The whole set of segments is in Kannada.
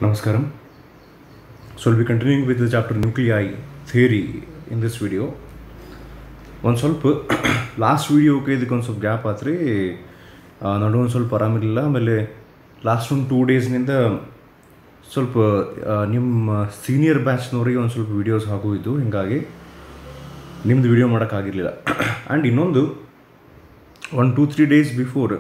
Namaskaram. So I'll be continuing with the chapter nuclei theory in this video. ಒಂದು ಸ್ವಲ್ಪ ಲಾಸ್ಟ್ ವೀಡಿಯೋಕ್ಕೆ ಇದಕ್ಕೆ ಒಂದು ಸ್ವಲ್ಪ ಗ್ಯಾಪ್ ಆತ್ರಿ ನಡು ಒಂದು ಸ್ವಲ್ಪ ಆರಾಮಿರಲಿಲ್ಲ ಆಮೇಲೆ ಲಾಸ್ಟ್ ಒಂದು ಟೂ ಡೇಸ್ನಿಂದ ಸ್ವಲ್ಪ ಆ, ನಿಮ್ಮ ಸೀನಿಯರ್ ಬ್ಯಾಚ್ನವ್ರಿಗೆ ಒಂದು ಸ್ವಲ್ಪ ವೀಡಿಯೋಸ್ ಹಾಕೋಯಿದ್ದು ಹೀಗಾಗಿ ನಿಮ್ಮದು ವೀಡಿಯೋ ಮಾಡೋಕ್ಕಾಗಿರಲಿಲ್ಲ ಆ್ಯಂಡ್ ಇನ್ನೊಂದು one two three days before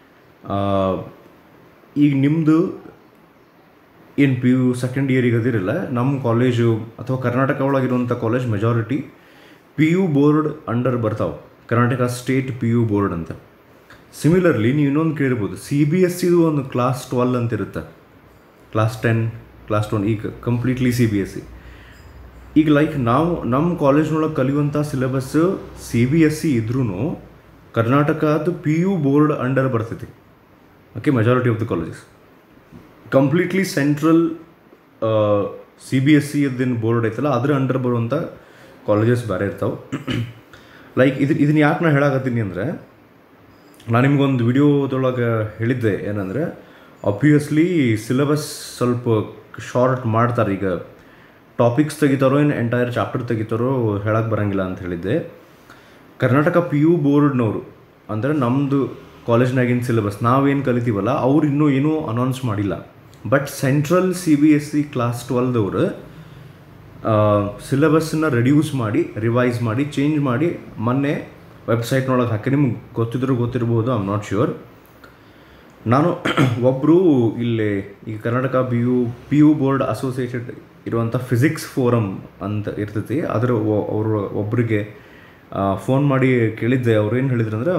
ಈಗ ನಿಮ್ಮದು ಏನು ಪಿ ಯು ಸೆಕೆಂಡ್ ಇಯರಿಗೆ ಅದಿರಲ್ಲ ನಮ್ಮ ಕಾಲೇಜು ಅಥವಾ ಕರ್ನಾಟಕ ಒಳಗಿರುವಂಥ college majority P U board under ಬರ್ತಾವೆ Karnataka state P U board ಅಂತ ಸಿಮಿಲರ್ಲಿ ನೀವು ಇನ್ನೊಂದು ಕೇಳಿರ್ಬೋದು ಸಿ ಬಿ ಎಸ್ ಸಿದು ಒಂದು ಕ್ಲಾಸ್ ಟ್ವೆಲ್ ಅಂತ ಇರುತ್ತೆ ಕ್ಲಾಸ್ ಟೆನ್ ಕ್ಲಾಸ್ ಟ್ವೆಲ್ ಈಗ completely C B S C ಈಗ ಲೈಕ್ ನಾವು ನಮ್ಮ ಕಾಲೇಜ್ನೊಳಗೆ ಕಲಿಯುವಂಥ syllabus C B S C ಇದ್ರೂ ಕರ್ನಾಟಕದ ಪಿ ಯು ಬೋರ್ಡ್ ಅಂಡರ್ ಬರ್ತೈತಿ okay majority of the colleges completely central C B S C ಅದೇನು ಬೋರ್ಡ್ ಐತಲ್ಲ ಅದ್ರ ಅಂಡರ್ ಬರುವಂಥ ಕಾಲೇಜಸ್ ಬೇರೆ ಇರ್ತಾವೆ ಲೈಕ್ ಇದು ಇದನ್ನ ಯಾಕೆ ನಾನು ಹೇಳಾಕತ್ತೀನಿ ಅಂದರೆ ನಾನು ನಿಮ್ಗೊಂದು ವಿಡಿಯೋದೊಳಗೆ ಹೇಳಿದ್ದೆ ಏನಂದರೆ ಆಬ್ವಿಯಸ್ಲಿ ಸಿಲೆಬಸ್ ಸ್ವಲ್ಪ ಶಾರ್ಟ್ ಮಾಡ್ತಾರೆ ಈಗ ಟಾಪಿಕ್ಸ್ ತೆಗಿತಾರೋ ಏನು ಎಂಟೈರ್ ಚಾಪ್ಟರ್ ತೆಗಿತಾರೋ ಹೇಳಕ್ಕೆ ಬರೋಂಗಿಲ್ಲ ಅಂತ ಹೇಳಿದ್ದೆ ಕರ್ನಾಟಕ ಪಿ ಯು ಬೋರ್ಡ್ನವರು ಅಂದರೆ ನಮ್ಮದು ಕಾಲೇಜ್ನಾಗಿನ ಸಿಲೆಬಸ್ ನಾವೇನು ಕಲಿತೀವಲ್ಲ ಅವ್ರು ಇನ್ನೂ ಏನೂ ಅನೌನ್ಸ್ ಮಾಡಿಲ್ಲ but central C B S C class ಟ್ವೆಲ್ದವರು ಸಿಲೆಬಸ್ನ ರೆಡ್ಯೂಸ್ ಮಾಡಿ ರಿವೈಸ್ ಮಾಡಿ ಚೇಂಜ್ ಮಾಡಿ ಮೊನ್ನೆ ವೆಬ್ಸೈಟ್ನೊಳಗೆ ಹಾಕಿ ನಿಮ್ಗೆ ಗೊತ್ತಿದ್ರು ಗೊತ್ತಿರ್ಬೋದು ಐ ಆಮ್ ನಾಟ್ ಶ್ಯೂರ್ ನಾನು ಒಬ್ಬರು ಇಲ್ಲಿ ಈ Karnataka P U P U board associated ಇರುವಂಥ ಫಿಸಿಕ್ಸ್ ಫೋರಮ್ ಅಂತ ಇರ್ತೈತಿ ಅದರ ಅವರು ಒಬ್ಬರಿಗೆ ಫೋನ್ ಮಾಡಿ ಕೇಳಿದ್ದೆ ಅವ್ರು ಏನು ಹೇಳಿದ್ರಂದ್ರೆ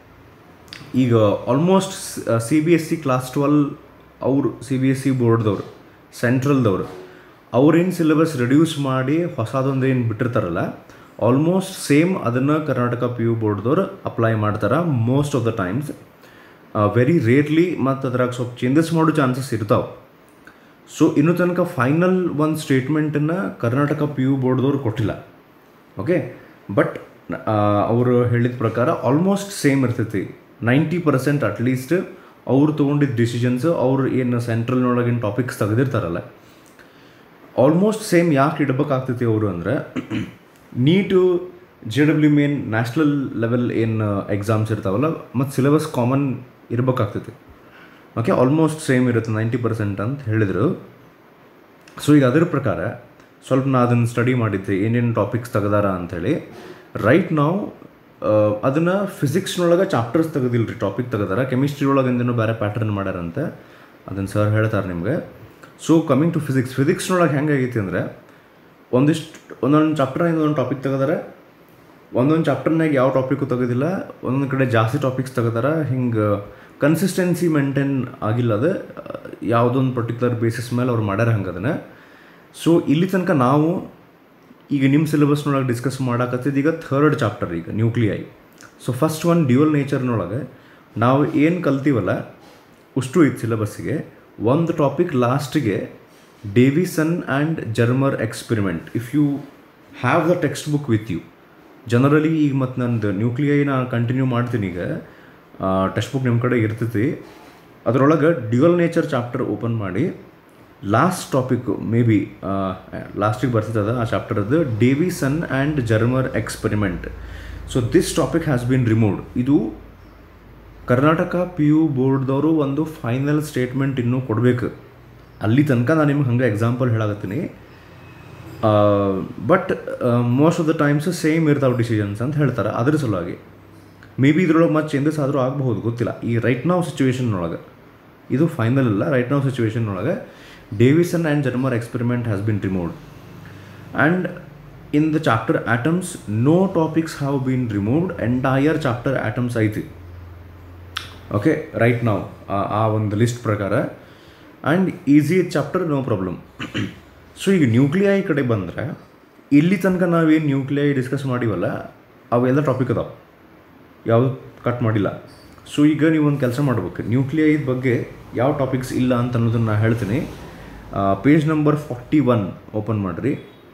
ಈಗ almost C B S C class twelve ಅವರು ಸಿ ಬಿ ಎಸ್ ಸಿ ಬೋರ್ಡ್ದವ್ರು ಸೆಂಟ್ರಲ್ದವ್ರು ಅವ್ರೇನು ಸಿಲೆಬಸ್ ರಿಡ್ಯೂಸ್ ಮಾಡಿ ಹೊಸದೊಂದು ಏನು ಬಿಟ್ಟಿರ್ತಾರಲ್ಲ ಆಲ್ಮೋಸ್ಟ್ ಸೇಮ್ ಅದನ್ನು ಕರ್ನಾಟಕ ಪಿ ಯು ಬೋರ್ಡ್ದವ್ರು ಅಪ್ಲೈ ಮಾಡ್ತಾರೆ most of the times very rarely ಮತ್ತು ಅದ್ರಾಗ ಸ್ವಲ್ಪ ಚೇಂಜಸ್ ಮಾಡೋ ಚಾನ್ಸಸ್ ಇರ್ತಾವೆ ಸೊ ಇನ್ನೂ ತನಕ ಫೈನಲ್ ಒಂದು ಸ್ಟೇಟ್ಮೆಂಟನ್ನು ಕರ್ನಾಟಕ ಪಿ ಯು ಬೋರ್ಡ್ದವ್ರು ಕೊಟ್ಟಿಲ್ಲ ಓಕೆ ಬಟ್ ಅವರು ಹೇಳಿದ ಪ್ರಕಾರ ಆಲ್ಮೋಸ್ಟ್ ಸೇಮ್ ಇರ್ತೈತಿ ನೈಂಟಿ ಪರ್ಸೆಂಟ್ ಅಟ್ಲೀಸ್ಟ್ ಅವ್ರು ತೊಗೊಂಡಿದ್ದ ಡಿಸಿಷನ್ಸ್ ಅವ್ರು ಏನು ಸೆಂಟ್ರಲ್ನೊಳಗಿನ ಟಾಪಿಕ್ಸ್ ತೆಗೆದಿರ್ತಾರಲ್ಲ ಆಲ್ಮೋಸ್ಟ್ ಸೇಮ್ ಯಾಕೆ ಇಡಬೇಕಾಗ್ತೈತಿ ಅವರು ಅಂದರೆ NEET J W main national level ಏನು ಎಕ್ಸಾಮ್ಸ್ ಇರ್ತಾವಲ್ಲ ಮತ್ತು ಸಿಲೆಬಸ್ ಕಾಮನ್ ಇರಬೇಕಾಗ್ತೈತಿ ಓಕೆ ಆಲ್ಮೋಸ್ಟ್ ಸೇಮ್ ಇರುತ್ತೆ ನೈಂಟಿ ಪರ್ಸೆಂಟ್ ಅಂತ ಹೇಳಿದರು ಸೊ ಈಗ ಅದರ ಪ್ರಕಾರ ಸ್ವಲ್ಪ ನಾ ಅದನ್ನು ಸ್ಟಡಿ ಮಾಡಿದ್ದೆ ಏನೇನು ಟಾಪಿಕ್ಸ್ ತೆಗ್ದಾರ ಅಂಥೇಳಿ ರೈಟ್ ನಾವು ಅದನ್ನು ಫಿಸಿಕ್ಸ್ನೊಳಗೆ ಚಾಪ್ಟರ್ಸ್ ತೆಗೆದಿಲ್ಲ ರೀ ಟಾಪಿಕ್ ತೆಗೆದಾರ ಕೆಮಿಸ್ಟ್ರಿ ಒಳಗಿಂದನೂ ಬೇರೆ ಪ್ಯಾಟರ್ನ್ ಮಾಡ್ಯಾರಂತೆ ಅದನ್ನು ಸರ್ ಹೇಳ್ತಾರೆ ನಿಮಗೆ ಸೊ ಕಮಿಂಗ್ ಟು ಫಿಸಿಕ್ಸ್ ಫಿಸಿಕ್ಸ್ನೊಳಗೆ ಹೆಂಗಾಗೈತಿ ಅಂದರೆ ಒಂದಿಷ್ಟು ಒಂದೊಂದು ಚಾಪ್ಟರ್ನಿಂದ ಒಂದು ಟಾಪಿಕ್ ತೆಗೆದಾರೆ ಒಂದೊಂದು ಚಾಪ್ಟರ್ನಾಗ ಯಾವ ಟಾಪಿಕ್ಕು ತೆಗೆದಿಲ್ಲ ಒಂದೊಂದು ಕಡೆ ಜಾಸ್ತಿ ಟಾಪಿಕ್ಸ್ ತೆಗೆದಾರ ಹಿಂಗೆ ಕನ್ಸಿಸ್ಟೆನ್ಸಿ ಮೇಂಟೈನ್ ಆಗಿಲ್ಲ ಅದು ಯಾವುದೊಂದು ಪರ್ಟಿಕ್ಯುಲರ್ ಬೇಸಿಸ್ ಮೇಲೆ ಅವ್ರು ಮಾಡ್ಯಾರ ಹಂಗೆ ಅದನ್ನು ಸೊ ಇಲ್ಲಿ ತನಕ ನಾವು ಈಗ ನಿಮ್ಮ ಸಿಲೆಬಸ್ನೊಳಗೆ ಡಿಸ್ಕಸ್ ಮಾಡಾಕತ್ತಿದ್ದು ಈಗ ಥರ್ಡ್ ಚಾಪ್ಟರ್ ಈಗ nuclei so first one dual ನೇಚರ್ನೊಳಗೆ ನಾವು ಏನು ಕಲ್ತೀವಲ್ಲ ಅಷ್ಟು ಇತ್ತು ಸಿಲೆಬಸ್ಸಿಗೆ ಒಂದು ಟಾಪಿಕ್ ಲಾಸ್ಟಿಗೆ Davisson and Germer experiment if you have the text book with you generally ಈಗ ಮತ್ತು ನಂದು ನ್ಯೂಕ್ಲಿಯೈ ನಾನು ಕಂಟಿನ್ಯೂ ಮಾಡ್ತೀನಿ ಈಗ ಟೆಕ್ಸ್ಟ್ ಬುಕ್ ನಿಮ್ಮ ಕಡೆ ಇರ್ತೈತಿ ಅದರೊಳಗೆ ಡ್ಯುಯಲ್ ನೇಚರ್ ಚಾಪ್ಟರ್ ಓಪನ್ ಮಾಡಿ ಲಾಸ್ಟ್ ಟಾಪಿಕ್ ಮೇ ಬಿ ಲಾಸ್ಟಿಗೆ ಬರ್ತದೆ ಆ ಚಾಪ್ಟರ್ದು Davisson and Germer experiment so this topic has been removed ಇದು ಕರ್ನಾಟಕ ಪಿ ಯು ಬೋರ್ಡ್ದವರು ಒಂದು ಫೈನಲ್ ಸ್ಟೇಟ್ಮೆಂಟ್ ಇನ್ನೂ ಕೊಡಬೇಕು ಅಲ್ಲಿ ತನಕ ನಾನು ನಿಮ್ಗೆ ಹಂಗೆ ಎಕ್ಸಾಂಪಲ್ ಹೇಳಾಕತ್ತೀನಿ but most of the times same ಇರ್ತಾವೆ ಡಿಸಿಷನ್ಸ್ ಅಂತ ಹೇಳ್ತಾರೆ ಅದ್ರ ಸಲುವಾಗಿ ಮೇ ಬಿ ಇದ್ರೊಳಗೆ ಮತ್ತೆ ಚೇಂಜಸ್ ಆದರೂ ಆಗಬಹುದು ಗೊತ್ತಿಲ್ಲ ಈ ರೈಟ್ ನಾವು ಸಿಚುವೇಶನ್ನೊಳಗೆ ಇದು ಫೈನಲ್ ಇಲ್ಲ ರೈಟ್ ನಾವು ಸಿಚುವೇಶನ್ನೊಳಗೆ Davisson and Germer experiment has been removed and in the chapter atoms no topics have been removed entire chapter atoms ಐತಿ ಓಕೆ ರೈಟ್ ನಾವು ಆ ಒಂದು ಲಿಸ್ಟ್ ಪ್ರಕಾರ and easy chapter no problem so ಈಗ ನ್ಯೂಕ್ಲಿಯೈ ಕಡೆ ಬಂದರೆ ಇಲ್ಲಿ ತನಕ ನಾವೇನು ನ್ಯೂಕ್ಲಿಯೈ ಡಿಸ್ಕಸ್ ಮಾಡಿವಲ್ಲ ಅವೆಲ್ಲ ಟಾಪಿಕ್ ಅದಾವೆ ಯಾವುದು ಕಟ್ ಮಾಡಿಲ್ಲ ಸೊ ಈಗ ನೀವು ಒಂದು ಕೆಲಸ ಮಾಡ್ಬೇಕು ನ್ಯೂಕ್ಲಿಯೈ ಬಗ್ಗೆ ಯಾವ ಟಾಪಿಕ್ಸ್ ಇಲ್ಲ ಅಂತ ಅನ್ನೋದನ್ನು ನಾನು ಹೇಳ್ತೀನಿ page number forty one open ಮಾಡಿರಿ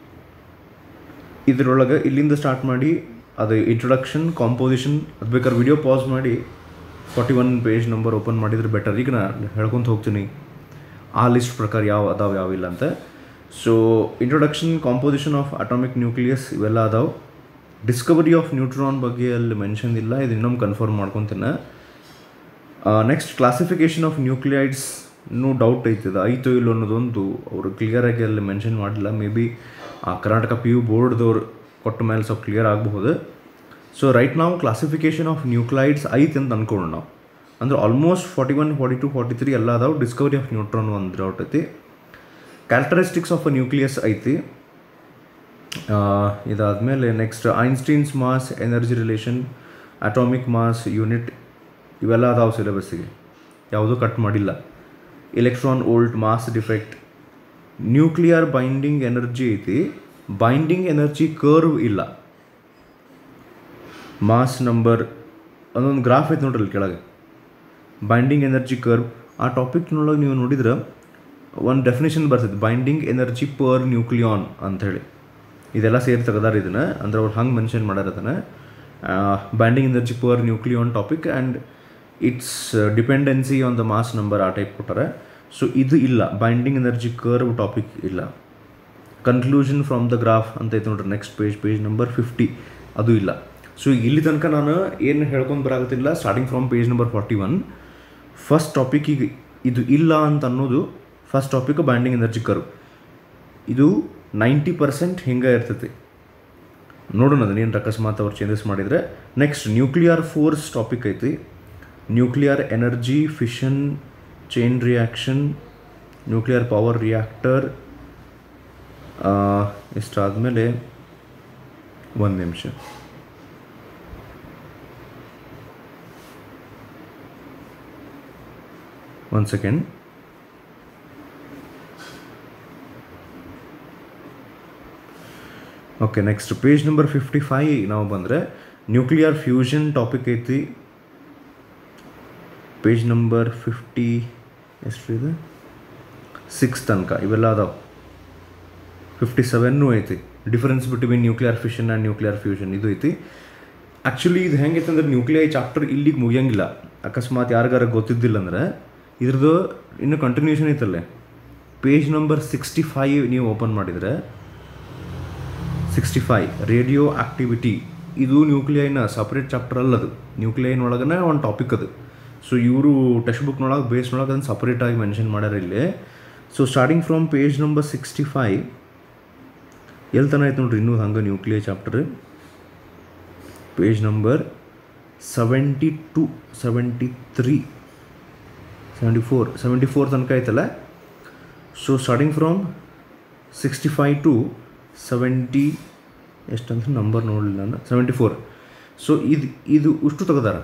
ಇದರೊಳಗೆ ಇಲ್ಲಿಂದ ಸ್ಟಾರ್ಟ್ ಮಾಡಿ ಅದು ಇಂಟ್ರೊಡಕ್ಷನ್ ಕಾಂಪೋಸಿಷನ್ ಅದು ಬೇಕಾದ್ರೆ ವಿಡಿಯೋ ಪಾಸ್ ಮಾಡಿ forty one page number open ಮಾಡಿದ್ರೆ ಬೆಟರ್ ಈಗ ನಾನು ಹೇಳ್ಕೊತ ಹೋಗ್ತೀನಿ ಆ ಲಿಸ್ಟ್ ಪ್ರಕಾರ ಯಾವ ಅದಾವೆ ಯಾವ ಇಲ್ಲ ಅಂತ so introduction composition of atomic nucleus ಇವೆಲ್ಲ ಅದಾವೆ ಡಿಸ್ಕವರಿ ಆಫ್ ನ್ಯೂಟ್ರಾನ್ ಬಗ್ಗೆ ಅಲ್ಲಿ ಮೆನ್ಷನ್ ಇಲ್ಲ ಇದು ಇನ್ನೊಮ್ಮೆ ಕನ್ಫರ್ಮ್ ಮಾಡ್ಕೊತೀನಿ ನೆಕ್ಸ್ಟ್ ಕ್ಲಾಸಿಫಿಕೇಶನ್ ಆಫ್ ನ್ಯೂಕ್ಲಿಯೈಡ್ಸ್ ನೂ ಡೌಟ್ ಐತದ ಐತೋ ಇಲ್ಲೋ ಅನ್ನೋದೊಂದು ಅವರು ಕ್ಲಿಯರಾಗಿ ಅಲ್ಲಿ ಮೆನ್ಷನ್ ಮಾಡಿಲ್ಲ ಮೇ ಬಿ ಆ ಕರ್ನಾಟಕ ಪಿ ಯು ಬೋರ್ಡ್ದವ್ರು ಕೊಟ್ಟ ಮೇಲೆ ಸ್ವಲ್ಪ ಕ್ಲಿಯರ್ ಆಗಬಹುದು ಸೊ ರೈಟ್ ನಾವು ಕ್ಲಾಸಿಫಿಕೇಶನ್ ಆಫ್ ನ್ಯೂಕ್ಲೈಡ್ಸ್ ಐತೆ ಅಂತ ಅನ್ಕೊಂಡು ನಾವು ಅಂದ್ರೆ almost forty one forty two forty three ಎಲ್ಲ ಅದಾವೆ ಡಿಸ್ಕವರಿ ಆಫ್ ನ್ಯೂಟ್ರಾನ್ ಒಂದು ಡೌಟ್ ಐತಿ ಕ್ಯಾರೆಕ್ಟರಿಸ್ಟಿಕ್ಸ್ ಆಫ್ ಅ ನ್ಯೂಕ್ಲಿಯಸ್ ಐತಿ ಇದಾದಮೇಲೆ next Einstein's mass energy relation atomic mass unit ಇವೆಲ್ಲ ಅದಾವೆ ಸಿಲೆಬಸ್ಸಿಗೆ ಯಾವುದೂ ಕಟ್ ಮಾಡಿಲ್ಲ electron volt mass defect nuclear binding energy ಐತಿ ಬೈಂಡಿಂಗ್ ಎನರ್ಜಿ ಕರ್ವ್ ಇಲ್ಲ ಮಾಸ್ ನಂಬರ್ ಅದೊಂದು ಗ್ರಾಫ್ ಐತೆ ನೋಡ್ರಿ ಅಲ್ಲಿ ಕೆಳಗೆ ಬೈಂಡಿಂಗ್ ಎನರ್ಜಿ ಕರ್ವ್ ಆ ಟಾಪಿಕ್ನೊಳಗೆ ನೀವು ನೋಡಿದ್ರೆ ಒಂದು ಡೆಫಿನೇಷನ್ ಬರ್ತೈತೆ ಬೈಂಡಿಂಗ್ ಎನರ್ಜಿ ಪರ್ ನ್ಯೂಕ್ಲಿಯಾನ್ ಅಂಥೇಳಿ ಇದೆಲ್ಲ ಸೇರಿ ತೆಗ್ದಾರ ಇದನ್ನು ಅಂದ್ರೆ ಅವ್ರು ಹಂಗೆ ಮೆನ್ಷನ್ ಮಾಡ್ಯಾರ ಅದನ್ನು binding energy per nucleon topic and its dependency on the mass number ಆ ಟೈಪ್ ಕೊಟ್ಟಾರೆ ಸೊ ಇದು ಇಲ್ಲ ಬೈಂಡಿಂಗ್ ಎನರ್ಜಿ ಕರ್ವ್ ಟಾಪಿಕ್ ಇಲ್ಲ ಕನ್ಕ್ಲೂಷನ್ ಫ್ರಮ್ ದ ಗ್ರಾಫ್ ಅಂತ ಐತೆ ನೋಡ್ರಿ next page page number fifty ಅದು ಇಲ್ಲ ಸೊ ಇಲ್ಲಿ ತನಕ ನಾನು ಏನು ಹೇಳ್ಕೊಂಡು ಬರಾಗತ್ತಿಲ್ಲ starting from page number forty one first ಟಾಪಿಕಿಗೆ ಇದು ಇಲ್ಲ ಅಂತ ಅನ್ನೋದು first topic binding energy curve ಇದು ನೈಂಟಿ ಪರ್ಸೆಂಟ್ ಹಿಂಗೆ ಇರ್ತೈತಿ ನೋಡೋಣ ಅದನ್ನೇನು ಅಕಸ್ಮಾತ್ ಅವ್ರು ಚೇಂಜಸ್ ಮಾಡಿದರೆ ನೆಕ್ಸ್ಟ್ ನ್ಯೂಕ್ಲಿಯರ್ ಫೋರ್ಸ್ ಟಾಪಿಕ್ ಐತಿ nuclear energy fission chain reaction nuclear power reactor ಇಷ್ಟಾದಮೇಲೆ ಒಂದು ನಿಮಿಷ ಒಂದು second okay next page number fifty five ನಾವು ಬಂದರೆ ನ್ಯೂಕ್ಲಿಯರ್ ಫ್ಯೂಷನ್ ಟಾಪಿಕ್ ಐತಿ ಪೇಜ್ ನಂಬರ್ ಫಿಫ್ಟಿ ಎಷ್ಟು ಇದೆ ಸಿಕ್ಸ್ ತನಕ ಇವೆಲ್ಲ ಅದಾವೆ ಫಿಫ್ಟಿ ಸೆವೆನ್ನೂ ಐತಿ difference between nuclear fission and nuclear fusion ಇದು ಐತಿ ಆ್ಯಕ್ಚುಲಿ ಇದು ಹೆಂಗೈತೆ ಅಂದ್ರೆ ನ್ಯೂಕ್ಲಿಯರ್ ಚಾಪ್ಟರ್ ಇಲ್ಲಿಗೆ ಮುಗಿಯಂಗಿಲ್ಲ ಅಕಸ್ಮಾತ್ ಯಾರಿಗಾರ ಗೊತ್ತಿದ್ದಿಲ್ಲ ಅಂದ್ರೆ ಇದ್ರದ್ದು ಇನ್ನು ಕಂಟಿನ್ಯೂಷನ್ ಐತಲ್ಲೇ ಪೇಜ್ ನಂಬರ್ ಸಿಕ್ಸ್ಟಿ ಫೈವ್ ನೀವು ಓಪನ್ ಮಾಡಿದರೆ ಸಿಕ್ಸ್ಟಿ ಫೈ ರೇಡಿಯೋ ಆಕ್ಟಿವಿಟಿ ಇದು ನ್ಯೂಕ್ಲಿಯೈನ ಸಪ್ರೇಟ್ ಚಾಪ್ಟರ್ ಅಲ್ಲದು ನ್ಯೂಕ್ಲಿಯೈನ್ ಒಳಗನೆ ಒಂದು ಟಾಪಿಕ್ ಅದು ಸೊ ಇವರು ಟೆಕ್ಸ್ಟ್ ಬುಕ್ನೊಳಗೆ ಬೇಸ್ನೊಳಗೆ ಅದನ್ನು ಸಪ್ರೇಟಾಗಿ ಮೆನ್ಷನ್ ಮಾಡ್ಯಾರ ಇಲ್ಲಿ so starting from page number sixty five ಎಲ್ಲಿ ತನ ಆಯ್ತು ನೋಡ್ರಿ ಇನ್ನೂ ಹಂಗೆ nuclear chapter page number seventy two seventy three seventy four seventy four ತನಕ ಐತಲ್ಲ so starting from sixty five to seventy ಎಷ್ಟಂತ ನಂಬರ್ ನೋಡಲಿಲ್ಲ ನಾನು ಸೆವೆಂಟಿ ಫೋರ್ ಸೊ ಇದು ಇದು ಇಷ್ಟು ತೆಗೆದಾರ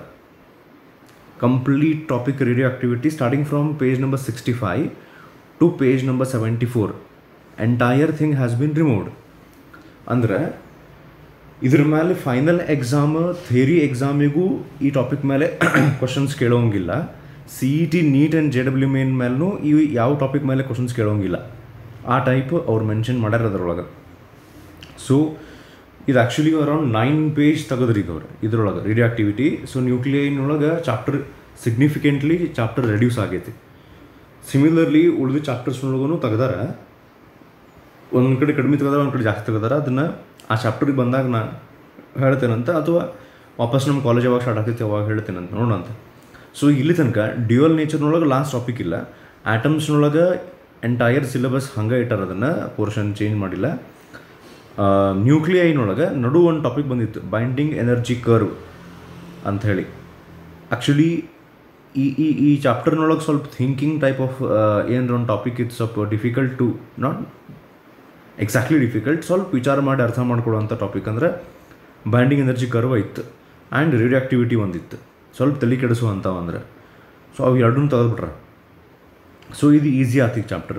complete topic radioactivity starting from page number sixty five to page number seventy four entire thing has been removed ಅಂದ್ರೆ ಇದ್ರ ಮೇಲೆ ಫೈನಲ್ ಎಕ್ಸಾಮ್ ಥೇರಿ ಎಕ್ಸಾಮಿಗೂ ಈ ಟಾಪಿಕ್ ಮೇಲೆ ಕ್ವಶನ್ಸ್ ಕೇಳೋಂಗಿಲ್ಲ C E T NEET and J W main ಮೇಲೂ ಈ ಯಾವ ಟಾಪಿಕ್ ಮೇಲೆ ಕ್ವಶನ್ಸ್ ಕೇಳೋಂಗಿಲ್ಲ ಆ ಟೈಪ್ ಅವ್ರು ಮೆನ್ಷನ್ ಮಾಡ್ಯಾರ ಅದ್ರೊಳಗೆ ಸೊ ಇದು ಆ್ಯಕ್ಚುಲಿ ಅರೌಂಡ್ ನೈನ್ ಪೇಜ್ ತೆಗೆದ್ರಿ ಇದವ್ರು ಇದ್ರೊಳಗೆ ರೇಡಿಯೋ ಆಕ್ಟಿವಿಟಿ ಸೊ ನ್ಯೂಕ್ಲಿಯೈನೊಳಗೆ ಚಾಪ್ಟರ್ ಸಿಗ್ನಿಫಿಕೆಂಟ್ಲಿ ಚಾಪ್ಟರ್ ರೆಡ್ಯೂಸ್ ಆಗೈತಿ ಸಿಮಿಲರ್ಲಿ ಉಳಿದ ಚಾಪ್ಟರ್ಸ್ನೊಳಗೂ ತೆಗ್ದಾರ ಒಂದೊಂದು ಕಡೆ ಕಡಿಮೆ ತೆಗೆದಾರ ಒಂದು ಕಡೆ ಜಾಸ್ತಿ ತೆಗೆದಾರ ಅದನ್ನು ಆ ಚಾಪ್ಟರ್ಗೆ ಬಂದಾಗ ನಾ ಹೇಳ್ತೇನಂತ ಅಥವಾ ವಾಪಸ್ ನಮ್ಮ ಕಾಲೇಜ್ ಯಾವಾಗ ಸ್ಟಾರ್ಟ್ ಆಗ್ತೈತೆ ಅವಾಗ ಹೇಳ್ತೇನಂತ ನೋಡೋಣ ಅಂತ ಸೊ ಇಲ್ಲಿ ತನಕ ಡ್ಯುಯಲ್ ನೇಚರ್ನೊಳಗೆ ಲಾಸ್ಟ್ ಟಾಪಿಕ್ ಇಲ್ಲ ಆಟಮ್ಸ್ನೊಳಗೆ ಎಂಟೈರ್ ಸಿಲೆಬಸ್ ಹಂಗೆ ಇಟ್ಟಾರ ಅದನ್ನು ಪೋರ್ಷನ್ ಚೇಂಜ್ ಮಾಡಿಲ್ಲ ನ್ಯೂಕ್ಲಿಯೈನೊಳಗೆ ನಡು ಒಂದು ಟಾಪಿಕ್ ಬಂದಿತ್ತು ಬೈಂಡಿಂಗ್ ಎನರ್ಜಿ ಕರ್ವ್ ಅಂಥೇಳಿ ಆ್ಯಕ್ಚುಲಿ ಈ ಈ ಈ ಚಾಪ್ಟರ್ನೊಳಗೆ ಸ್ವಲ್ಪ ಥಿಂಕಿಂಗ್ ಟೈಪ್ ಆಫ್ ಏನರ ಒಂದು ಟಾಪಿಕ್ ಇತ್ತು ಸ್ವಲ್ಪ difficult to not exactly difficult ಸ್ವಲ್ಪ ವಿಚಾರ ಮಾಡಿ ಅರ್ಥ ಮಾಡ್ಕೊಳ್ಳೋವಂಥ ಟಾಪಿಕ್ ಅಂದರೆ ಬೈಂಡಿಂಗ್ ಎನರ್ಜಿ ಕರ್ವ್ ಇತ್ತು ಆ್ಯಂಡ್ ರೇಡಿಯೋ ಆಕ್ಟಿವಿಟಿ ಒಂದಿತ್ತು ಸ್ವಲ್ಪ ತಲೆ ಕೆಡಿಸುವಂಥವು ಅಂದ್ರೆ ಸೊ ಅವು ಎರಡನ್ನೂ ತೆಗೆದ್ಬಿಟ್ರೆ ಸೊ ಇದು ಈಸಿ ಆತಿಗೆ ಚಾಪ್ಟರ್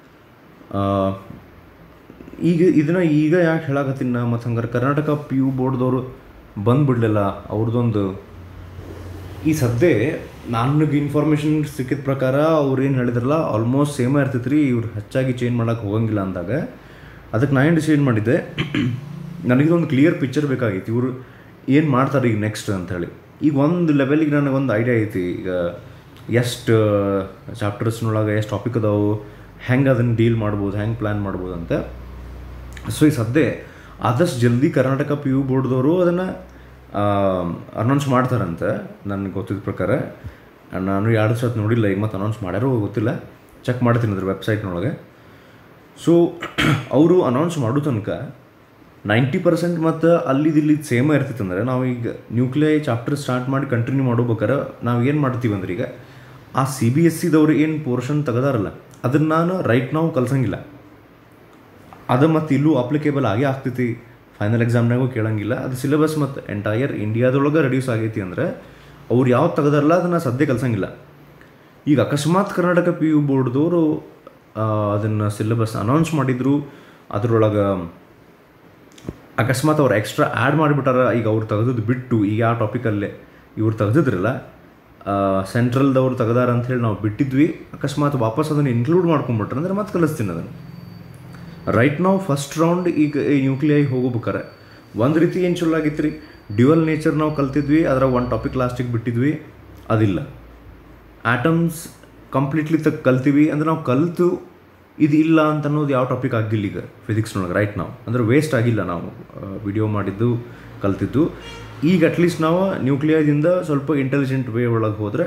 ಈಗ ಇದನ್ನು ಈಗ ಯಾಕೆ ಹೇಳಕತ್ತೀನಿ ನಾ ಮತ್ತು ಹಂಗಾರೆ ಕರ್ನಾಟಕ ಪಿ ಯು ಬೋರ್ಡ್ದವರು ಬಂದುಬಿಡ್ಲಿಲ್ಲ ಅವ್ರದ್ದೊಂದು ಈ ಸದ್ಯ ನನಗೆ ಇನ್ಫಾರ್ಮೇಷನ್ ಸಿಕ್ಕಿದ ಪ್ರಕಾರ ಅವ್ರು ಏನು ಹೇಳಿದ್ರಲ್ಲ ಆಲ್ಮೋಸ್ಟ್ ಸೇಮ ಇರ್ತೈತೆ ರೀ ಇವ್ರು ಹೆಚ್ಚಾಗಿ ಚೇಂಜ್ ಮಾಡೋಕೆ ಹೋಗಂಗಿಲ್ಲ ಅಂದಾಗ ಅದಕ್ಕೆ ನಾನು ಡಿಸೈಡ್ ಮಾಡಿದ್ದೆ ನನಗಿದೊಂದು ಕ್ಲಿಯರ್ ಪಿಕ್ಚರ್ ಬೇಕಾಗಿತ್ತು ಇವರು ಏನು ಮಾಡ್ತಾರೆ ಈಗ ನೆಕ್ಸ್ಟ್ ಅಂಥೇಳಿ ಈಗ ಒಂದು ಲೆವೆಲಿಗೆ ನನಗೆ ಒಂದು ಐಡಿಯಾ ಐತಿ ಈಗ ಎಷ್ಟು ಚಾಪ್ಟರ್ಸ್ನೊಳಗೆ ಎಷ್ಟು ಟಾಪಿಕ್ ಅದಾವು ಹೆಂಗೆ ಅದನ್ನು ಡೀಲ್ ಮಾಡ್ಬೋದು ಹೆಂಗೆ ಪ್ಲ್ಯಾನ್ ಮಾಡ್ಬೋದು ಅಂತ ಸೊ ಈ ಸದ್ಯ ಆದಷ್ಟು ಜಲ್ದಿ ಕರ್ನಾಟಕ ಪಿ ಯು ಬೋರ್ಡ್ದವರು ಅದನ್ನು ಅನೌನ್ಸ್ ಮಾಡ್ತಾರಂತೆ ನನಗೆ ಗೊತ್ತಿದ್ದ ಪ್ರಕಾರ ನಾನು ಎರಡು ಸತ್ ನೋಡಿಲ್ಲ ಈಗ ಮತ್ತೆ ಅನೌನ್ಸ್ ಮಾಡ್ಯಾರೋ ಗೊತ್ತಿಲ್ಲ ಚೆಕ್ ಮಾಡ್ತೀನಿ ಅದ್ರ ವೆಬ್ಸೈಟ್ನೊಳಗೆ ಸೊ ಅವರು ಅನೌನ್ಸ್ ಮಾಡೋ ತನಕ ನೈಂಟಿ ಪರ್ಸೆಂಟ್ ಮತ್ತು ಅಲ್ಲಿದಿಲ್ಲಿ ಸೇಮ ಇರ್ತಿತ್ತು ಅಂದರೆ ನಾವು ಈಗ ನ್ಯೂಕ್ಲಿಯೈ ಚಾಪ್ಟರ್ ಸ್ಟಾರ್ಟ್ ಮಾಡಿ ಕಂಟಿನ್ಯೂ ಮಾಡೋಬೇಕಾರೆ ನಾವು ಏನು ಮಾಡ್ತೀವಿ ಅಂದ್ರೆ ಈಗ ಆ ಸಿ ಬಿ ಎಸ್ ಸಿದವ್ರು ಏನು ಪೋರ್ಷನ್ ತೆಗೆದಾರಲ್ಲ ಅದನ್ನು ನಾನು ರೈಟ್ ನಾವು ಕಲ್ಸಂಗಿಲ್ಲ ಅದು ಮತ್ತು ಇಲ್ಲೂ ಅಪ್ಲಿಕೇಬಲ್ ಆಗೇ ಆಗ್ತೈತಿ ಫೈನಲ್ ಎಕ್ಸಾಮ್ನಾಗೂ ಕೇಳಂಗಿಲ್ಲ ಅದು ಸಿಲೆಬಸ್ ಮತ್ತು ಎಂಟೈರ್ ಇಂಡಿಯಾದೊಳಗೆ ರೆಡ್ಯೂಸ್ ಆಗೈತಿ ಅಂದರೆ ಅವ್ರು ಯಾವ್ದು ತೆಗೆದಾರಲ್ಲ ಅದನ್ನು ಸದ್ಯ ಕಲ್ಸಂಗಿಲ್ಲ ಈಗ ಅಕಸ್ಮಾತ್ ಕರ್ನಾಟಕ ಪಿ ಯು ಬೋರ್ಡ್ದವರು ಅದನ್ನು ಸಿಲೆಬಸ್ ಅನೌನ್ಸ್ ಮಾಡಿದ್ರು ಅದರೊಳಗೆ ಅಕಸ್ಮಾತ್ ಅವ್ರು ಎಕ್ಸ್ಟ್ರಾ ಆ್ಯಡ್ ಮಾಡಿಬಿಟ್ಟಾರ ಈಗ ಅವ್ರು ತೆಗೆದದ್ದು ಬಿಟ್ಟು ಈಗ ಯಾವ ಟಾಪಿಕಲ್ಲೇ ಇವ್ರು ತೆಗೆದಿದ್ರಲ್ಲ ಸೆಂಟ್ರಲ್ದವ್ರು ತೆಗ್ದಾರ ಅಂಥೇಳಿ ನಾವು ಬಿಟ್ಟಿದ್ವಿ ಅಕಸ್ಮಾತ್ ವಾಪಸ್ ಅದನ್ನು ಇನ್ಕ್ಲೂಡ್ ಮಾಡ್ಕೊಂಬಿಟ್ರೆ ಅಂದ್ರೆ ಮತ್ತೆ ಕಲಿಸ್ತೀನಿ ಅದನ್ನು ರೈಟ್ ನಾವು ಫಸ್ಟ್ ರೌಂಡ್ ಈಗ ಈ ನ್ಯೂಕ್ಲಿಯೈ ಹೋಗ್ಬೇಕಾರೆ ಒಂದು ರೀತಿ ಏನು ಚಲೋ ಆಗಿತ್ತು ರೀ ಡ್ಯುವಲ್ ನೇಚರ್ ನಾವು ಕಲ್ತಿದ್ವಿ ಅದರ ಒಂದು ಟಾಪಿಕ್ ಲಾಸ್ಟಿಗೆ ಬಿಟ್ಟಿದ್ವಿ ಅದಿಲ್ಲ ಆಟಮ್ಸ್ ಕಂಪ್ಲೀಟ್ಲಿ ತ ಕಲ್ತೀವಿ ಅಂದ್ರೆ ನಾವು ಕಲಿತು ಇದು ಇಲ್ಲ ಅಂತ ಅನ್ನೋದು ಯಾವ ಟಾಪಿಕ್ ಆಗಿಲ್ಲ ಈಗ ಫಿಸಿಕ್ಸ್ನೊಳಗೆ ರೈಟ್ ನಾವು ಅಂದ್ರೆ ವೇಸ್ಟ್ ಆಗಿಲ್ಲ ನಾವು ವಿಡಿಯೋ ಮಾಡಿದ್ದು ಕಲ್ತಿದ್ದು ಈಗ ಅಟ್ಲೀಸ್ಟ್ ನಾವು ನ್ಯೂಕ್ಲಿಯದಿಂದ ಸ್ವಲ್ಪ ಇಂಟೆಲಿಜೆಂಟ್ ವೇ ಒಳಗೆ ಹೋದರೆ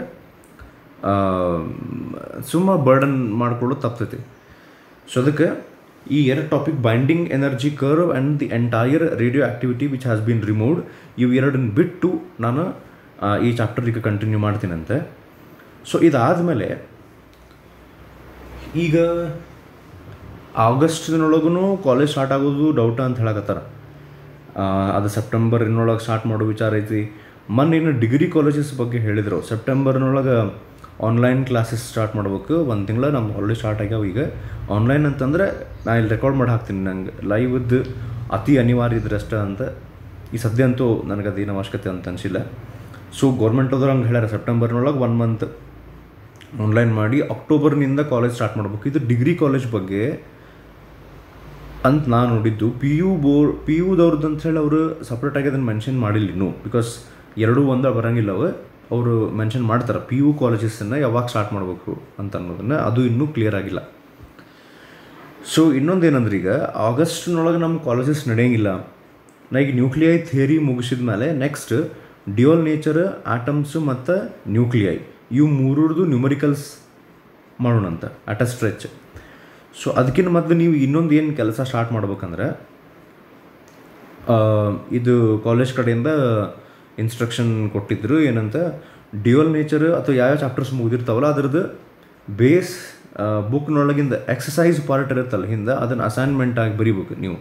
ಸುಮ್ಮ ಬರ್ಡನ್ ಮಾಡ್ಕೊಳ್ಳೋದು ತಪ್ತೈತಿ ಸೊ ಅದಕ್ಕೆ ಈ ಎರಡು topic binding energy curve and the entire radioactivity which has been removed ಇವು ಎರಡನ್ನ ಬಿಟ್ಟು ನಾನು ಆ, ಈ ಚಾಪ್ಟರ್ ಈಗ ಕಂಟಿನ್ಯೂ ಮಾಡ್ತೀನಂತೆ ಸೊ ಇದಾದಮೇಲೆ ಈಗ ಆಗಸ್ಟ್ನೊಳಗೂ ಕಾಲೇಜ್ ಸ್ಟಾರ್ಟ್ ಆಗೋದು ಡೌಟ ಅಂತ ಹೇಳಕತ್ತಾರ ಆ, ಅದು ಸೆಪ್ಟೆಂಬರ್ನೊಳಗೆ ಸ್ಟಾರ್ಟ್ ಮಾಡೋ ವಿಚಾರ ಐತಿ ಮೊನ್ನೆ ಇನ್ನು ಡಿಗ್ರಿ ಕಾಲೇಜಸ್ ಬಗ್ಗೆ ಹೇಳಿದರು ಸೆಪ್ಟೆಂಬರ್ನೊಳಗೆ ಆನ್ಲೈನ್ ಕ್ಲಾಸಸ್ ಸ್ಟಾರ್ಟ್ ಮಾಡ್ಬೇಕು ಒಂದು ತಿಂಗಳ ನಮ್ಮ ಆಲ್ರೆಡಿ ಸ್ಟಾರ್ಟ್ ಆಗ್ಯಾವ ಈಗ ಆನ್ಲೈನ್ ಅಂತಂದರೆ ನಾನು ಇಲ್ಲಿ ರೆಕಾರ್ಡ್ ಮಾಡಿ ಹಾಕ್ತೀನಿ ನಂಗೆ ಲೈವ್ದು ಅತಿ ಅನಿವಾರ್ಯ ಇದ್ರಷ್ಟ ಅಂತ ಈ ಸದ್ಯ ಅಂತೂ ನನಗೆ ಅದೇನು ಅವಶ್ಯಕತೆ ಅಂತ ಅನಿಸಿಲ್ಲ ಸೊ ಗೌರ್ಮೆಂಟದವ್ರು ಹಂಗೆ ಹೇಳ್ಯಾರ ಸೆಪ್ಟೆಂಬರ್ನೊಳಗೆ ಒನ್ ಮಂತ್ ಆನ್ಲೈನ್ ಮಾಡಿ ಅಕ್ಟೋಬರ್ನಿಂದ ಕಾಲೇಜ್ ಸ್ಟಾರ್ಟ್ ಮಾಡ್ಬೇಕು ಇದು ಡಿಗ್ರಿ ಕಾಲೇಜ್ ಬಗ್ಗೆ ಅಂತ ನಾನು ನೋಡಿದ್ದು ಪಿ ಯು ಬೋರ್ ಪಿ ಯುದವ್ರದ್ದು ಅಂತ ಹೇಳಿ ಅವರು ಸಪ್ರೇಟಾಗಿ ಅದನ್ನು ಮೆನ್ಷನ್ ಮಾಡಿಲ್ಲ ಇನ್ನೂ ಬಿಕಾಸ್ ಎರಡೂ ಒಂದ ಬರಂಗಿಲ್ಲ ಅವು ಅವರು ಮೆನ್ಷನ್ ಮಾಡ್ತಾರೆ ಪಿ ಯು ಕಾಲೇಜಸ್ಸನ್ನು ಯಾವಾಗ ಸ್ಟಾರ್ಟ್ ಮಾಡಬೇಕು ಅಂತ ಅನ್ನೋದನ್ನು ಅದು ಇನ್ನೂ ಕ್ಲಿಯರ್ ಆಗಿಲ್ಲ ಸೊ ಇನ್ನೊಂದೇನಂದ್ರೆ ಈಗ ಆಗಸ್ಟ್ನೊಳಗೆ ನಮ್ಮ ಕಾಲೇಜಸ್ ನಡೆಯಂಗಿಲ್ಲ ನಾ ಈಗ ನ್ಯೂಕ್ಲಿಯೈ ಥಿಯರಿ ಮುಗಿಸಿದ ಮೇಲೆ ನೆಕ್ಸ್ಟ್ ಡ್ಯುಯಲ್ ನೇಚರ್ ಆಟಮ್ಸ್ ಮತ್ತು ನ್ಯೂಕ್ಲಿಯೈ ಇವು ಮೂರರದು ನ್ಯೂಮರಿಕಲ್ಸ್ ಮಾಡೋಣಂತ ಅಟ್ ಅ ಸ್ಟ್ರೆಚ್ ಸೊ ಅದಕ್ಕಿಂತ ಮೊದಲು ನೀವು ಇನ್ನೊಂದು ಏನು ಕೆಲಸ ಸ್ಟಾರ್ಟ್ ಮಾಡ್ಬೇಕಂದ್ರೆ ಆ, ಇದು ಕಾಲೇಜ್ ಕಡೆಯಿಂದ ಇನ್ಸ್ಟ್ರಕ್ಷನ್ ಕೊಟ್ಟಿದ್ರು ಏನಂತ ಡ್ಯುಯಲ್ ನೇಚರ್ ಅಥವಾ ಯಾವ್ಯಾವ ಚಾಪ್ಟರ್ಸ್ ಮುಗಿದಿರ್ತಾವಲ್ಲ ಅದ್ರದ್ದು ಬೇಸ್ ಬುಕ್ನೊಳಗಿಂದ ಎಕ್ಸಸೈಸ್ ಪಾರ್ಟ್ ಇರುತ್ತಲ್ಲ ಹಿಂದೆ ಅದನ್ನು ಅಸೈನ್ಮೆಂಟ್ ಆಗಿ ಬರೀಬೇಕು ನೀವು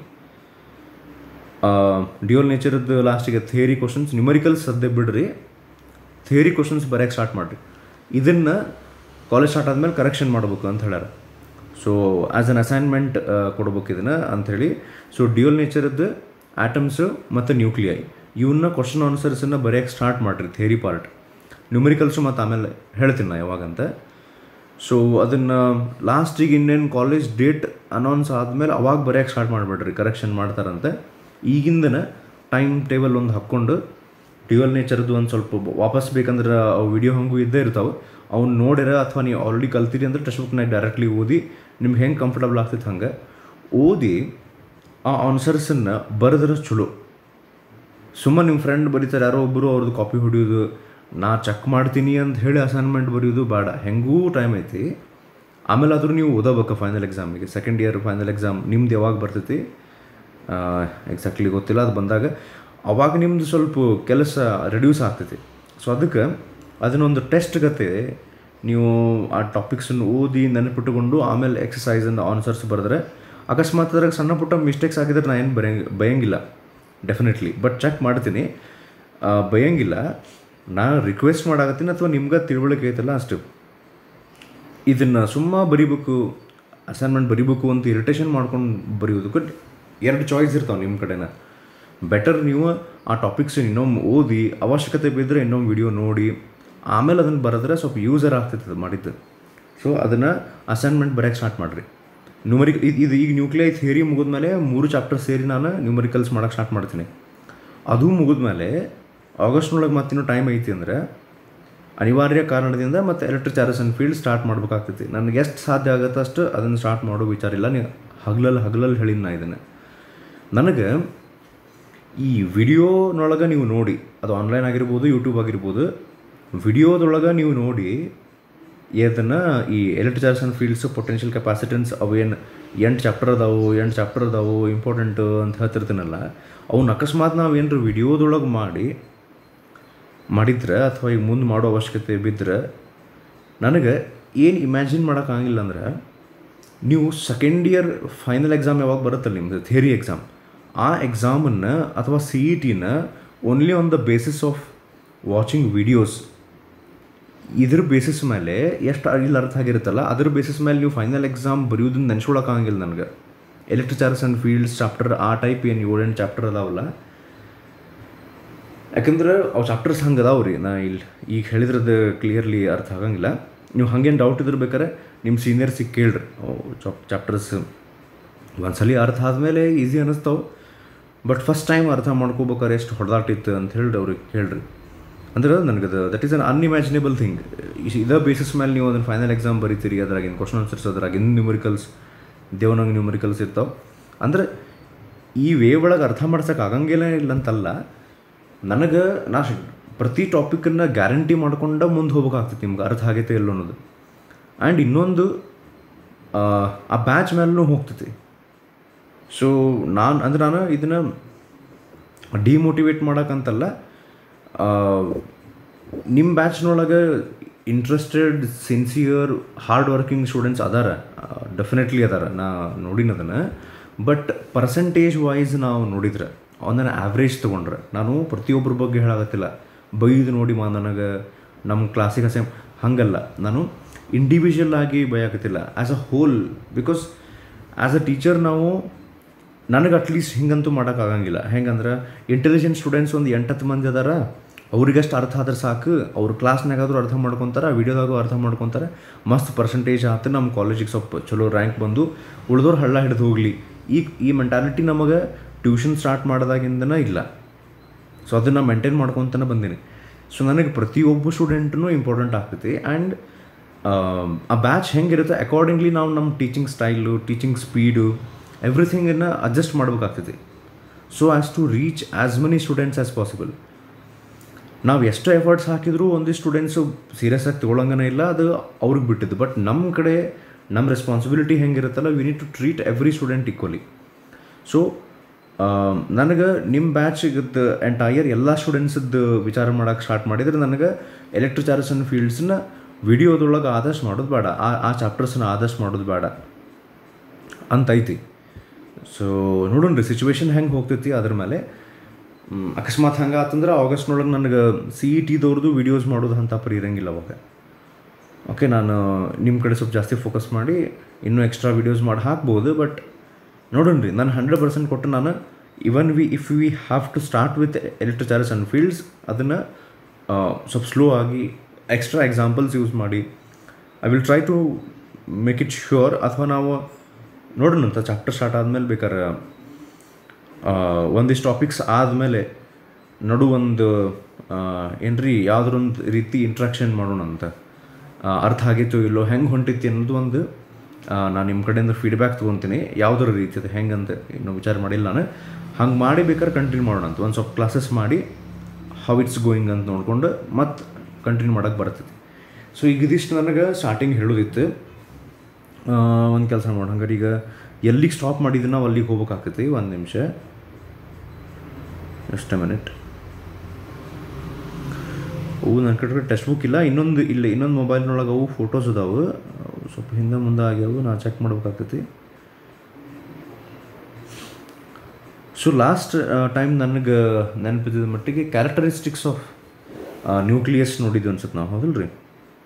ಡ್ಯುಯಲ್ ನೇಚರ್ದು ಲಾಸ್ಟಿಗೆ ಥಿಯರಿ ಕ್ವಶನ್ಸ್ ನ್ಯೂಮರಿಕಲ್ಸ್ ಸದ್ಯ ಬಿಡ್ರಿ ಥಿಯರಿ ಕ್ವಶನ್ಸ್ ಬರೆಯೋಕ್ಕೆ ಸ್ಟಾರ್ಟ್ ಮಾಡಿರಿ ಇದನ್ನು ಕಾಲೇಜ್ ಸ್ಟಾರ್ಟ್ ಆದಮೇಲೆ ಕರೆಕ್ಷನ್ ಮಾಡ್ಬೇಕು ಅಂತ ಹೇಳ್ಯಾರ ಸೊ ಆ್ಯಸ್ ಅನ್ ಅಸೈನ್ಮೆಂಟ್ ಕೊಡ್ಬೇಕು ಇದನ್ನು ಅಂಥೇಳಿ ಸೊ ಡ್ಯುಯಲ್ ನೇಚರದ್ದು ಆಟಮ್ಸು ಮತ್ತು ನ್ಯೂಕ್ಲಿಯೈ ಇವನ್ನ ಕ್ವಶನ್ ಆನ್ಸರ್ಸನ್ನು ಬರೆಯೋಕ್ಕೆ ಸ್ಟಾರ್ಟ್ ಮಾಡಿರಿ ಥಿಯರಿ ಪಾರ್ಟ್ ನ್ಯೂಮರಿಕಲ್ಸು ಮತ್ತು ಆಮೇಲೆ ಹೇಳ್ತೀನಿ ನಾ ಯಾವಾಗಂತ ಸೊ ಅದನ್ನು ಲಾಸ್ಟಿಗೆ ಇನ್ನೇನು ಕಾಲೇಜ್ ಡೇಟ್ ಅನೌನ್ಸ್ ಆದಮೇಲೆ ಅವಾಗ ಬರೆಯೋಕ್ಕೆ ಸ್ಟಾರ್ಟ್ ಮಾಡಿಬಿಡ್ರಿ ಕರೆಕ್ಷನ್ ಮಾಡ್ತಾರಂತೆ ಈಗಿಂದನೇ ಟೈಮ್ ಟೇಬಲ್ ಒಂದು ಹಾಕ್ಕೊಂಡು ಡ್ಯುಯಲ್ ನೇಚರ್ದು ಒಂದು ಸ್ವಲ್ಪ ಬ- ವಾಪಸ್ ಬೇಕಂದ್ರೆ ಅವು ವಿಡಿಯೋ ಹಂಗೂ ಇದ್ದೇ ಇರ್ತಾವೆ ಅವ್ನು ನೋಡಿರ ಅಥವಾ ನೀವು ಆಲ್ರೆಡಿ ಕಲ್ತೀರಿ ಅಂದ್ರೆ ಟೆಕ್ಸ್ಟ್ ಬುಕ್ನಾಗ ಡೈರೆಕ್ಟ್ಲಿ ಓದಿ ನಿಮ್ಗೆ ಹೆಂಗೆ ಕಂಫರ್ಟಬಲ್ ಆಗ್ತೈತೆ ಹಂಗೆ ಓದಿ ಆ ಆನ್ಸರ್ಸನ್ನು ಬರೆದ್ರೆ ಚಲೋ ಸುಮ್ಮನೆ ನಿಮ್ಮ ಫ್ರೆಂಡ್ ಬರೀತಾರೆ ಯಾರೋ ಒಬ್ಬರು ಅವ್ರದ್ದು ಕಾಪಿ ಹೊಡಿಯೋದು ನಾ ಚೆಕ್ ಮಾಡ್ತೀನಿ ಅಂತ ಹೇಳಿ ಅಸೈನ್ಮೆಂಟ್ ಬರೆಯೋದು ಬೇಡ ಹೆಂಗೂ ಟೈಮ್ ಐತಿ ಆಮೇಲೆ ಆದರೂ ನೀವು ಓದಬೇಕು ಫೈನಲ್ ಎಕ್ಸಾಮಿಗೆ ಸೆಕೆಂಡ್ ಇಯರ್ ಫೈನಲ್ ಎಕ್ಸಾಮ್ ನಿಮ್ದು ಯಾವಾಗ ಬರ್ತೈತಿ ಎಕ್ಸಾಕ್ಟ್ಲಿ ಗೊತ್ತಿಲ್ಲ ಅದು ಬಂದಾಗ ಅವಾಗ ನಿಮ್ಮದು ಸ್ವಲ್ಪ ಕೆಲಸ ರೆಡ್ಯೂಸ್ ಆಗ್ತೈತಿ ಸೊ ಅದಕ್ಕೆ ಅದನ್ನೊಂದು ಟೆಸ್ಟ್ ಗತೆ ನೀವು ಆ ಟಾಪಿಕ್ಸನ್ನು ಓದಿ ನೆನಪಿಟ್ಟುಕೊಂಡು ಆಮೇಲೆ ಎಕ್ಸಸೈಸನ್ನು ಆನ್ಸರ್ಸ್ ಬರೆದ್ರೆ ಅಕಸ್ಮಾತ್ ಅದ್ರಾಗ ಸಣ್ಣ ಪುಟ್ಟ ಮಿಸ್ಟೇಕ್ಸ್ ಆಗಿದ್ರೆ ನಾನು ಏನು ಬರೆಯಂಗ ಬಯಂಗಿಲ್ಲ ಡೆಫಿನೆಟ್ಲಿ ಬಟ್ ಚೆಕ್ ಮಾಡ್ತೀನಿ ಆ, ಬಯಂಗಿಲ್ಲ ನಾನು ರಿಕ್ವೆಸ್ಟ್ ಮಾಡಾಕತ್ತೀನಿ ಅಥವಾ ನಿಮ್ಗೆ ತಿಳುವಳಿಕೆ ಐತಲ್ಲ ಅಷ್ಟು ಇದನ್ನು ಸುಮ್ಮ ಬರಿಬೇಕು ಅಸೈನ್ಮೆಂಟ್ ಬರಿಬೇಕು ಅಂತ ಇರಿಟೇಷನ್ ಮಾಡ್ಕೊಂಡು ಬರೆಯೋದಕ್ಕೆ ಎರಡು ಚಾಯ್ಸ್ ಇರ್ತಾವೆ ನಿಮ್ಮ ಕಡೆನ ಬೆಟರ್ ನೀವು ಆ ಟಾಪಿಕ್ಸ್ ಇನ್ನೊಮ್ಮೆ ಓದಿ ಅವಶ್ಯಕತೆ ಬಿದ್ದರೆ ಇನ್ನೊಮ್ಮೆ ವಿಡಿಯೋ ನೋಡಿ ಆಮೇಲೆ ಅದನ್ನು ಬರೆದ್ರೆ ಸ್ವಲ್ಪ ಯೂಸರ್ ಆಗ್ತೈತೆ ಅದು ಮಾಡಿದ್ದು ಸೊ ಅದನ್ನು ಅಸೈನ್ಮೆಂಟ್ ಬರೆಯೋಕ್ಕೆ ಸ್ಟಾರ್ಟ್ ಮಾಡಿರಿ ನ್ಯೂಮರಿಕ್ ಇದು ಇದು ಈಗ ನ್ಯೂಕ್ಲಿಯೈ ಥಿಯರಿ ಮುಗಿದ್ಮೇಲೆ ಮೂರು ಚಾಪ್ಟರ್ ಸೇರಿ ನಾನು ನ್ಯೂಮರಿಕಲ್ಸ್ ಮಾಡೋಕ್ಕೆ ಸ್ಟಾರ್ಟ್ ಮಾಡ್ತೀನಿ ಅದು ಮುಗಿದ್ಮೇಲೆ ಆಗಸ್ಟ್ನೊಳಗೆ ಮತ್ತಿನ್ನೂ ಟೈಮ್ ಐತಿ ಅಂದರೆ ಅನಿವಾರ್ಯ ಕಾರಣದಿಂದ ಮತ್ತು electric charges and field start ಮಾಡ್ಬೇಕಾಗ್ತೈತಿ ನನಗೆ ಎಷ್ಟು ಸಾಧ್ಯ ಆಗುತ್ತೆ ಅಷ್ಟು ಅದನ್ನು ಸ್ಟಾರ್ಟ್ ಮಾಡೋ ವಿಚಾರ ಇಲ್ಲ ನೀವು ಹಗಲಲ್ಲಿ ಹಗಲಲ್ಲಿ ಹೇಳಿನ ನಾ ಇದನ್ನು ನನಗೆ ಈ ವಿಡಿಯೋನೊಳಗೆ ನೀವು ನೋಡಿ ಅದು ಆನ್ಲೈನ್ ಆಗಿರ್ಬೋದು ಯೂಟ್ಯೂಬ್ ಆಗಿರ್ಬೋದು ವಿಡಿಯೋದೊಳಗೆ ನೀವು ನೋಡಿ ಇದನ್ನು ಈ electric charge and fields potential capacitance ಅವು ಏನು ಎಂಟು ಚಾಪ್ಟರ್ ಅದಾವು ಎಂಟು ಚಾಪ್ಟರ್ ಅದಾವು ಇಂಪಾರ್ಟೆಂಟು ಅಂತ ಹೇಳ್ತಿರ್ತೀನಲ್ಲ ಅವ್ನ ಅಕಸ್ಮಾತ್ ನಾವು ಏನರ ವಿಡಿಯೋದೊಳಗೆ ಮಾಡಿ ಮಾಡಿದ್ರೆ ಅಥವಾ ಈಗ ಮುಂದೆ ಮಾಡೋ ಅವಶ್ಯಕತೆ ಬಿದ್ದರೆ ನನಗೆ ಏನು ಇಮ್ಯಾಜಿನ್ ಮಾಡೋಕ್ಕಾಗಿಲ್ಲ ಅಂದ್ರೆ ನೀವು ಸೆಕೆಂಡ್ ಇಯರ್ ಫೈನಲ್ ಎಕ್ಸಾಮ್ ಯಾವಾಗ ಬರುತ್ತಲ್ಲ ನಿಮ್ಮದು ಥಿಯರಿ ಎಕ್ಸಾಮ್ ಆ ಎಕ್ಸಾಮನ್ನು ಅಥವಾ ಸಿ ಇ ಟಿನ only on the basis of watching videos ಇದ್ರ ಬೇಸಿಸ್ ಮೇಲೆ ಎಷ್ಟು ಇಲ್ಲಿ ಅರ್ಥ ಆಗಿರುತ್ತಲ್ಲ ಅದ್ರ ಬೇಸಿಸ್ ಮೇಲೆ ನೀವು ಫೈನಲ್ ಎಕ್ಸಾಮ್ ಬರೆಯೋದನ್ನ ನೆನ್ಸ್ಕೊಳಕ್ಕಾಗಿಲ್ಲ ನನಗೆ electric charges and fields chapter ಆ ಟೈಪ್ ಏನು ಏಳೆಂಟು ಚಾಪ್ಟರ್ ಅದಾವಲ್ಲ ಯಾಕಂದ್ರೆ ಅವು ಚಾಪ್ಟರ್ಸ್ ಹಂಗೆ ಅದಾವ ರೀ ನಾ ಇಲ್ಲಿ ಈಗ ಹೇಳಿದ್ರದ್ದು ಕ್ಲಿಯರ್ಲಿ ಅರ್ಥ ಆಗಂಗಿಲ್ಲ ನೀವು ಹಂಗೇನು ಡೌಟ್ ಇದ್ರ ಬೇಕಾರೆ ನಿಮ್ಮ ಸೀನಿಯರ್ಸಿಗೆ ಕೇಳ್ರಿ ಚಾಪ್ ಚಾಪ್ಟರ್ಸ್ ಒಂದ್ಸಲಿ ಅರ್ಥ ಆದಮೇಲೆ ಈಸಿ ಅನ್ನಿಸ್ತಾವೆ ಬಟ್ ಫಸ್ಟ್ ಟೈಮ್ ಅರ್ಥ ಮಾಡ್ಕೋಬೇಕಾದ್ರೆ ಎಷ್ಟು ಹೊಡೆದಾಟಿತ್ತು ಅಂತ ಹೇಳಿ ಅವ್ರಿಗೆ ಹೇಳ್ರಿ ಅಂದ್ರೆ ನನಗೆ ಅದು that is un unimaginable thing ಇದೇ ಬೇಸಿಸ್ ಮೇಲೆ ನೀವು ಅದನ್ನು ಫೈನಲ್ ಎಕ್ಸಾಮ್ ಬರೀತೀರಿ ಅದ್ರಾಗಿನ ಕ್ವಶನ್ ಆನ್ಸರ್ಸ್ ಅದ್ರಾಗಿನ ನ್ಯೂಮರಿಕಲ್ಸ್ ದೇವನಂಗೆ ನ್ಯೂಮರಿಕಲ್ಸ್ ಇರ್ತಾವೆ ಅಂದ್ರೆ ಈ ವೇ ಒಳಗೆ ಅರ್ಥ ಮಾಡ್ಸೋಕೆ ಆಗಂಗಿಲ್ಲ ಇಲ್ಲ ಅಂತಲ್ಲ ನನಗೆ ನಾ ಶ್- ಪ್ರತಿ ಟಾಪಿಕನ್ನು ಗ್ಯಾರಂಟಿ ಮಾಡ್ಕೊಂಡು ಮುಂದೆ ಹೋಗ್ಬೇಕಾಗ್ತೈತಿ ನಿಮ್ಗೆ ಅರ್ಥ ಆಗೈತೆ ಇಲ್ಲ ಅನ್ನೋದು ಆ್ಯಂಡ್ ಇನ್ನೊಂದು ಆ, ಆ ಬ್ಯಾಚ್ ಮೇಲೂ ಹೋಗ್ತೈತಿ ಸೊ ನಾನು ಅಂದ್ರೆ ನಾನು ಇದನ್ನು ಡಿಮೋಟಿವೇಟ್ ಮಾಡೋಕ್ಕಂತಲ್ಲ ನಿಮ್ಮ ಬ್ಯಾಚ್ನೊಳಗೆ interested sincere hard working students ಅದಾರ ಡೆಫಿನೆಟ್ಲಿ ಅದಾರ ನಾ ನೋಡಿನ ಅದನ್ನು ಬಟ್ ಪರ್ಸೆಂಟೇಜ್ ವೈಸ್ ನಾವು ನೋಡಿದ್ರೆ ಅವನ್ನ ಆವ್ರೇಜ್ ತೊಗೊಂಡ್ರೆ ನಾನು ಪ್ರತಿಯೊಬ್ಬರ ಬಗ್ಗೆ ಹೇಳಾಗತ್ತಿಲ್ಲ ಬೈದು ನೋಡಿ ಮಾ ನನಗೆ ನಮ್ಮ ಕ್ಲಾಸಿಗೆ ಸೇಮ್ ಹಾಗಲ್ಲ ನಾನು ಇಂಡಿವಿಜುವಲ್ ಆಗಿ ಬೈಯಾಕತ್ತಿಲ್ಲ as a whole because as a teacher ನಾವು ನನಗೆ ಅಟ್ಲೀಸ್ಟ್ ಹಿಂಗಂತೂ ಮಾಡೋಕ್ಕಾಗಂಗಿಲ್ಲ ಹೆಂಗಂದ್ರೆ ಇಂಟೆಲಿಜೆಂಟ್ ಸ್ಟೂಡೆಂಟ್ಸ್ ಒಂದು ಎಂಟತ್ತು ಮಂದಿ ಅದಾರ ಅವ್ರಿಗಷ್ಟು ಅರ್ಥ ಆದ್ರೆ ಸಾಕು ಅವ್ರ ಕ್ಲಾಸ್ನಾಗಾದ್ರೂ ಅರ್ಥ ಮಾಡ್ಕೊತಾರೆ ವಿಡಿಯೋದಾಗೂ ಅರ್ಥ ಮಾಡ್ಕೊತಾರೆ ಮಸ್ತ್ ಪರ್ಸೆಂಟೇಜ್ ಆತು ನಮ್ಮ ಕಾಲೇಜಿಗೆ ಸ್ವಲ್ಪ ಚಲೋ ರ್ಯಾಂಕ್ ಬಂದು ಉಳಿದವ್ರು ಹಳ್ಳ ಹಿಡಿದು ಹೋಗಲಿ ಈ ಈ ಮೆಂಟಾಲಿಟಿ ನಮಗೆ ಟ್ಯೂಷನ್ ಸ್ಟಾರ್ಟ್ ಮಾಡಿದಾಗಿಂದನೇ ಇಲ್ಲ ಸೊ ಅದನ್ನು ಮೇಂಟೈನ್ ಮಾಡ್ಕೊತಾನೆ ಬಂದೀನಿ ಸೊ ನನಗೆ ಪ್ರತಿಯೊಬ್ಬ ಸ್ಟೂಡೆಂಟ್ನು ಇಂಪಾರ್ಟೆಂಟ್ ಆಗ್ತೈತಿ ಆ್ಯಂಡ್ ಆ ಬ್ಯಾಚ್ ಹೆಂಗಿರುತ್ತೆ ಅಕಾರ್ಡಿಂಗ್ಲಿ ನಾವು ನಮ್ಮ ಟೀಚಿಂಗ್ ಸ್ಟೈಲು ಟೀಚಿಂಗ್ ಸ್ಪೀಡು ಎವ್ರಿಥಿಂಗನ್ನು ಅಡ್ಜಸ್ಟ್ ಮಾಡ್ಬೇಕಾಗ್ತೈತಿ so as to reach as many students as possible ನಾವು ಎಷ್ಟು ಎಫರ್ಟ್ಸ್ ಹಾಕಿದರೂ ಒಂದಿಷ್ಟು ಸ್ಟೂಡೆಂಟ್ಸು ಸೀರಿಯಸ್ ಆಗಿ ತೊಗೊಳಂಗನೇ ಇಲ್ಲ ಅದು ಅವ್ರಿಗೆ ಬಿಟ್ಟಿದ್ದು ಬಟ್ ನಮ್ಮ ಕಡೆ ನಮ್ಮ ರೆಸ್ಪಾನ್ಸಿಬಿಲಿಟಿ ಹೆಂಗಿರುತ್ತಲ್ಲ we need to treat every student equally so ನನಗೆ ನಿಮ್ಮ ಬ್ಯಾಚಿಗದ್ದು ಎಂಟೈರ್ ಎಲ್ಲ ಸ್ಟೂಡೆಂಟ್ಸದ್ದು ವಿಚಾರ ಮಾಡೋಕೆ ಸ್ಟಾರ್ಟ್ ಮಾಡಿದ್ರೆ ನನಗೆ ಎಲೆಕ್ಟ್ರಿಕ್ ಚಾರ್ಜಸ್ ಆ್ಯಂಡ್ ಫೀಲ್ಡ್ಸ್ನ ವಿಡಿಯೋದೊಳಗೆ ಆದಷ್ಟು ಮಾಡೋದು ಬೇಡ ಆ ಆ ಚಾಪ್ಟರ್ಸ್ನ ಆದಷ್ಟು ಮಾಡೋದು ಬೇಡ ಅಂತ ಐತಿ ಸೊ ನೋಡೋಣ ರೀ ಸಿಚುವೇಶನ್ ಹೆಂಗೆ ಹೋಗ್ತೈತಿ ಅದ್ರ ಮೇಲೆ ಮ್, ಅಕಸ್ಮಾತ್ ಹಂಗೆ ಆತಂದ್ರೆ ಆಗಸ್ಟ್ನೊಳಗೆ ನನಗೆ ಸಿ ಇ ಟಿದವ್ರದ್ದು ವೀಡಿಯೋಸ್ ಮಾಡೋದು ಅಂತ ಪರಿ ಇರಂಗಿಲ್ಲ ಅವಾಗ ಓಕೆ ನಾನು ನಿಮ್ಮ ಕಡೆ ಸ್ವಲ್ಪ ಜಾಸ್ತಿ ಫೋಕಸ್ ಮಾಡಿ ಇನ್ನೂ ಎಕ್ಸ್ಟ್ರಾ ವೀಡಿಯೋಸ್ ಮಾಡಿ ಹಾಕ್ಬೋದು ಬಟ್ ನೋಡೋಣ ರೀ ನಾನು ಹಂಡ್ರೆಡ್ ಪರ್ಸೆಂಟ್ ಕೊಟ್ಟು ನಾನು even we if we have to start with electric charges and fields ಅದನ್ನು ಸ್ವಲ್ಪ ಸ್ಲೋ ಆಗಿ ಎಕ್ಸ್ಟ್ರಾ ಎಕ್ಸಾಂಪಲ್ಸ್ ಯೂಸ್ ಮಾಡಿ I will try to make it sure ಅಥವಾ ನಾವು ನೋಡೋಣ ಅಂತ ಚಾಪ್ಟರ್ ಸ್ಟಾರ್ಟ್ ಆದಮೇಲೆ ಬೇಕಾದ್ರೆ ಆ, ಒಂದಿಷ್ಟು ಟಾಪಿಕ್ಸ್ ಆದಮೇಲೆ ನಡು ಒಂದು ಏನ್ರಿ ಯಾವ್ದಾರೊಂದು ರೀತಿ ಇಂಟ್ರಾಕ್ಷನ್ ಮಾಡೋಣ ಅಂತ ಆ, ಅರ್ಥ ಆಗಿತ್ತು ಇಲ್ಲೋ ಹೆಂಗೆ ಹೊಂಟಿತ್ತು ಅನ್ನೋದು ಒಂದು ನಾನು ನಿಮ್ಮ ಕಡೆಯಿಂದ ಫೀಡ್ಬ್ಯಾಕ್ ತೊಗೊತೀನಿ ಯಾವುದರ ರೀತಿ ಅದು ಹೆಂಗೆ ಅಂತ ಇನ್ನೂ ವಿಚಾರ ಮಾಡಿಲ್ಲ ನಾನು ಹಂಗೆ ಮಾಡಿ ಬೇಕಾದ್ರೆ ಕಂಟಿನ್ಯೂ ಮಾಡೋಣ ಅಂತ ಒಂದು ಸ್ವಲ್ಪ ಕ್ಲಾಸಸ್ ಮಾಡಿ ಹೌ ಇಟ್ಸ್ ಗೋಯಿಂಗ್ ಅಂತ ನೋಡಿಕೊಂಡು ಮತ್ತು ಕಂಟಿನ್ಯೂ ಮಾಡೋಕ್ಕೆ ಬರ್ತೈತಿ ಸೊ ಈಗ ಇದಿಷ್ಟು ನನಗೆ ಸ್ಟಾರ್ಟಿಂಗ್ ಹೇಳೋದಿತ್ತು ಒಂದು ಕೆಲಸ ಮಾಡೋಣ ಹಂಗಾರೆ ಈಗ ಎಲ್ಲಿಗೆ ಸ್ಟಾಪ್ ಮಾಡಿದ್ದು ನಾವು ಅಲ್ಲಿಗೆ ಹೋಗ್ಬೇಕಾಗ್ತೈತಿ ಒಂದು ನಿಮಿಷ ಎಷ್ಟು ಮಿನಿಟ್ ಅವು ನನ್ನ ಕಡೆ ಟೆಕ್ಸ್ಟ್ ಬುಕ್ ಇಲ್ಲ ಇನ್ನೊಂದು ಇಲ್ಲ ಇನ್ನೊಂದು ಮೊಬೈಲ್ನೊಳಗೆ ಅವು ಫೋಟೋಸ್ ಅದಾವು ಅವು ಸ್ವಲ್ಪ ಹಿಂದೆ ಮುಂದೆ ಆಗ್ಯಾವು ನಾ ಚೆಕ್ ಮಾಡ್ಬೇಕಾಗ್ತೈತಿ ಸೊ ಲಾಸ್ಟ್ ಟೈಮ್ ನನಗೆ ನೆನಪಿದ್ದ ಮಟ್ಟಿಗೆ ಕ್ಯಾರೆಕ್ಟರಿಸ್ಟಿಕ್ಸ್ ಆಫ್ ನ್ಯೂಕ್ಲಿಯಸ್ ನೋಡಿದ್ದು ಅನ್ಸುತ್ತೆ ನಾವು ಹೌದಲ್ಲ ರೀ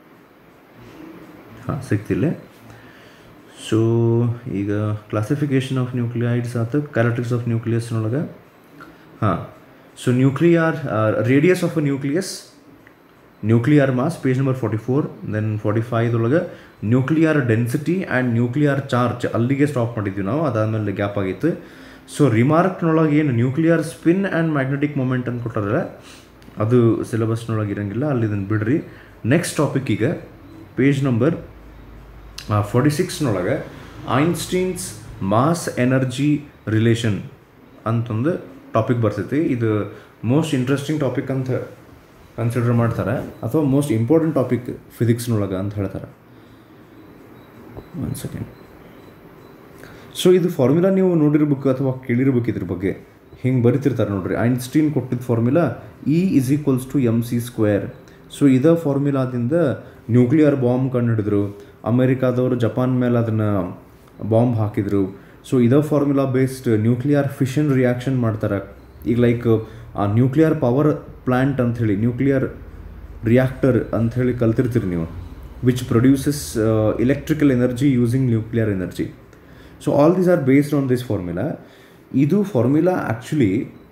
ಹಾಂ ಸಿಗ್ತಿಲ್ಲ ಸೊ ಈಗ ಕ್ಲಾಸಿಫಿಕೇಶನ್ ಆಫ್ ನ್ಯೂಕ್ಲಿಯೈಡ್ಸ್ ಆಯ್ತು ಕ್ಯಾರೆಕ್ಟರಿಕ್ಸ್ ಆಫ್ ನ್ಯೂಕ್ಲಿಯಸ್ನೊಳಗೆ ಹಾಂ so nuclear radius of a nucleus nuclear mass page number forty four then forty ಫೈವ್ದೊಳಗೆ nuclear density and nuclear charge ಅಲ್ಲಿಗೆ ಸ್ಟಾಪ್ ಮಾಡಿದ್ವಿ ನಾವು ಅದಾದಮೇಲೆ ಗ್ಯಾಪ್ ಆಗಿತ್ತು ಸೊ ರಿಮಾರ್ಕ್ನೊಳಗೆ ಏನು nuclear spin and magnetic moment ಅಂತ ಕೊಟ್ಟಾರಲ್ಲ ಅದು ಸಿಲೆಬಸ್ನೊಳಗೆ ಇರಂಗಿಲ್ಲ ಅಲ್ಲಿ ಇದನ್ನು ಬಿಡ್ರಿ ನೆಕ್ಸ್ಟ್ ಟಾಪಿಕ್ ಈಗ ಪೇಜ್ ನಂಬರ್ ಫೋರ್ಟಿ ಸಿಕ್ಸ್ನೊಳಗೆ ಐನ್ಸ್ಟೀನ್ಸ್ ಮಾಸ್ ಎನರ್ಜಿ ರಿಲೇಷನ್ ಅಂತಂದು ಟಾಪಿಕ್ ಬರ್ತೈತಿ ಇದು ಮೋಸ್ಟ್ ಇಂಟ್ರೆಸ್ಟಿಂಗ್ ಟಾಪಿಕ್ ಅಂತ ಕನ್ಸಿಡರ್ ಮಾಡ್ತಾರೆ ಅಥವಾ ಮೋಸ್ಟ್ ಇಂಪಾರ್ಟೆಂಟ್ ಟಾಪಿಕ್ ಫಿಸಿಕ್ಸ್ನೊಳಗೆ ಅಂತ ಹೇಳ್ತಾರೆ ಒನ್ ಸೆಕೆಂಡ್ ಸೊ ಇದು ಫಾರ್ಮುಲಾ ನೀವು ನೋಡಿರ್ಬೇಕು ಅಥವಾ ಕೇಳಿರ್ಬೇಕು ಇದ್ರ ಬಗ್ಗೆ ಹಿಂಗೆ ಬರಿತಿರ್ತಾರೆ ನೋಡ್ರಿ ಐನ್ಸ್ಟೀನ್ ಕೊಟ್ಟಿದ್ದ formula E is equals to M C square so ಇದೇ ಫಾರ್ಮುಲಾದಿಂದ ನ್ಯೂಕ್ಲಿಯರ್ ಬಾಂಬ್ ಕಂಡುಹಿಡಿದ್ರು ಅಮೇರಿಕಾದವರು ಜಪಾನ್ ಮೇಲೆ ಅದನ್ನು ಬಾಂಬ್ ಹಾಕಿದರು ಸೊ ಇದೇ formula based nuclear fission reaction ಮಾಡ್ತಾರೆ ಈಗ ಲೈಕ್ ಆ ನ್ಯೂಕ್ಲಿಯರ್ ಪವರ್ ಪ್ಲ್ಯಾಂಟ್ ಅಂಥೇಳಿ ನ್ಯೂಕ್ಲಿಯರ್ ರಿಯಾಕ್ಟರ್ ಅಂಥೇಳಿ ಕಲ್ತಿರ್ತೀರಿ ನೀವು which produces electrical energy using nuclear energy so all these are based on this formula ಇದು ಫಾರ್ಮುಲಾ ಆ್ಯಕ್ಚುಲಿ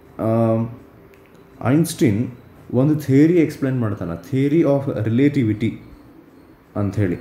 ಐನ್ಸ್ಟೀನ್ ಒಂದು ಥಿಯರಿ ಎಕ್ಸ್ಪ್ಲೇನ್ ಮಾಡ್ತಾನೆ ಥಿಯರಿ ಆಫ್ ರಿಲೇಟಿವಿಟಿ ಅಂಥೇಳಿ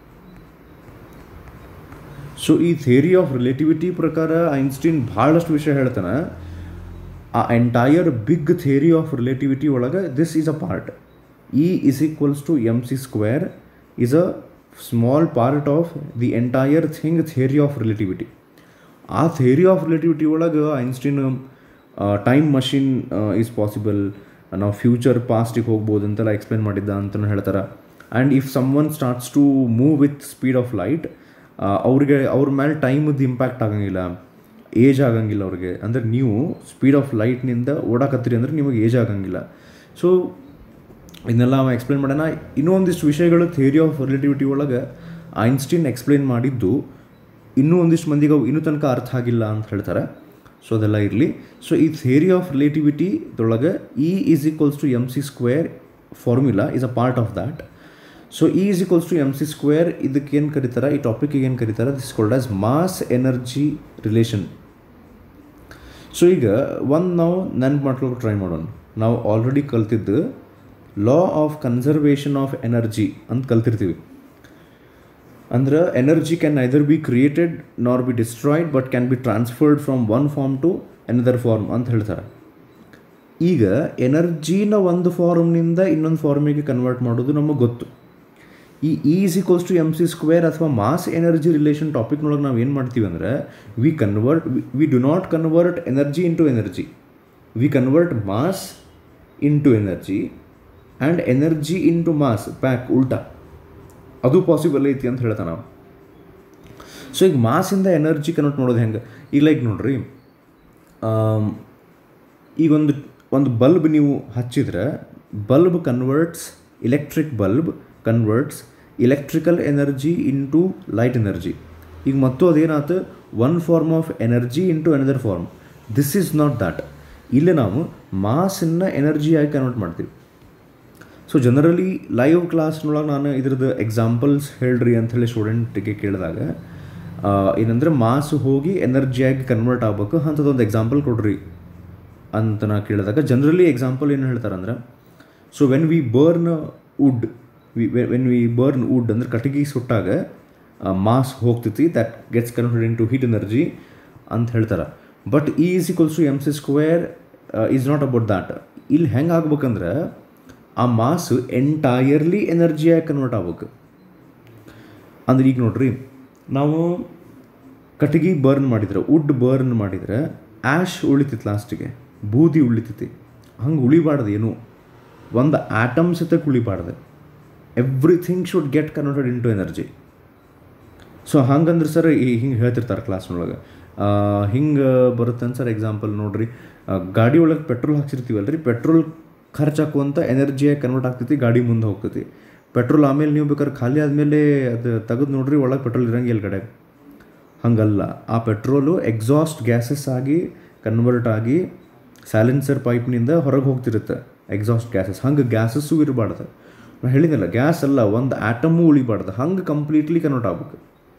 ಸೊ ಈ ಥಿಯರಿ ಆಫ್ ರಿಲೇಟಿವಿಟಿ ಪ್ರಕಾರ ಐನ್ಸ್ಟೀನ್ ಭಾಳಷ್ಟು ವಿಷಯ ಹೇಳ್ತಾನೆ ಆ entire big theory of relativity ಒಳಗೆ this is a part E is equals to M C square is a small part of the entire thing theory of relativity ಆ ಥಿಯರಿ ಆಫ್ ರಿಲೇಟಿವಿಟಿ ಒಳಗೆ Einstein time machine is possible ನಾವು ಫ್ಯೂಚರ್ ಪಾಸ್ಟಿಗೆ ಹೋಗ್ಬೋದು ಅಂತೆಲ್ಲ ಎಕ್ಸ್ಪ್ಲೇನ್ ಮಾಡಿದ್ದ ಅಂತಲೂ ಹೇಳ್ತಾರೆ and if someone starts to move with speed of light ಅವ್ರಿಗೆ ಅವ್ರ ಮೇಲೆ ಟೈಮದ್ದು ಇಂಪ್ಯಾಕ್ಟ್ ಆಗಂಗಿಲ್ಲ ಏಜ್ ಆಗಂಗಿಲ್ಲ ಅವ್ರಿಗೆ ಅಂದರೆ ನೀವು ಸ್ಪೀಡ್ ಆಫ್ ಲೈಟ್ನಿಂದ ಓಡಾಕತ್ತೀರಿ ಅಂದರೆ ನಿಮಗೆ ಏಜ್ ಆಗಂಗಿಲ್ಲ ಸೊ ಇದನ್ನೆಲ್ಲ ಅವ ಎಕ್ಸ್ಪ್ಲೇನ್ ಮಾಡೋಣ ಇನ್ನೂ ಒಂದಿಷ್ಟು ವಿಷಯಗಳು ಥಿಯರಿ ಆಫ್ ರಿಲೇಟಿವಿಟಿ ಒಳಗೆ ಐನ್ಸ್ಟೀನ್ ಎಕ್ಸ್ಪ್ಲೇನ್ ಮಾಡಿದ್ದು ಇನ್ನೂ ಒಂದಿಷ್ಟು ಮಂದಿಗೆ ಅವು ಇನ್ನೂ ತನಕ ಅರ್ಥ ಆಗಿಲ್ಲ ಅಂತ ಹೇಳ್ತಾರೆ ಸೊ ಅದೆಲ್ಲ ಇರಲಿ ಸೊ ಈ ಥಿಯರಿ ಆಫ್ ರಿಲೇಟಿವಿಟಿದೊಳಗೆ E is equals to M C square formula is a part of that so E is equals to M C square ಇದಕ್ಕೆ ಏನು ಕರೀತಾರೆ ಈ ಟಾಪಿಕ್ಗೆ ಏನು ಕರೀತಾರೆ this called as mass energy relation so ಈಗ ಒಂದು ನಾವು ನೆನ್ಪು ಮಾಡ್ಕೊಳ್ಳೋಕೆ ಟ್ರೈ ಮಾಡೋಣ ನಾವು ಆಲ್ರೆಡಿ ಕಲ್ತಿದ್ದು law of conservation of energy ಅಂತ ಕಲ್ತಿರ್ತೀವಿ ಅಂದ್ರೆ energy can either be created nor be destroyed but can be transferred from one form to another form ಅಂತ ಹೇಳ್ತಾರೆ ಈಗ ಎನರ್ಜಿನ ಒಂದು ಫಾರ್ಮ್ನಿಂದ ಇನ್ನೊಂದು ಫಾರ್ಮಿಗೆ ಕನ್ವರ್ಟ್ ಮಾಡೋದು ನಮಗೆ ಗೊತ್ತು E is equals to M C square ಅಥವಾ ಮಾಸ್ ಎನರ್ಜಿ ರಿಲೇಷನ್ ಟಾಪಿಕ್ನೊಳಗೆ ನಾವು ಏನು ಮಾಡ್ತೀವಿ ಅಂದರೆ we convert we do not convert energy into energy we convert mass into energy and energy into mass back ಉಲ್ಟಾ ಅದು ಪಾಸಿಬಲ್ ಐತಿ ಅಂತ ಹೇಳ್ತಾನೆ ನಾವು ಸೊ ಈಗ ಮಾಸಿಂದ ಎನರ್ಜಿ ಕನ್ವರ್ಟ್ ಮಾಡೋದು ಹೆಂಗೆ ಈಗ ಲೈಕ್ ನೋಡ್ರಿ ಈಗ ಒಂದು ಒಂದು ಬಲ್ಬ್ ನೀವು ಹಚ್ಚಿದ್ರೆ bulb converts electric bulb converts electrical energy into light energy ಈಗ ಮತ್ತು ಅದೇನಾಯ್ತು one form of energy into another form this is not that ಇಲ್ಲಿ ನಾವು ಮಾಸನ್ನು ಎನರ್ಜಿಯಾಗಿ ಕನ್ವರ್ಟ್ ಮಾಡ್ತೀವಿ ಸೊ ಜನರಲಿ ಲೈವ್ ಕ್ಲಾಸ್ನೊಳಗೆ ನಾನು ಇದ್ರದ್ದು ಎಕ್ಸಾಂಪಲ್ಸ್ ಹೇಳ್ರಿ ಅಂಥೇಳಿ ಸ್ಟೂಡೆಂಟಿಗೆ ಕೇಳಿದಾಗ ಏನಂದರೆ ಮಾಸ್ ಹೋಗಿ ಎನರ್ಜಿಯಾಗಿ ಕನ್ವರ್ಟ್ ಆಗ್ಬೇಕು ಅಂಥದ್ದೊಂದು ಎಕ್ಸಾಂಪಲ್ ಕೊಡ್ರಿ ಅಂತ ನಾ ಕೇಳಿದಾಗ ಜನರಲಿ ಎಕ್ಸಾಂಪಲ್ ಏನು ಹೇಳ್ತಾರಂದ್ರೆ so when we burn wood we when we burn wood ಅಂದ್ರೆ ಕಟ್ಟಿಗೆ ಸುಟ್ಟಾಗ ಮಾಸ್ ಹೋಗ್ತೈತಿ that gets converted into heat energy ಅಂತ ಹೇಳ್ತಾರೆ but E is equals to M C square is not about that ಇಲ್ಲಿ ಹೆಂಗೆ ಆಗ್ಬೇಕಂದ್ರೆ ಆ ಮಾಸ್ ಎಂಟೈರ್ಲಿ ಎನರ್ಜಿಯಾಗಿ ಕನ್ವರ್ಟ್ ಆಗ್ಬೇಕು ಅಂದ್ರೆ ಈಗ ನೋಡ್ರಿ ನಾವು ಕಟ್ಟಿಗೆ ಬರ್ನ್ ಮಾಡಿದ್ರೆ ವುಡ್ ಬರ್ನ್ ಮಾಡಿದ್ರೆ ಆ್ಯಶ್ ಉಳಿತೈತಿ ಲಾಸ್ಟಿಗೆ ಬೂದಿ ಉಳಿತೈತಿ ಹಂಗೆ ಉಳಿಬಾರ್ದು ಏನು ಒಂದು ಆಟಮ್ ಸತಕ್ಕೆ ಉಳಿಬಾರ್ದು everything should get converted into energy so ಹಂಗಂದ್ರೆ ಸರ್ ಈ ಹಿಂಗೆ ಹೇಳ್ತಿರ್ತಾರೆ ಕ್ಲಾಸ್ನೊಳಗೆ ಹಿಂಗೆ ಬರುತ್ತೆ ಸರ್ ಎಕ್ಸಾಂಪಲ್ ನೋಡ್ರಿ ಗಾಡಿ ಒಳಗೆ ಪೆಟ್ರೋಲ್ ಹಾಕ್ಸಿರ್ತೀವಲ್ಲ ರೀ ಪೆಟ್ರೋಲ್ ಖರ್ಚು ಹಾಕುವಂಥ ಎನರ್ಜಿಯಾಗಿ ಕನ್ವರ್ಟ್ ಆಗ್ತೈತಿ ಗಾಡಿ ಮುಂದೆ ಹೋಗ್ತೈತಿ ಪೆಟ್ರೋಲ್ ಆಮೇಲೆ ನೀವು ಬೇಕಾದ್ರೆ ಖಾಲಿ ಆದಮೇಲೆ ಅದು ತೆಗೆದು ನೋಡ್ರಿ ಒಳಗೆ ಪೆಟ್ರೋಲ್ ಇರಂಗಿಲ್ಲ ಕಡೆ ಹಂಗಲ್ಲ ಆ ಪೆಟ್ರೋಲು ಎಕ್ಸಾಸ್ಟ್ ಗ್ಯಾಸಸ್ ಆಗಿ ಕನ್ವರ್ಟ್ ಆಗಿ ಸ್ಯಾಲೆನ್ಸರ್ ಪೈಪ್ನಿಂದ ಹೊರಗೆ ಹೋಗ್ತಿರುತ್ತೆ ಎಕ್ಸಾಸ್ಟ್ ಗ್ಯಾಸಸ್ ಹಂಗೆ ಗ್ಯಾಸಸ್ಸು ಇರಬಾರ್ದು ನಾನು ಹೇಳಿದ್ನಲ್ಲ ಗ್ಯಾಸ್ ಅಲ್ಲ ಒಂದು ಆಟಮು ಉಳಿಬಾರ್ದು ಹಂಗೆ ಕಂಪ್ಲೀಟ್ಲಿ ಕನ್ವರ್ಟ್ ಆಗ್ಬೇಕು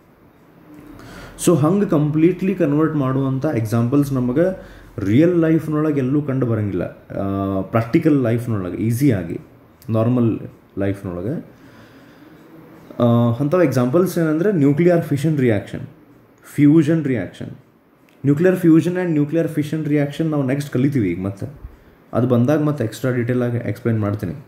ಸೊ ಹಂಗೆ ಕಂಪ್ಲೀಟ್ಲಿ ಕನ್ವರ್ಟ್ ಮಾಡುವಂಥ ಎಕ್ಸಾಂಪಲ್ಸ್ ನಮಗೆ ರಿಯಲ್ ಲೈಫ್ನೊಳಗೆ ಎಲ್ಲೂ ಕಂಡು ಬರೋಂಗಿಲ್ಲ ಪ್ರಾಕ್ಟಿಕಲ್ ಲೈಫ್ನೊಳಗೆ ಈಸಿಯಾಗಿ ನಾರ್ಮಲ್ ಲೈಫ್ನೊಳಗೆ ಅಂಥವು ಎಕ್ಸಾಂಪಲ್ಸ್ ಏನಂದರೆ nuclear fission reaction fusion reaction nuclear fusion and nuclear fission reaction ನಾವು ನೆಕ್ಸ್ಟ್ ಕಲಿತೀವಿ ಈಗ ಮತ್ತೆ ಅದು ಬಂದಾಗ ಮತ್ತೆ ಎಕ್ಸ್ಟ್ರಾ ಡೀಟೇಲಾಗಿ ಎಕ್ಸ್ಪ್ಲೈನ್ ಮಾಡ್ತೀನಿ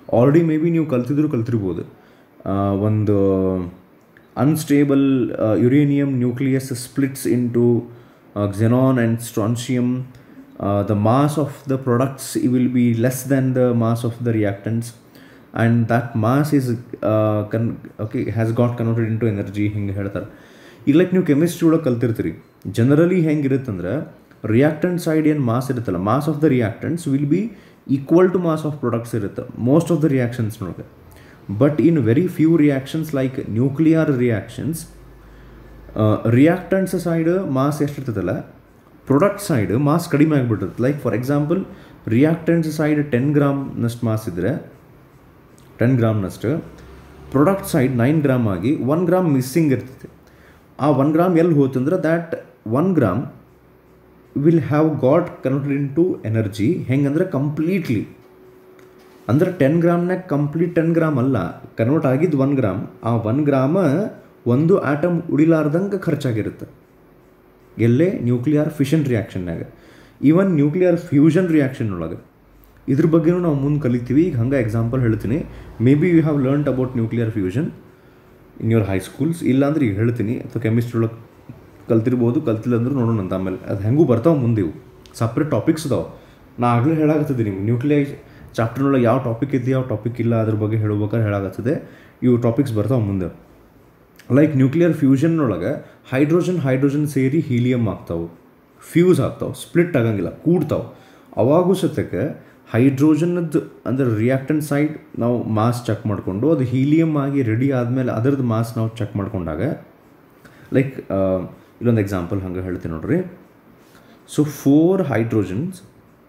ಆಲ್ರೆಡಿ ಮೇ ಬಿ ನೀವು ಕಲ್ತಿದ್ರು ಕಲ್ತಿರ್ಬೋದು ಆ, ಒಂದು unstable uranium nucleus splits into xenon and strontium uh, the mass of the products will be less than the mass of the reactants and that mass is uh, con- okay has got converted into energy ಹಿಂಗೆ ಹೇಳ್ತಾರೆ ಈಗ ಲೈಕ್ ನೀವು ಕೆಮಿಸ್ಟ್ರಿ ಒಳಗೆ ಕಲ್ತಿರ್ತೀರಿ ಜನರಲಿ ಹೆಂಗಿರುತ್ತಂದ್ರೆ ರಿಯಾಕ್ಟೆಂಟ್ ಸೈಡ್ ಏನು ಮಾಸ್ ಇರುತ್ತಲ್ಲ mass of the reactants will be equal to mass of products ಇರುತ್ತೆ ಮೋಸ್ಟ್ ಆಫ್ ದ ರಿಯಾಕ್ಷನ್ಸ್ನೊಳಗೆ but in very few reactions like nuclear reactions reactants side mass ಎಷ್ಟಿರ್ತದಲ್ಲ ಪ್ರೊಡಕ್ಟ್ ಸೈಡ್ ಮಾಸ್ ಕಡಿಮೆ ಆಗಿಬಿಟ್ಟಿರುತ್ತೆ like for example reactants side ten ಗ್ರಾಮ್ನಷ್ಟು ಮಾಸ್ ಇದ್ದರೆ ಟೆನ್ ಗ್ರಾಮ್ನಷ್ಟು ಪ್ರೊಡಕ್ಟ್ ಸೈಡ್ ನೈನ್ ಗ್ರಾಮ್ ಆಗಿ ಒನ್ ಗ್ರಾಮ್ ಮಿಸ್ಸಿಂಗ್ ಇರ್ತೈತೆ ಆ ಒನ್ ಗ್ರಾಮ್ ಎಲ್ಲಿ ಹೋತಂದ್ರೆ that one gram will have got converted into energy ಹೆಂಗಂದ್ರೆ ಕಂಪ್ಲೀಟ್ಲಿ ಅಂದ್ರೆ ಟೆನ್ ಗ್ರಾಮ್ನಾಗ ಕಂಪ್ಲೀಟ್ ಟೆನ್ ಗ್ರಾಮ್ ಅಲ್ಲ ಕನ್ವರ್ಟ್ ಆಗಿದ್ದು ಒನ್ ಗ್ರಾಮ್ ಆ ಒನ್ ಗ್ರಾಮ ಒಂದು ಆಟಮ್ ಉಡಿಲಾರ್ದಂಗೆ ಖರ್ಚಾಗಿರುತ್ತೆ ಎಲ್ಲೇ ನ್ಯೂಕ್ಲಿಯರ್ ಫಿಷನ್ ರಿಯಾಕ್ಷನ್ನಾಗ ಈವನ್ ನ್ಯೂಕ್ಲಿಯರ್ ಫ್ಯೂಷನ್ ರಿಯಾಕ್ಷನ್ ಒಳಗೆ ಇದ್ರ ಬಗ್ಗೆನೂ ನಾವು ಮುಂದೆ ಕಲಿತೀವಿ ಈಗ ಹಂಗೆ ಎಕ್ಸಾಂಪಲ್ ಹೇಳ್ತೀನಿ maybe you have learned about nuclear fusion in your high schools ಇಲ್ಲಾಂದ್ರೆ ಈಗ ಹೇಳ್ತೀನಿ ಅಥವಾ ಕೆಮಿಸ್ಟ್ರಿ ಒಳಗೆ ಕಲ್ತಿರ್ಬೋದು ಕಲ್ತಿಲ್ಲ ಅಂದ್ರೆ ನೋಡೋಣ ಅಂತ ಆಮೇಲೆ ಅದು ಹೆಂಗೂ ಬರ್ತಾವೆ ಮುಂದೆ ಇವು ಸಪ್ರೇಟ್ ಟಾಪಿಕ್ಸ್ ಅದಾವೆ ನಾ ಆಗಲೇ ಹೇಳಾಗತ್ತದೆ ನಿಮ್ಗೆ ನ್ಯೂಕ್ಲಿಯರ್ ಚಾಪ್ಟರ್ನೊಳಗೆ ಯಾವ ಟಾಪಿಕ್ ಇದೆ ಯಾವ ಟಾಪಿಕ್ ಇಲ್ಲ ಅದ್ರ ಬಗ್ಗೆ ಹೇಳ್ಬೇಕಾದ್ರೆ ಹೇಳಾಗತ್ತದೆ ಇವು ಟಾಪಿಕ್ಸ್ ಬರ್ತಾವೆ ಮುಂದೆ ಲೈಕ್ ನ್ಯೂಕ್ಲಿಯರ್ ಫ್ಯೂಷನ್ ಒಳಗೆ ಹೈಡ್ರೋಜನ್ ಹೈಡ್ರೋಜನ್ ಸೇರಿ ಹೀಲಿಯಮ್ ಆಗ್ತಾವೆ ಫ್ಯೂಸ್ ಆಗ್ತಾವೆ ಸ್ಪ್ಲಿಟ್ ಆಗಂಗಿಲ್ಲ ಕೂಡ್ತಾವೆ ಅವಾಗೂ ಸತ್ಯಕ್ಕೆ ಹೈಡ್ರೋಜನ್ದು ಅಂದ್ರೆ ರಿಯಾಕ್ಟೆಂಟ್ ಸೈಡ್ ನಾವು ಮಾಸ್ ಚೆಕ್ ಮಾಡಿಕೊಂಡು ಅದು ಹೀಲಿಯಮ್ ಆಗಿ ರೆಡಿ ಆದಮೇಲೆ ಅದರದ್ದು ಮಾಸ್ ನಾವು ಚೆಕ್ ಮಾಡ್ಕೊಂಡಾಗ ಲೈಕ್ ಇಲ್ಲೊಂದು ಎಕ್ಸಾಂಪಲ್ ಹಂಗೆ ಹೇಳ್ತೀನಿ ನೋಡ್ರಿ ಸೊ ಫೋರ್ ಹೈಡ್ರೋಜನ್ಸ್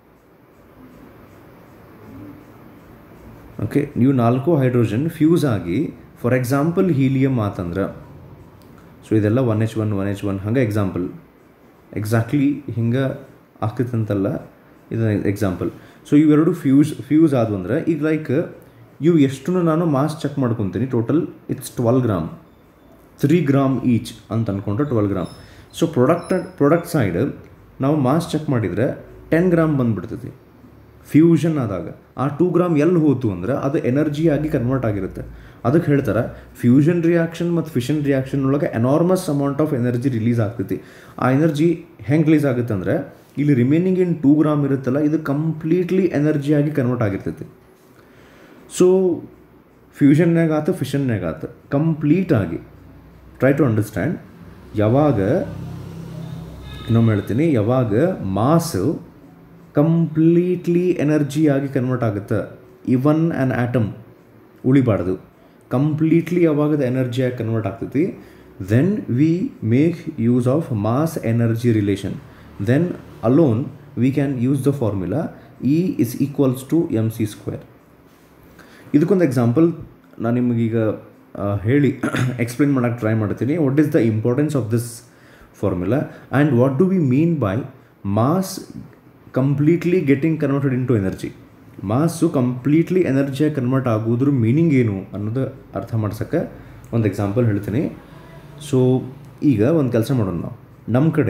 ಓಕೆ ನೀವು ನಾಲ್ಕು ಹೈಡ್ರೋಜನ್ ಫ್ಯೂಸ್ ಆಗಿ ಫಾರ್ ಎಕ್ಸಾಂಪಲ್ ಹೀಲಿಯಮ್ ಆತಂದ್ರೆ ಸೊ ಇದೆಲ್ಲ one H one one H one ಹಂಗೆ ಎಕ್ಸಾಂಪಲ್ ಎಕ್ಸಾಕ್ಟ್ಲಿ ಹಿಂಗೆ ಆಗ್ತಿತ್ತಂತಲ್ಲ ಇದು ಎಕ್ಸಾಂಪಲ್ ಸೊ ಇವೆರಡು ಫ್ಯೂಸ್ ಫ್ಯೂಸ್ ಆದವು ಅಂದ್ರೆ ಈಗ ಲೈಕ್ ಇವು ಎಷ್ಟು ನಾನು ಮಾಸ್ ಚೆಕ್ ಮಾಡ್ಕೊತೀನಿ total it's twelve gram three gram each ಅಂತ ಅಂದ್ಕೊಂಡ್ರೆ twelve gram so product product side ನಾವು ಮಾಸ್ ಚೆಕ್ ಮಾಡಿದರೆ ಟೆನ್ ಗ್ರಾಮ್ ಬಂದುಬಿಡ್ತೈತಿ ಫ್ಯೂಷನ್ ಆದಾಗ ಆ ಟೂ ಗ್ರಾಮ್ ಎಲ್ಲಿ ಹೋತು ಅಂದ್ರೆ ಅದು ಎನರ್ಜಿ ಆಗಿ ಕನ್ವರ್ಟ್ ಆಗಿರುತ್ತೆ ಅದಕ್ಕೆ ಹೇಳ್ತಾರೆ ಫ್ಯೂಷನ್ ರಿಯಾಕ್ಷನ್ ಮತ್ತು ಫಿಷನ್ ರಿಯಾಕ್ಷನ್ ಒಳಗೆ enormous amount of energy release ಆಗ್ತೈತಿ ಆ ಎನರ್ಜಿ ಹೆಂಗೆ ರಿಲೀಸ್ ಆಗುತ್ತೆ ಅಂದರೆ ಇಲ್ಲಿ ರಿಮೈನಿಂಗ್ ಇನ್ ಟೂ ಗ್ರಾಮ್ ಇರುತ್ತಲ್ಲ ಇದು ಕಂಪ್ಲೀಟ್ಲಿ ಎನರ್ಜಿಯಾಗಿ ಕನ್ವರ್ಟ್ ಆಗಿರ್ತೈತಿ ಸೊ ಫ್ಯೂಷನ್ನಾಗ ಆತು ಫಿಷನ್ನಾಗ ಆತು ಕಂಪ್ಲೀಟಾಗಿ ಟ್ರೈ ಟು ಅಂಡರ್ಸ್ಟ್ಯಾಂಡ್ ಯಾವಾಗ ಇನ್ನೊಮ್ಮೆ ಹೇಳ್ತೀನಿ ಯಾವಾಗ ಮಾಸು ಕಂಪ್ಲೀಟ್ಲಿ ಎನರ್ಜಿಯಾಗಿ ಕನ್ವರ್ಟ್ ಆಗುತ್ತೆ ಇವನ್ ಆ್ಯನ್ ಆಟಮ್ ಉಳಿಬಾರ್ದು ಕಂಪ್ಲೀಟ್ಲಿ ಯಾವಾಗದ ಎನರ್ಜಿಯಾಗಿ ಕನ್ವರ್ಟ್ ಆಗ್ತೈತಿ then we make use of mass energy relation then alone we can use the formula E is equals to M C square ಇದಕ್ಕೊಂದು ಎಕ್ಸಾಂಪಲ್ ನಾನು ನಿಮಗೀಗ ಆ, ಹೇಳಿ ಎಕ್ಸ್ಪ್ಲೇನ್ ಮಾಡೋಕ್ಕೆ ಟ್ರೈ ಮಾಡ್ತೀನಿ what is the importance of this formula and what do we mean by mass completely getting converted into energy mass completely ಎನರ್ಜಿಯಾಗಿ ಕನ್ವರ್ಟ್ ಆಗೋದ್ರ ಮೀನಿಂಗ್ ಏನು ಅನ್ನೋದು ಅರ್ಥ ಮಾಡ್ಸೋಕ್ಕೆ ಒಂದು ಎಕ್ಸಾಂಪಲ್ ಹೇಳ್ತೀನಿ ಸೊ ಈಗ ಒಂದು ಕೆಲಸ ಮಾಡೋಣ ನಾವು ನಮ್ಮ ಕಡೆ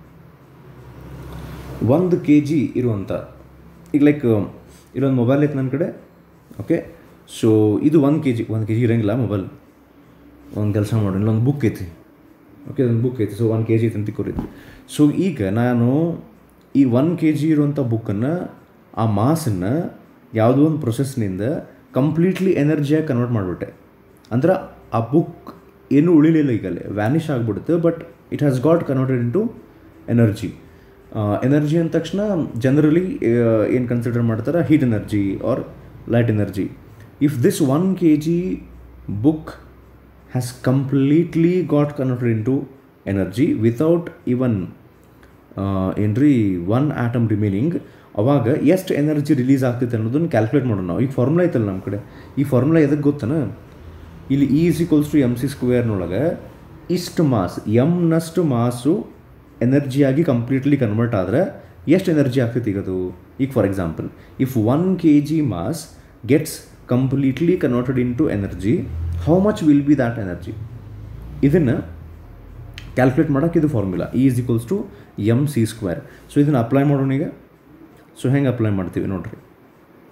ಒಂದು ಕೆ ಜಿ ಇರುವಂಥ ಈಗ ಲೈಕ್ ಇಲ್ಲೊಂದು ಮೊಬೈಲ್ ಐತೆ ನನ್ನ ಕಡೆ ಓಕೆ ಸೊ ಇದು ಒಂದು ಕೆ ಜಿ ಒಂದು ಕೆ ಜಿ ಇರೋಂಗಿಲ್ಲ ಮೊಬೈಲ್ ಒಂದು ಕೆಲಸ ಮಾಡೋಣ ಇಲ್ಲೊಂದು ಬುಕ್ ಐತಿ ಓಕೆ ಒಂದು ಬುಕ್ ಐತಿ ಸೊ ಒನ್ ಕೆ ಜಿ ಐತೆ ಅಂತ ತಿಕ್ಕೋರಿ ಸೊ ಈಗ ನಾನು ಈ ಒನ್ ಕೆ ಜಿ ಇರುವಂಥ ಬುಕ್ಕನ್ನು ಆ ಮಾಸನ್ನು ಯಾವುದೋ ಒಂದು ಪ್ರೊಸೆಸ್ನಿಂದ ಕಂಪ್ಲೀಟ್ಲಿ ಎನರ್ಜಿಯಾಗಿ ಕನ್ವರ್ಟ್ ಮಾಡಿಬಿಟ್ಟೆ ಅಂದ್ರೆ ಆ ಬುಕ್ ಏನೂ ಉಳಿಲಿಲ್ಲ ಈಗಲೇ ವ್ಯಾನಿಷ್ ಆಗಿಬಿಡುತ್ತೆ but it has got converted into energy energy ಅಂದ ತಕ್ಷಣ ಜನರಲಿ ಏನು ಕನ್ಸಿಡರ್ ಮಾಡ್ತಾರೆ heat energy or light energy if this one K G book has completely got converted into energy without even ಏನ್ರಿ ಒನ್ ಆಟಮ್ ರಿಮೈನಿಂಗ್ ಅವಾಗ ಎಷ್ಟು ಎನರ್ಜಿ ರಿಲೀಸ್ ಆಗ್ತೈತೆ ಅನ್ನೋದನ್ನು ಕ್ಯಾಲ್ಕುಲೇಟ್ ಮಾಡೋಣ ನಾವು ಈಗ ಫಾರ್ಮುಲಾ ಐತಲ್ಲ ನಮ್ಮ ಕಡೆ ಈ ಫಾರ್ಮುಲಾ ಎದಕ್ಕೆ ಗೊತ್ತನ ಇಲ್ಲಿ E is equals to M C ಸ್ಕ್ವೇರ್ನೊಳಗೆ ಇಷ್ಟು ಮಾಸ್ ಎಮ್ನಷ್ಟು ಮಾಸು ಎನರ್ಜಿಯಾಗಿ ಕಂಪ್ಲೀಟ್ಲಿ ಕನ್ವರ್ಟ್ ಆದರೆ ಎಷ್ಟು ಎನರ್ಜಿ ಆಗ್ತೈತಿ ಈಗ ಅದು ಈಗ for example if one K G mass gets completely converted into energy how much will be that energy ಇದನ್ನು ಕ್ಯಾಲ್ಕುಲೇಟ್ ಮಾಡೋಕೆ ಇದು formula E is equals to M C square so ಇದನ್ನು ಅಪ್ಲೈ ಮಾಡೋಣ ಈಗ ಸೊ ಹೆಂಗೆ ಅಪ್ಲೈ ಮಾಡ್ತೀವಿ ನೋಡ್ರಿ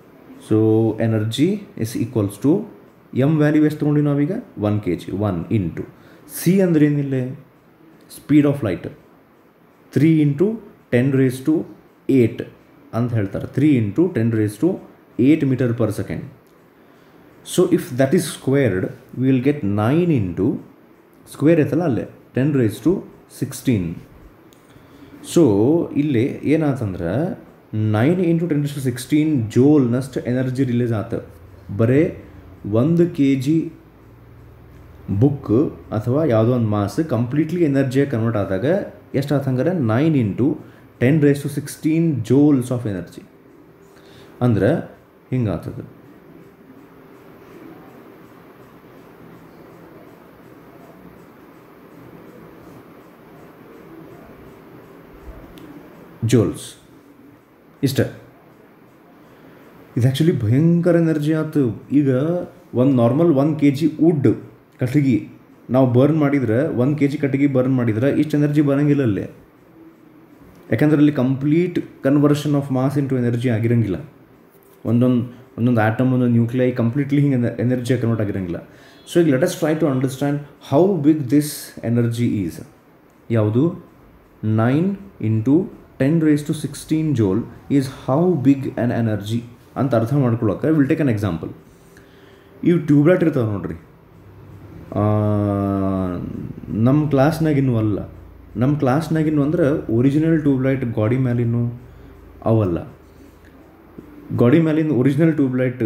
so energy is equals to M value ಎಷ್ಟು ತೊಗೊಂಡು ನಾವೀಗ one K G one into C ಅಂದ್ರೆ ಏನಿಲ್ಲ speed of light three into ten raise to eight ಅಂತ ಹೇಳ್ತಾರೆ three into ten raise to eight meter per second so if that is squared will get nine into square ಐತಲ್ಲ ಅಲ್ಲೇ ten raise to sixteen so ಇಲ್ಲಿ ಏನಾತಂದ್ರೆ nine into ten to sixteen ಜೋಲ್ನಷ್ಟು ಎನರ್ಜಿ ರಿಲೀಸ್ ಆತ ಬರೇ ಒಂದು ಕೆ ಜಿ ಬುಕ್ ಅಥವಾ ಯಾವುದೋ ಒಂದು ಮಾಸ್ ಕಂಪ್ಲೀಟ್ಲಿ ಎನರ್ಜಿಯಾಗಿ ಕನ್ವರ್ಟ್ ಆದಾಗ ಎಷ್ಟು ಆತಂಗಾರೆ nine into ten raise to sixteen joules of energy ಅಂದ್ರೆ ಹಿಂಗೆ ಆಗ್ತದೆ ಜೋಲ್ಸ್ ಇಷ್ಟ ಇದು ಆ್ಯಕ್ಚುಲಿ ಭಯಂಕರ ಎನರ್ಜಿ ಆಯ್ತು ಈಗ ಒಂದು normal one K G wood ಕಟ್ಟಿಗೆ ನಾವು ಬರ್ನ್ ಮಾಡಿದ್ರೆ ಒಂದು ಕೆ ಜಿ ಕಟ್ಟಿಗೆ ಬರ್ನ್ ಮಾಡಿದ್ರೆ ಇಷ್ಟು ಎನರ್ಜಿ ಬರೋಂಗಿಲ್ಲ ಅಲ್ಲೇ ಯಾಕಂದ್ರೆ ಅಲ್ಲಿ complete conversion of mass into energy ಆಗಿರಂಗಿಲ್ಲ ಒಂದೊಂದು ಒಂದೊಂದು ಆಟಮ್ ಒಂದೊಂದು ನ್ಯೂಕ್ಲಿಯೈ ಕಂಪ್ಲೀಟ್ಲಿ ಹಿಂಗೆ ಎನರ್ಜಿ ಕನ್ವರ್ಟ್ ಆಗಿರಂಗಿಲ್ಲ ಸೊ ಈಗ let us try to understand how big this energy is ಯಾವುದು nine into ten raise to sixteen joule is how big an energy ಅಂತ ಅರ್ಥ ಮಾಡ್ಕೊಳಕ್ಕೆ ವಿಲ್ ಟೇಕ್ ಅನ್ ಎಕ್ಸಾಂಪಲ್ ಇವು ಟ್ಯೂಬ್ಲೈಟ್ ಇರ್ತಾವೆ ನೋಡ್ರಿ ನಮ್ಮ ಕ್ಲಾಸ್ನಾಗಿನೂ ಅಲ್ಲ ನಮ್ಮ ಕ್ಲಾಸ್ನಾಗಿನೂ ಅಂದ್ರೆ ಒರಿಜಿನಲ್ ಟ್ಯೂಬ್ಲೈಟ್ ಗಾಡಿ ಮ್ಯಾಲಿನೂ ಅವಲ್ಲ ಗಾಡಿ ಮ್ಯಾಲಿನ ಒರಿಜಿನಲ್ ಟ್ಯೂಬ್ಲೈಟ್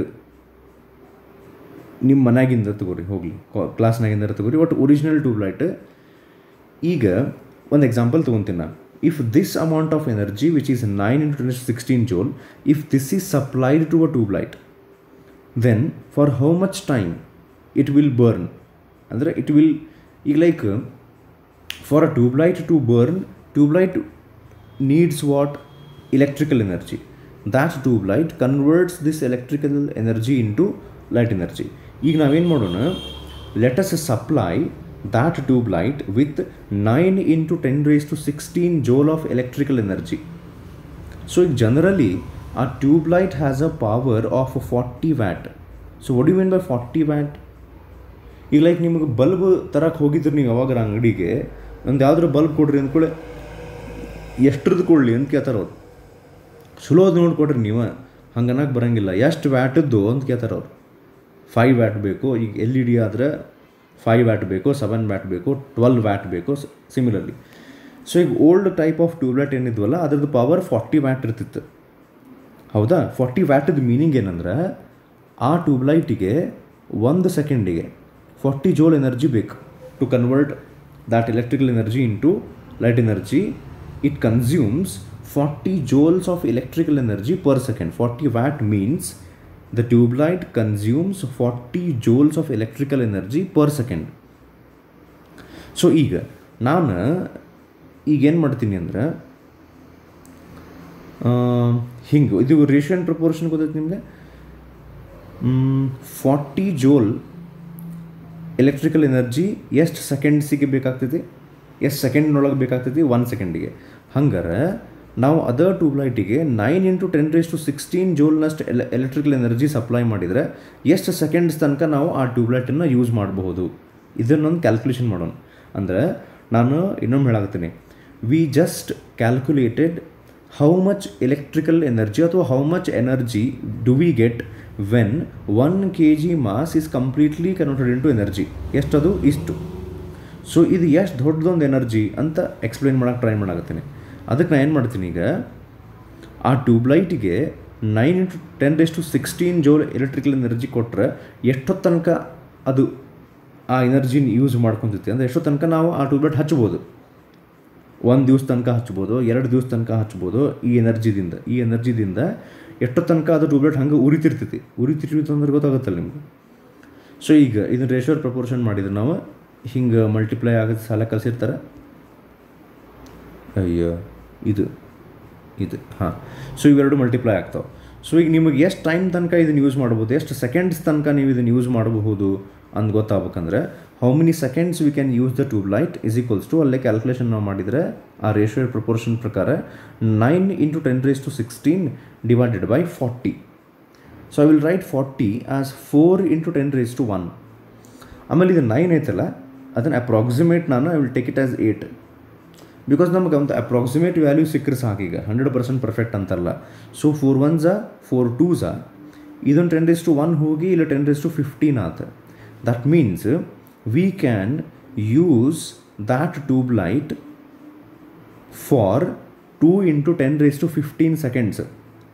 ನಿಮ್ಮ ಮನ್ಯಾಗಿಂದ ತಗೋರಿ ಹೋಗಲಿ ಕ್ಲಾಸ್ನಾಗಿಂದ ತಗೋರಿ ಒಟ್ಟು ಒರಿಜಿನಲ್ ಟ್ಯೂಬ್ಲೈಟ್ ಈಗ ಒಂದು ಎಕ್ಸಾಂಪಲ್ ತೊಗೊತೀನಿ ನಾನು if this amount of energy which is 9 into 10 to 16 joule if this is supplied to a tube light then for how much time it will burn ಅಂದರೆ ಇಟ್ ವಿಲ್ ಈಗ like for a tube light to burn tube light needs what electrical energy that tube light converts this electrical energy into light energy ಈಗ ನಾವೇನು ಮಾಡೋಣ let us supply that tube light with 9 into 10 raised to 16 joule of electrical energy so generally a tube light has a power of 40 watt so what do you mean by 40 watt ಈಗ ಲೈಕ್ ನಿಮಗೆ ಬಲ್ಬ್ ತರಕ್ಕೆ ಹೋಗಿದ್ರಿ ನೀವು ಯಾವಾಗ ಅಂಗಡಿಗೆ ಒಂದು ಯಾವ್ದಾರು ಬಲ್ಬ್ ಕೊಡ್ರಿ ಅಂದ್ಕೊಳ್ಳಿ ಎಷ್ಟ್ರದ್ದು ಕೊಡಲಿ ಅಂತ ಕೇಳ್ತಾರೆ ಅವ್ರು ಚಲೋ ಅದು ನೋಡಿ ಕೊಡ್ರಿ ನೀವು ಹಂಗೆ ಅನ್ನಕ್ಕೆ ಬರೋಂಗಿಲ್ಲ ಎಷ್ಟು ವ್ಯಾಟದ್ದು ಅಂತ ಕೇಳ್ತಾರೆ ಅವ್ರು ಫೈವ್ ವ್ಯಾಟ್ ಬೇಕು ಈಗ ಎಲ್ ಇ ಡಿ ಆದರೆ ಫೈವ್ ವ್ಯಾಟ್ ಬೇಕು ಸೆವೆನ್ ವ್ಯಾಟ್ ಬೇಕು ಟ್ವೆಲ್ ವ್ಯಾಟ್ ಬೇಕು ಸಿಮಿಲರ್ಲಿ ಸೊ ಈಗ ಓಲ್ಡ್ ಟೈಪ್ ಆಫ್ ಟ್ಯೂಬ್ಲೈಟ್ ಏನಿದ್ವಲ್ಲ ಅದ್ರದ್ದು ಪವರ್ ಫಾರ್ಟಿ ವ್ಯಾಟ್ ಇರ್ತಿತ್ತು ಹೌದಾ ಫಾರ್ಟಿ ವ್ಯಾಟದ ಮೀನಿಂಗ್ ಏನಂದ್ರೆ ಆ ಟ್ಯೂಬ್ಲೈಟಿಗೆ ಒಂದು ಸೆಕೆಂಡಿಗೆ ಫಾರ್ಟಿ ಜೋಲ್ ಎನರ್ಜಿ ಬೇಕು to convert that electrical energy into light energy it consumes forty joules of electrical energy per second forty watt means the tube light consumes 40 joules of electrical energy per second so ಈಗ ನಾನು ಈಗೇನು ಮಾಡ್ತೀನಿ ಅಂದ್ರೆ ಹಿಂಗೆ ಇದು ರೇಷಿಯೋ ಆ್ಯಂಡ್ ಪ್ರಪೋರ್ಷನ್ ಗೊತ್ತೈತೆ ನಿಮಗೆ ಫಾರ್ಟಿ ಜೋಲ್ ಎಲೆಕ್ಟ್ರಿಕಲ್ ಎನರ್ಜಿ ಎಷ್ಟು ಸೆಕೆಂಡ್ಸಿಗೆ ಬೇಕಾಗ್ತೈತಿ ಎಷ್ಟು ಸೆಕೆಂಡ್ನೊಳಗೆ ಬೇಕಾಗ್ತೈತಿ ಒನ್ ಸೆಕೆಂಡಿಗೆ ಹಂಗಾರೆ ನಾವು ಅದರ್ ಟ್ಯೂಬ್ಲೈಟಿಗೆ nine into ten raise to sixteen ಜೋಲ್ನಷ್ಟು ಎಲೆ ಎಲೆಕ್ಟ್ರಿಕಲ್ ಎನರ್ಜಿ ಸಪ್ಲೈ ಮಾಡಿದರೆ ಎಷ್ಟು ಸೆಕೆಂಡ್ಸ್ ತನಕ ನಾವು ಆ ಟ್ಯೂಬ್ಲೈಟನ್ನು ಯೂಸ್ ಮಾಡಬಹುದು ಇದನ್ನೊಂದು ಕ್ಯಾಲ್ಕುಲೇಷನ್ ಮಾಡೋಣ ಅಂದರೆ ನಾನು ಇನ್ನೊಮ್ಮೆ ಹೇಳಾಗ್ತೀನಿ we just calculated how much electrical energy ಅಥವಾ how much energy do we get when one K G mass is completely converted into energy ಎಷ್ಟದು ಇಷ್ಟು ಸೊ ಇದು ಎಷ್ಟು ದೊಡ್ಡದೊಂದು ಎನರ್ಜಿ ಅಂತ ಎಕ್ಸ್ಪ್ಲೈನ್ ಮಾಡೋಕ್ಕೆ ಟ್ರೈ ಮಾಡಾಕತ್ತೀನಿ ಅದಕ್ಕೆ ನಾನು ಏನು ಮಾಡ್ತೀನಿ ಈಗ ಆ ಟ್ಯೂಬ್ಲೈಟಿಗೆ nine into ten raise to sixteen joule electrical energy ಕೊಟ್ಟರೆ ಎಷ್ಟೊತ್ತು ತನಕ ಅದು ಆ ಎನರ್ಜಿನ ಯೂಸ್ ಮಾಡ್ಕೊತೈತಿ ಅಂದರೆ ಎಷ್ಟೋ ತನಕ ನಾವು ಆ ಟ್ಯೂಬ್ಲೈಟ್ ಹಚ್ಬೋದು ಒಂದು ದಿವ್ಸ ತನಕ ಹಚ್ಬೋದು ಎರಡು ದಿವ್ಸ ತನಕ ಹಚ್ಬೋದು ಈ ಎನರ್ಜಿದಿಂದ ಈ ಎನರ್ಜಿದಿಂದ ಎಷ್ಟೋ ತನಕ ಅದು ಟ್ಯೂಬ್ಲೈಟ್ ಹಂಗೆ ಉರಿತಿರ್ತೈತಿ ಉರಿತಿರ್ತಿತ್ತು ಅಂದ್ರೆ ಗೊತ್ತಾಗುತ್ತಲ್ಲ ನಿಮ್ಗೆ ಸೊ ಈಗ ಇದನ್ನ ರೇಷಿಯೋ ಪ್ರಪೋರ್ಷನ್ ಮಾಡಿದ್ರೆ ನಾವು ಹಿಂಗೆ ಮಲ್ಟಿಪ್ಲೈ ಆಗೋದು ಸಾಲ ಕಲಿಸಿರ್ತಾರೆ ಅಯ್ಯೋ ಇದು ಇದು ಹಾಂ ಸೊ ಇವೆರಡು ಮಲ್ಟಿಪ್ಲೈ ಆಗ್ತಾವೆ ಸೊ ಈಗ ನಿಮಗೆ ಎಷ್ಟು ಟೈಮ್ ತನಕ ಇದನ್ನು ಯೂಸ್ ಮಾಡ್ಬೋದು ಎಷ್ಟು ಸೆಕೆಂಡ್ಸ್ ತನಕ ನೀವು ಇದನ್ನು ಯೂಸ್ ಮಾಡಬಹುದು ಅಂತ ಗೊತ್ತಾಗಬೇಕಂದ್ರೆ how many seconds we can use the tube light is equals to ಅಲ್ಲೇ ಕ್ಯಾಲ್ಕುಲೇಷನ್ ನಾವು ಮಾಡಿದರೆ ಆ ರೇಷಿಯೋ ಪ್ರಪೋರ್ಷನ್ ಪ್ರಕಾರ nine into ten raise to sixteen divided by forty so I will write forty as four into ten raise to one ಆಮೇಲೆ ಇದು ನೈನ್ ಐತಲ್ಲ ಅದನ್ನು ಅಪ್ರಾಕ್ಸಿಮೇಟ್ ನಾನು I will take it as eight because ನಮಗೆ ಒಂದು ಅಪ್ರಾಕ್ಸಿಮೇಟ್ ವ್ಯಾಲ್ಯೂ ಸಿಕ್ಕರೆ ಸಾಕೀಗ ಹಂಡ್ರೆಡ್ ಪರ್ಸೆಂಟ್ ಪರ್ಫೆಕ್ಟ್ ಅಂತಲ್ಲ ಸೊ ಫೋರ್ ಒನ್ ಝಾ ಫೋರ್ ಟೂ ಝಾ ಇದೊಂದು ಟೆನ್ ರೇಸ್ ಟು ಒನ್ ಹೋಗಿ ಇಲ್ಲ ಟೆನ್ ರೇಸ್ ಟು ಫಿಫ್ಟೀನ್ ಆತ that means we can use that tube light for two into ten raise to fifteen seconds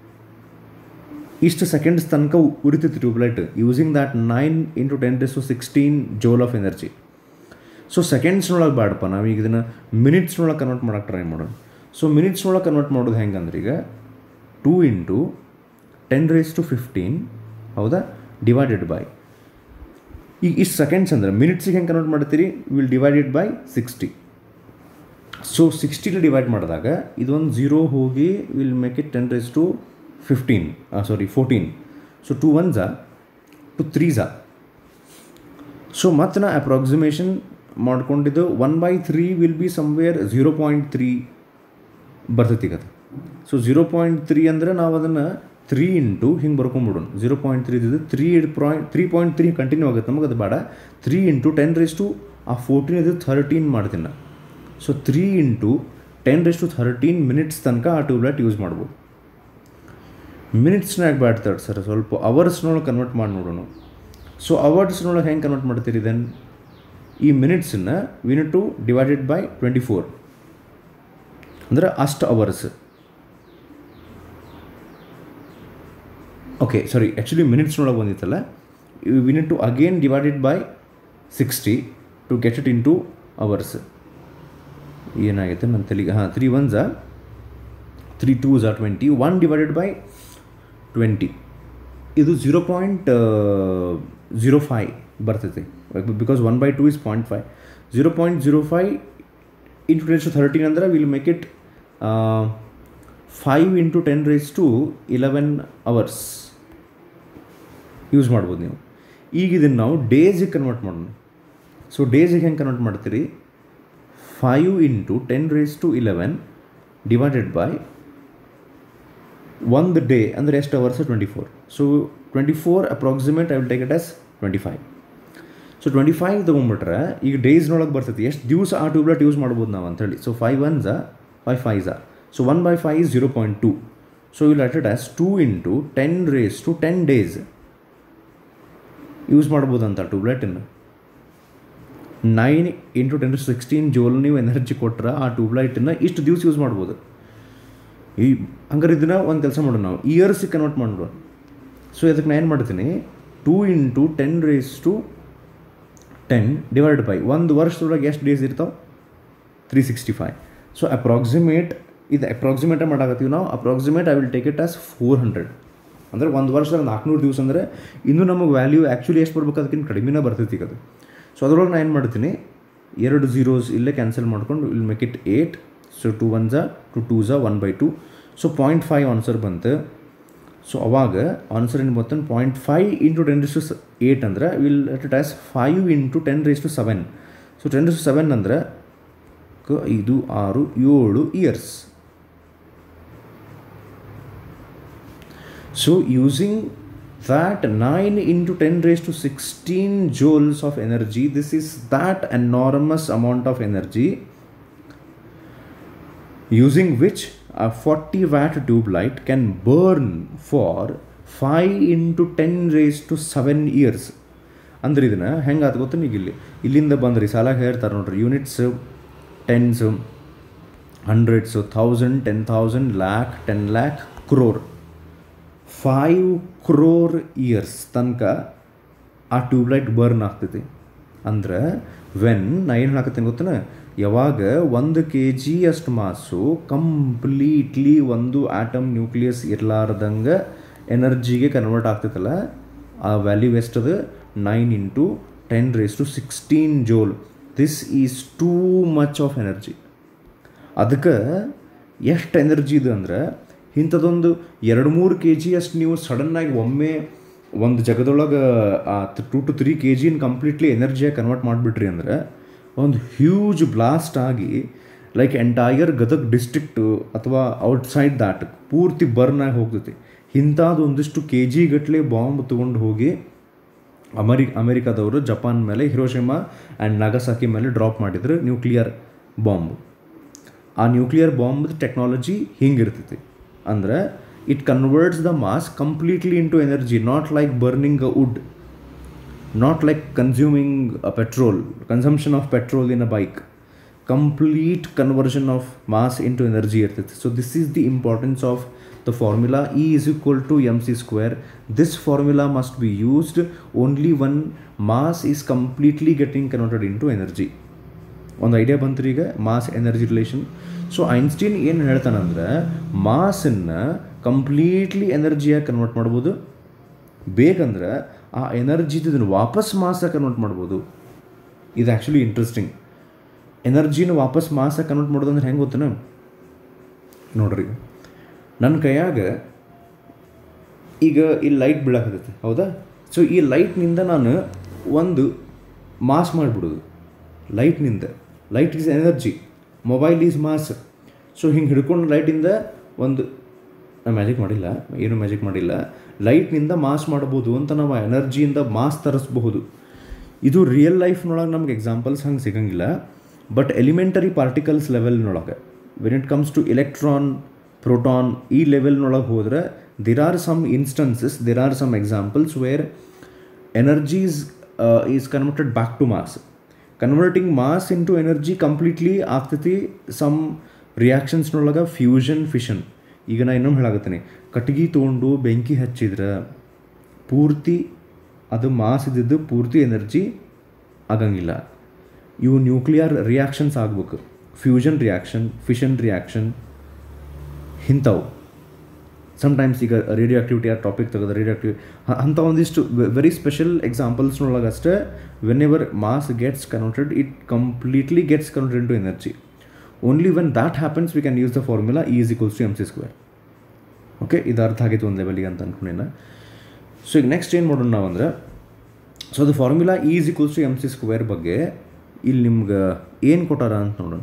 ಇಷ್ಟು ಸೆಕೆಂಡ್ಸ್ ತನಕ ಉರಿತೈತಿ tube light using that nine into ten raise to sixteen joule of energy so ಸೆಕೆಂಡ್ಸ್ನೊಳಗೆ ಬೇಡಪ್ಪ ನಾವೀಗ ಇದನ್ನು ಮಿನಿಟ್ಸ್ನೊಳಗೆ ಕನ್ವರ್ಟ್ ಮಾಡೋಕೆ ಟ್ರೈ ಮಾಡೋಣ ಸೊ ಮಿನಿಟ್ಸ್ನೊಳಗೆ ಕನ್ವರ್ಟ್ ಮಾಡೋದು ಹೆಂಗೆ ಅಂದ್ರೆ ಈಗ two into ten raise to fifteen ಹೌದಾ ಡಿವೈಡೆಡ್ ಬೈ ಈಗ ಇಷ್ಟು ಸೆಕೆಂಡ್ಸ್ ಅಂದರೆ ಮಿನಿಟ್ಸಿಗೆ ಹೆಂಗೆ ಕನ್ವರ್ಟ್ ಮಾಡ್ತೀರಿ will divided by sixty so ಸಿಕ್ಸ್ಟಿಲಿ ಡಿವೈಡ್ ಮಾಡಿದಾಗ ಇದೊಂದು ಝೀರೋ ಹೋಗಿ will make it ten raise to fifteen sorry fourteen so two one ಝಾ ಟು ತ್ರೀ ಝಾ ಸೊ ಮತ್ತು ನಾ ಅಪ್ರಾಕ್ಸಿಮೇಷನ್ ಮಾಡ್ಕೊಂಡಿದ್ದು one by three will be somewhere zero point three ಬರ್ತೈತಿ ಕತೆ ಸೊ ಝೀರೋ ಪಾಯಿಂಟ್ ತ್ರೀ ಅಂದರೆ ನಾವು ಅದನ್ನು ತ್ರೀ ಇಂಟು ಹಿಂಗೆ ಬರ್ಕೊಂಬಿಡೋಣ ಝೀರೋ ಪಾಯಿಂಟ್ ತ್ರೀ ಇದ್ದು three point three point three continue ಆಗುತ್ತೆ ನಮಗೆ ಅದು ಬೇಡ three into ten raise to ಆ ಫೋರ್ಟೀನ್ ಇದು ಥರ್ಟೀನ್ ಮಾಡ್ತೀನಿ ನಾ so three into ten raise to thirteen minutes ತನಕ ಆ ಟ್ಯೂಬ್ಲೈಟ್ ಯೂಸ್ ಮಾಡ್ಬೋದು ಮಿನಿಟ್ಸ್ನಾಗ ಬ್ಯಾಡ್ತಾಳೆ ಸರ್ ಸ್ವಲ್ಪ ಅವರ್ಸ್ನೊಳಗೆ ಕನ್ವರ್ಟ್ ಮಾಡಿ ನೋಡೋಣ ಸೊ ಅವರ್ಸ್ನೊಳಗೆ ಹೆಂಗೆ ಕನ್ವರ್ಟ್ ಮಾಡ್ತೀರಿ ದೆನ್ ಈ ಮಿನಿಟ್ಸನ್ನು ವಿನ್ to divided by twenty four ಅಂದ್ರೆ ಅಷ್ಟು ಅವರ್ಸ್ ಓಕೆ ಸಾರಿ ಆ್ಯಕ್ಚುಲಿ ಮಿನಿಟ್ಸ್ನೊಳಗೆ ಬಂದಿತ್ತಲ್ಲ ವಿನ್ to again divided by sixty to get it into hours ಏನಾಗೈತೆ ನನ್ನ ತಲೆಗೆ ಹಾಂ ತ್ರೀ ಒನ್ ಝಾ ತ್ರೀ ಟೂ ಝಾ twenty one divided by twenty ಇದು ಝೀರೋ ಪಾಯಿಂಟ್ ಝೀರೋ ಫೈ ಬರ್ತೈತೆ because one by two is point five zero point zero five into tens to thirteen ಅಂದ್ರೆ will make it five into ten raise to eleven hours use ಮಾಡ್ಬೋದು ನೀವು ಈಗ ಇದನ್ನು ನಾವು ಡೇಸಿಗೆ ಕನ್ವರ್ಟ್ ಮಾಡೋಣ ಸೊ ಡೇಸಿಗೆ ಹೆಂಗೆ ಕನ್ವರ್ಟ್ ಮಾಡ್ತೀರಿ five into ten raise to eleven divided by ಒಂದು ಡೇ ಅಂದರೆ ಎಷ್ಟು hours twenty four so twenty four approximate I will take it as twenty five so twenty five ತೊಗೊಂಬಿಟ್ರೆ ಈಗ ಡೇಸ್ನೊಳಗೆ ಬರ್ತೈತಿ ಎಷ್ಟು ದಿವಸ ಆ ಟ್ಯೂಬ್ಲೈಟ್ ಯೂಸ್ ಮಾಡ್ಬೋದು ನಾವು ಅಂತೇಳಿ ಸೊ ಫೈವ್ ಒನ್ ಝಾ ಫೈವ್ ಫೈವ್ ಝಾ so one by five is zero point two so will at it as two into ten raise to ten days use ಮಾಡ್ಬೋದಂತ ಟ್ಯೂಬ್ಲೈಟನ್ನು nine into ten to sixteen joule ನೀವು ಎನರ್ಜಿ ಕೊಟ್ರೆ ಆ ಟ್ಯೂಬ್ಲೈಟನ್ನು ಇಷ್ಟು ದಿವಸ ಯೂಸ್ ಮಾಡ್ಬೋದು ಈ ಹಂಗಾರೆ ಇದನ್ನು ಒಂದು ಕೆಲಸ ಮಾಡೋಣ ನಾವು ಇಯರ್ಸಿಗೆ ಕನ್ವರ್ಟ್ ಮಾಡೋಣ ಸೊ ಇದಕ್ಕೆ ನಾನು ಏನು ಮಾಡ್ತೀನಿ two into ten raise to ten divide by ಒಂದು ವರ್ಷದೊಳಗೆ ಎಷ್ಟು ಡೇಸ್ ಇರ್ತಾವೆ three sixty five so approximate ಇದು ಅಪ್ರಾಕ್ಸಿಮೇಟೇ ಮಾಡಾಕತ್ತೀವಿ ನಾವು approximate I will take it as four hundred ಅಂದರೆ ಒಂದು ವರ್ಷದಾಗ ನಾಲ್ಕುನೂರು ದಿವಸ ಅಂದರೆ ಇನ್ನೂ ನಮಗೆ ವ್ಯಾಲ್ಯೂ ಆ್ಯಕ್ಚುಲಿ ಎಷ್ಟು ಬರ್ಬೇಕು ಅದಕ್ಕಿಂತ ಕಡಿಮೆನೇ ಬರ್ತೈತಿ ಈಗ ಅದು ಸೊ ಅದರೊಳಗೆ ನಾನು ಏನು ಮಾಡ್ತೀನಿ ಎರಡು ಝೀರೋಸ್ ಇಲ್ಲೇ ಕ್ಯಾನ್ಸಲ್ ಮಾಡ್ಕೊಂಡು will make it eight so two one ಝಾ ಟು ಟೂ ಝಾ one by two so point five answer ಬಂತು ಸೊ ಅವಾಗ ಆನ್ಸರ್ ಏನು ಬಂತು point five into ten raise to eight ಅಂದ್ರೆ will it as five into ten raise to seven so ten raise to seven ಅಂದ್ರೆ ಕ- ಐದು ಆರು ಏಳು years so using that 9 into 10 raised to 16 joules of energy this is that enormous amount of energy using which a 40 watt tube light can burn for 5 into 10 raised to 7 years ಅಂದ್ರೆ ಇದನ್ನ ಹೆಂಗಾತ ಗೊತ್ತು ಈಗ ಇಲ್ಲಿ ಇಲ್ಲಿಂದ ಬಂದ್ರಿ ಸಾಲ ಹೇಳ್ತಾರೆ ನೋಡ್ರಿ units tens hundreds thousand ten thousand lakh ten lakh crore five crore years ತನಕ ಆ ಟ್ಯೂಬ್ಲೈಟ್ ಬರ್ನ್ ಆಗ್ತೈತಿ ಅಂದ್ರೆ ವೆನ್ ನಾ ಏನು ಹೇಳಕತ್ತೀನಿ ಗೊತ್ತನ ಯಾವಾಗ ಒಂದು ಕೆ ಜಿ ಅಷ್ಟು ಮಾಸು ಕಂಪ್ಲೀಟ್ಲಿ ಒಂದು ಆಟಮ್ ನ್ಯೂಕ್ಲಿಯಸ್ ಇರಲಾರ್ದಂಗೆ ಎನರ್ಜಿಗೆ ಕನ್ವರ್ಟ್ ಆಗ್ತೈತಲ್ಲ ಆ ವ್ಯಾಲ್ಯೂ ಎಷ್ಟದ nine into ten raise to sixteen joule this is too much of energy ಅದಕ್ಕೆ ಎಷ್ಟು ಎನರ್ಜಿ ಇದೆ ಅಂದ್ರೆ ಇಂಥದ್ದೊಂದು ಎರಡು ಮೂರು ಕೆ ಜಿ ಅಷ್ಟು ನೀವು ಸಡನ್ನಾಗಿ ಒಮ್ಮೆ ಒಂದು ಜಗದೊಳಗೆ ಆ ಟು ಟು ತ್ರೀ ಕೆ ಜಿನ ಕಂಪ್ಲೀಟ್ಲಿ ಎನರ್ಜಿಯಾಗಿ ಕನ್ವರ್ಟ್ ಮಾಡಿಬಿಟ್ರಿ ಅಂದ್ರೆ ಒಂದು ಹ್ಯೂಜ್ ಬ್ಲಾಸ್ಟ್ ಆಗಿ ಲೈಕ್ ಎಂಟೈರ್ ಗದಗ್ ಡಿಸ್ಟ್ರಿಕ್ಟು ಅಥವಾ ಔಟ್ಸೈಡ್ ದಾಟ್ ಪೂರ್ತಿ ಬರ್ನ್ ಆಗಿ ಹೋಗ್ತೈತಿ ಇಂಥದ್ದು ಒಂದಿಷ್ಟು ಕೆ ಜಿ ಗಟ್ಟಲೆ ಬಾಂಬ್ ತೊಗೊಂಡು ಹೋಗಿ ಅಮರಿ ಅಮೆರಿಕಾದವರು ಜಪಾನ್ ಮೇಲೆ ಹಿರೋಶಿಮಾ ಆ್ಯಂಡ್ ನಾಗಸಾಕಿ ಮೇಲೆ ಡ್ರಾಪ್ ಮಾಡಿದ್ರು ನ್ಯೂಕ್ಲಿಯರ್ ಬಾಂಬ್ ಆ ನ್ಯೂಕ್ಲಿಯರ್ ಬಾಂಬ್ದು ಟೆಕ್ನಾಲಜಿ ಹಿಂಗಿರ್ತೈತಿ ಅಂದ್ರೆ it converts the mass completely into energy not like burning a wood not like consuming a petrol consumption of petrol in a bike complete conversion of mass into energy ಇರ್ತೈತೆ so this is the importance of the formula e is equal to mc square this formula must be used only when mass is completely getting converted into energy ಒಂದು ಐಡಿಯಾ ಬಂತು ಈಗ mass energy relation so Einstein ಏನು ಹೇಳ್ತಾನಂದ್ರೆ ಮಾಸನ್ನು ಕಂಪ್ಲೀಟ್ಲಿ ಎನರ್ಜಿಯಾಗಿ ಕನ್ವರ್ಟ್ ಮಾಡ್ಬೋದು ಬೇಕಂದ್ರೆ ಆ ಎನರ್ಜಿ ಇದನ್ನು ವಾಪಸ್ ಮಾಸ ಕನ್ವರ್ಟ್ ಮಾಡ್ಬೋದು ಇದು ಆ್ಯಕ್ಚುಲಿ ಇಂಟ್ರೆಸ್ಟಿಂಗ್ ಎನರ್ಜಿನ ವಾಪಸ್ ಮಾಸ ಕನ್ವರ್ಟ್ ಮಾಡೋದು ಅಂದ್ರೆ ಹೆಂಗೆ ಗೊತ್ತನ ನೋಡ್ರಿ ನನ್ನ ಕೈಯಾಗ ಈಗ ಈ ಲೈಟ್ ಬೀಳಾಕತ್ತೈತೆ ಹೌದಾ ಸೊ ಈ ಲೈಟ್ನಿಂದ ನಾನು ಒಂದು ಮಾಸ್ ಮಾಡಿಬಿಡೋದು ಲೈಟ್ನಿಂದ light is energy mobile is mass so ಹಿಂಗೆ ಹಿಡ್ಕೊಂಡು ಲೈಟಿಂದ ಒಂದು ನಾನು ಮ್ಯಾಜಿಕ್ ಮಾಡಿಲ್ಲ ಏನು ಮ್ಯಾಜಿಕ್ ಮಾಡಿಲ್ಲ ಲೈಟ್ನಿಂದ ಮಾಸ್ ಮಾಡ್ಬೋದು ಅಂತ ನಾವು ಎನರ್ಜಿಯಿಂದ ಮಾಸ್ ತರಿಸ್ಬಹುದು ಇದು ರಿಯಲ್ ಲೈಫ್ನೊಳಗೆ ನಮ್ಗೆ ಎಕ್ಸಾಂಪಲ್ಸ್ ಹಂಗೆ ಸಿಗಂಗಿಲ್ಲ ಬಟ್ ಎಲಿಮೆಂಟರಿ ಪಾರ್ಟಿಕಲ್ಸ್ ಲೆವೆಲ್ನೊಳಗೆ when it comes to electron proton ಈ ಲೆವೆಲ್ನೊಳಗೆ ಹೋದರೆ there are some instances there are some examples where energies is converted back to mass converting mass into energy completely ಆಗ್ತೈತಿ ಸಮ್ ರಿಯಾಕ್ಷನ್ಸ್ನೊಳಗೆ ಫ್ಯೂಷನ್ ಫಿಷನ್ ಈಗ ನಾ ಇನ್ನೊಮ್ಮೆ ಹೇಳಾಕತ್ತೀನಿ ಕಟ್ಗೆ ತೊಗೊಂಡು ಬೆಂಕಿ ಹಚ್ಚಿದ್ರೆ ಪೂರ್ತಿ ಅದು ಮಾಸ್ ಇದ್ದಿದ್ದು ಪೂರ್ತಿ ಎನರ್ಜಿ ಆಗಂಗಿಲ್ಲ ಇವು ನ್ಯೂಕ್ಲಿಯರ್ ರಿಯಾಕ್ಷನ್ಸ್ ಆಗ್ಬೇಕು ಫ್ಯೂಷನ್ ರಿಯಾಕ್ಷನ್ ಫಿಷನ್ ರಿಯಾಕ್ಷನ್ ಇಂಥವು ಸಮ್ಟೈಮ್ಸ್ ಈಗ ರೇಡಿಯೋ ಆಕ್ಟಿವಿಟಿ ಆ ಟಾಪಿಕ್ ತೆಗೆದು ರೇಡಿಯೋ ಆಕ್ಟಿವ್ ಅಂಥ ಒಂದಿಷ್ಟು ವೆರಿ ಸ್ಪೆಷಲ್ ಎಕ್ಸಾಂಪಲ್ಸ್ನೊಳಗೆ ಅಷ್ಟೇ whenever mass gets converted it completely gets converted into energy only when that happens we can use the formula is equals to M C square okay ಇದು ಅರ್ಥ ಆಗಿತ್ತು ಒಂದು ಲೆವೆಲಿಗೆ ಅಂತ ಅಂದ್ಕೊಂಡಿನ ಸೊ ಈಗ ನೆಕ್ಸ್ಟ್ ಏನು ಮಾಡೋಣ ನಾವು ಅಂದ್ರೆ ಸೊ ಅದು formula is equals to M C square ಬಗ್ಗೆ ಇಲ್ಲಿ ನಿಮ್ಗೆ ಏನು ಕೊಟ್ಟಾರ ಅಂತ ನೋಡೋಣ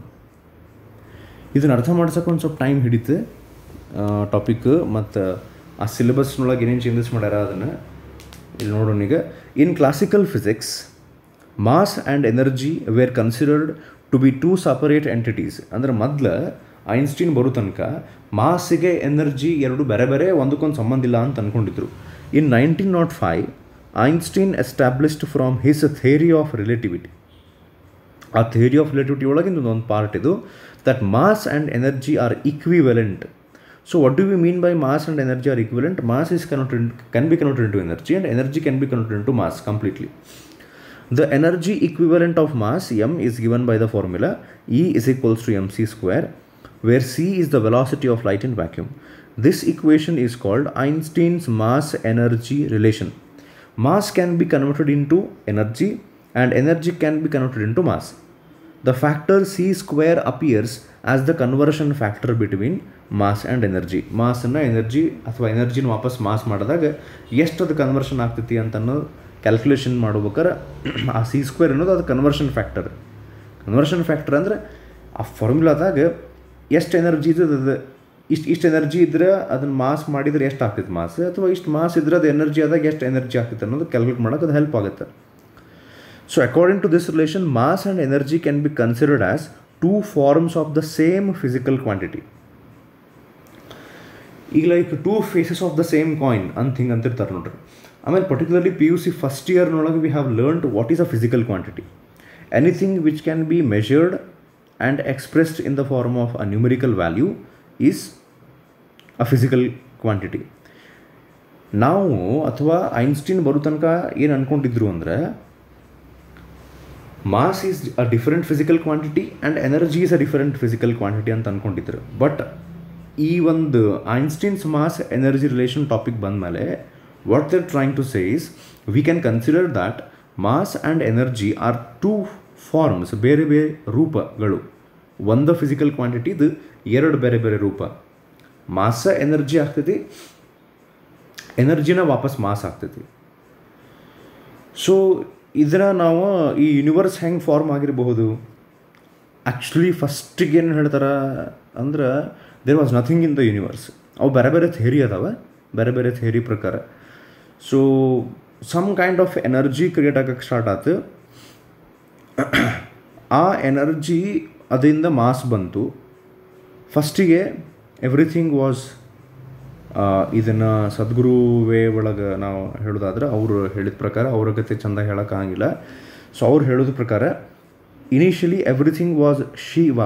ಇದನ್ನು ಅರ್ಥ ಮಾಡ್ಸೋಕೆ ಒಂದು ಸ್ವಲ್ಪ ಟೈಮ್ ಹಿಡಿತು ಟಾಪಿಕ್ ಮತ್ತು ಆ ಸಿಲೆಬಸ್ನೊಳಗೆ ಏನೇನು ಚೇಂಜಸ್ ಮಾಡ್ಯಾರ ಅದನ್ನು ಇಲ್ಲಿ ನೋಡೋಣ ಈಗ in classical physics mass and energy were considered to be two separate entities ಅಂದ್ರೆ ಮೊದಲು ಐನ್ಸ್ಟೀನ್ ಬರೋ ತನಕ ಮಾಸಿಗೆ ಎನರ್ಜಿ ಎರಡು ಬೇರೆ ಬೇರೆ ಒಂದಕ್ಕೊಂದು ಸಂಬಂಧ ಇಲ್ಲ ಅಂತ ಅಂದ್ಕೊಂಡಿದ್ರು in nineteen naught five Einstein established from his theory of relativity ಆ ಥಿಯರಿ ಆಫ್ ರಿಲೇಟಿವಿಟಿ ಒಳಗಿಂದ ಒಂದು ಪಾರ್ಟ್ ಇದು that mass and energy are equivalent so what do we mean by mass and energy are equivalent mass is converted can be converted into energy and energy can be converted into mass completely The energy equivalent of mass m is given by the formula E is equals to mc square where c is the velocity of light in vacuum. This equation is called Einstein's mass energy relation. Mass can be converted into energy and energy can be converted into mass. The factor c square appears as the conversion factor between mass and energy ಮಾಸನ್ನು ಎನರ್ಜಿ ಅಥವಾ ಎನರ್ಜಿನ ವಾಪಸ್ ಮಾಸ್ ಮಾಡಿದಾಗ ಎಷ್ಟು ಅದು ಕನ್ವರ್ಷನ್ ಆಗ್ತೈತಿ ಅಂತ ಅನ್ನೋದು ಕ್ಯಾಲ್ಕುಲೇಷನ್ ಮಾಡ್ಬೇಕಾರೆ ಆ ಸಿ ಸ್ಕ್ವೇರ್ ಅನ್ನೋದು ಅದು ಕನ್ವರ್ಷನ್ ಫ್ಯಾಕ್ಟರ್ ಕನ್ವರ್ಷನ್ ಫ್ಯಾಕ್ಟರ್ ಅಂದರೆ ಆ ಫಾರ್ಮುಲಾದಾಗ ಎಷ್ಟು ಎನರ್ಜಿ ಇದ್ದದ ಅದು ಇಷ್ಟು ಇಷ್ಟು ಎನರ್ಜಿ ಇದ್ರೆ ಅದನ್ನು ಮಾಸ್ ಮಾಡಿದ್ರೆ ಎಷ್ಟು ಆಗ್ತೈತೆ ಮಾಸ್ ಅಥವಾ ಇಷ್ಟು ಮಾಸ್ ಇದ್ರೆ ಅದು ಎನರ್ಜಿ ಆದಾಗ ಎಷ್ಟು ಎನರ್ಜಿ ಆಗ್ತೈತೆ ಅನ್ನೋದು ಕ್ಯಾಲ್ಕುಲೇಟ್ ಮಾಡೋಕೆ ಅದು ಹೆಲ್ಪ್ ಆಗುತ್ತೆ so according to this relation mass and energy can be considered as two forms of the same physical quantity ಈಗ like two faces of the same coin ಅಂತ ಹಿಂಗೆ ಅಂತಿರ್ತಾರೆ ನೋಡ್ರಿ ಆಮೇಲೆ particularly P U C first ಇಯರ್ನೊಳಗೆ we have learned what is a physical quantity anything which can be measured and expressed in the form of a numerical value is a physical quantity ನಾವು ಅಥವಾ ಐನ್ಸ್ಟೀನ್ ಬರೋ ತನಕ ಏನು ಅಂದ್ಕೊಂಡಿದ್ರು ಅಂದರೆ mass is a different physical quantity and energy is a different physical quantity ಅಂತ ಅಂದ್ಕೊಂಡಿದ್ರು ಬಟ್ ಈ ಒಂದು Einstein's mass energy relation topic ಬಂದಮೇಲೆ what they're trying to say is we can consider that mass and energy are two forms ಬೇರೆ ಬೇರೆ ರೂಪಗಳು ಒಂದು ಫಿಸಿಕಲ್ ಕ್ವಾಂಟಿಟಿದು ಎರಡು ಬೇರೆ ಬೇರೆ ರೂಪ ಮಾಸ ಎನರ್ಜಿ ಆಗ್ತೈತಿ ಎನರ್ಜಿನ ವಾಪಸ್ ಮಾಸ್ ಆಗ್ತೈತಿ ಸೊ ಇದರ ನಾವು ಈ ಯೂನಿವರ್ಸ್ ಹೆಂಗೆ ಫಾರ್ಮ್ ಆಗಿರಬಹುದು ಆ್ಯಕ್ಚುಲಿ ಫಸ್ಟಿಗೆ ಏನು ಹೇಳ್ತಾರೆ ಅಂದ್ರೆ there was nothing in the universe ಅವು ಬೇರೆ ಬೇರೆ ಥೇರಿ ಅದಾವೆ ಬೇರೆ ಬೇರೆ ಥಿಯರಿ ಪ್ರಕಾರ so some kind of energy create ಆಗಕ್ಕೆ ಸ್ಟಾರ್ಟ್ ಆಯ್ತು ಆ ಎನರ್ಜಿ ಅದರಿಂದ ಮಾಸ್ ಬಂತು ಫಸ್ಟಿಗೆ ಎವ್ರಿಥಿಂಗ್ ವಾಸ್ ಇದನ್ನು ಸದ್ಗುರು ವೇ ಒಳಗೆ ನಾವು ಹೇಳೋದಾದ್ರೆ ಅವರು ಹೇಳಿದ ಪ್ರಕಾರ ಅವ್ರ ಗತೆ ಚಂದ ಹೇಳೋಕ್ಕಾಗಿಲ್ಲ ಸೊ ಅವ್ರು ಹೇಳೋದ ಪ್ರಕಾರ initially everything was Shiva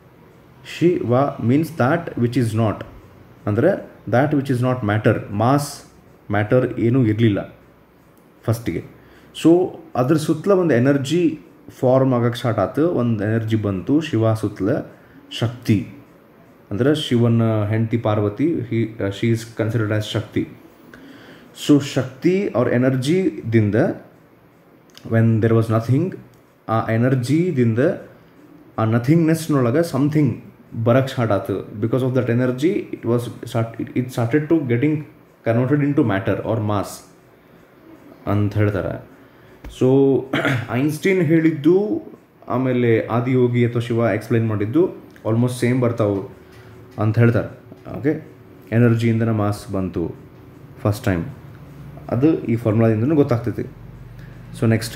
Shiva means that which is not ಅಂದರೆ that which is not matter mass matter ಏನೂ ಇರಲಿಲ್ಲ ಫಸ್ಟಿಗೆ ಸೊ ಅದ್ರ ಸುತ್ತಲ ಒಂದು ಎನರ್ಜಿ ಫಾರ್ಮ್ ಆಗಕ್ಕೆ ಸ್ಟಾರ್ಟ್ ಆಯ್ತು ಒಂದು ಎನರ್ಜಿ ಬಂತು ಶಿವ ಸುತ್ತಲ ಶಕ್ತಿ ಅಂದರೆ ಶಿವನ ಹೆಂಡತಿ Parvati he she is considered as Shakti so Shakti ಅವ್ರ ಎನರ್ಜಿದಿಂದ ವೆನ್ ದೆರ್ ವಾಸ್ ನಥಿಂಗ್ ಆ ಎನರ್ಜಿದಿಂದ ಆ ನಥಿಂಗ್ನೆಸ್ನೊಳಗೆ ಸಮಥಿಂಗ್ ಬರಕ್ಕೆ ಸ್ಟಾರ್ಟ್ ಆಯ್ತು because of that energy it was start it started to getting converted into matter or mass ಅಂತ ಹೇಳ್ತಾರೆ ಸೊ ಐನ್ಸ್ಟೀನ್ ಹೇಳಿದ್ದು ಆಮೇಲೆ ಆದಿಯೋಗಿ ಅಥವಾ ಶಿವ ಎಕ್ಸ್ಪ್ಲೈನ್ ಮಾಡಿದ್ದು ಆಲ್ಮೋಸ್ಟ್ ಸೇಮ್ ಬರ್ತಾವೆ ಅಂತ ಹೇಳ್ತಾರೆ ಓಕೆ ಎನರ್ಜಿಯಿಂದನೇ ಮಾಸ್ ಬಂತು ಫಸ್ಟ್ ಟೈಮ್ ಅದು ಈ ಫಾರ್ಮುಲಾದಿಂದನೂ ಗೊತ್ತಾಗ್ತೈತಿ ಸೊ ನೆಕ್ಸ್ಟ್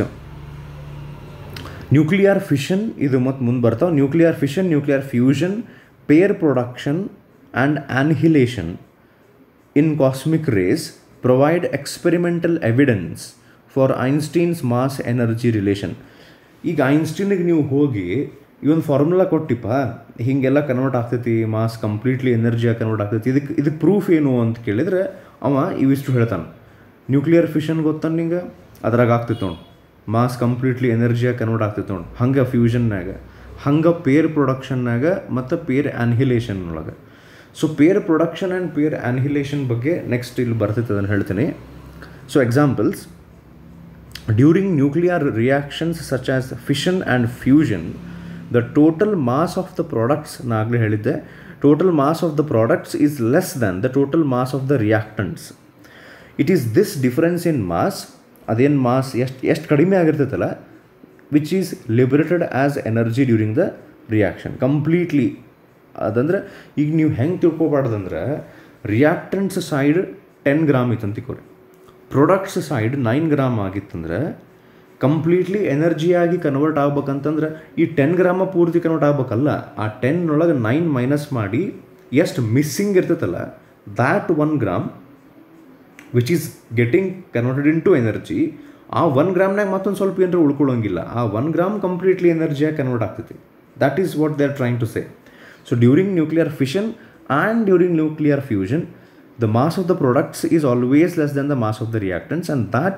ನ್ಯೂಕ್ಲಿಯರ್ ಫಿಷನ್ ಇದು ಮತ್ತು ಮುಂದೆ ಬರ್ತಾವೆ nuclear fission nuclear fusion pair production and annihilation in cosmic rays provide experimental evidence for Einstein's mass energy relation ಈಗ ಐನ್ಸ್ಟೀನಿಗೆ ನೀವು ಹೋಗಿ ಈ ಒಂದು ಫಾರ್ಮುಲಾ ಕೊಟ್ಟಿಪ್ಪ ಹೀಗೆಲ್ಲ ಕನ್ವರ್ಟ್ ಆಗ್ತೈತಿ ಮಾಸ್ ಕಂಪ್ಲೀಟ್ಲಿ ಎನರ್ಜಿಯಾಗಿ ಕನ್ವರ್ಟ್ ಆಗ್ತೈತಿ ಇದಕ್ಕೆ ಇದಕ್ಕೆ ಪ್ರೂಫ್ ಏನು ಅಂತ ಕೇಳಿದ್ರೆ ಅವ ಇವಿಷ್ಟು ಹೇಳ್ತಾನೆ ನ್ಯೂಕ್ಲಿಯರ್ ಫಿಷನ್ ಗೊತ್ತಾನ ನಿಂಗೆ ಅದ್ರಾಗ ಆಗ್ತೈತೆ ನೋಡಿ ಮಾಸ್ ಕಂಪ್ಲೀಟ್ಲಿ ಎನರ್ಜಿಯಾಗಿ ಕನ್ವರ್ಟ್ ಆಗ್ತೈತೆ ನೋಡಿ ಹಂಗೆ ಫ್ಯೂಷನ್ನಾಗ ಹಂಗೆ ಪೇರ್ ಪ್ರೊಡಕ್ಷನ್ನಾಗ ಮತ್ತು ಪೇರ್ ಆ್ಯನ್ಹಿಲೇಷನ್ ಒಳಗೆ so pair production and pair annihilation ಬಗ್ಗೆ ನೆಕ್ಸ್ಟ್ ಇಲ್ಲಿ ಬರ್ತೈತೆ ಅದನ್ನು ಹೇಳ್ತೀನಿ so examples during nuclear reactions such as fission and fusion the total mass of the products ನಾ ಆಗಲೇ ಹೇಳಿದ್ದೆ total mass of the products is less than the total mass of the reactants it is this difference in mass ಅದೇನು ಮಾಸ್ ಎಷ್ಟು ಎಷ್ಟು ಕಡಿಮೆ ಆಗಿರ್ತೈತಲ್ಲ which is liberated as energy during the reaction completely ಅದಂದ್ರೆ ಈಗ ನೀವು ಹೆಂಗೆ ತಿಳ್ಕೊಬಾರ್ದಂದ್ರೆ ರಿಯಾಕ್ಟೆಂಟ್ಸ್ ಸೈಡ್ ಟೆನ್ ಗ್ರಾಮ್ ಇತ್ತು ಅಂತ ತಿಳ್ಕೊರಿ ಪ್ರೊಡಕ್ಟ್ಸ್ ಸೈಡ್ ನೈನ್ ಗ್ರಾಮ್ ಆಗಿತ್ತಂದ್ರೆ ಕಂಪ್ಲೀಟ್ಲಿ ಎನರ್ಜಿಯಾಗಿ ಕನ್ವರ್ಟ್ ಆಗ್ಬೇಕಂತಂದ್ರೆ ಈ ಟೆನ್ ಗ್ರಾಮ ಪೂರ್ತಿ ಕನ್ವರ್ಟ್ ಆಗ್ಬೇಕಲ್ಲ ಆ ಟೆನ್ನೊಳಗೆ ನೈನ್ ಮೈನಸ್ ಮಾಡಿ ಎಷ್ಟು ಮಿಸ್ಸಿಂಗ್ ಇರ್ತೈತಲ್ಲ that one gram which is getting converted into energy ಆ ಒನ್ ಗ್ರಾಮ್ನಾಗ ಮತ್ತೊಂದು ಸ್ವಲ್ಪ ಏನಾರ ಉಳ್ಕೊಳ್ಳೋಂಗಿಲ್ಲ ಆ ಒನ್ ಗ್ರಾಮ್ ಕಂಪ್ಲೀಟ್ಲಿ ಎನರ್ಜಿಯಾಗಿ ಕನ್ವರ್ಟ್ ಆಗ್ತೈತಿ that is what they are trying to say so during nuclear fission and during nuclear fusion the mass of the products is always less than the mass of the reactants and that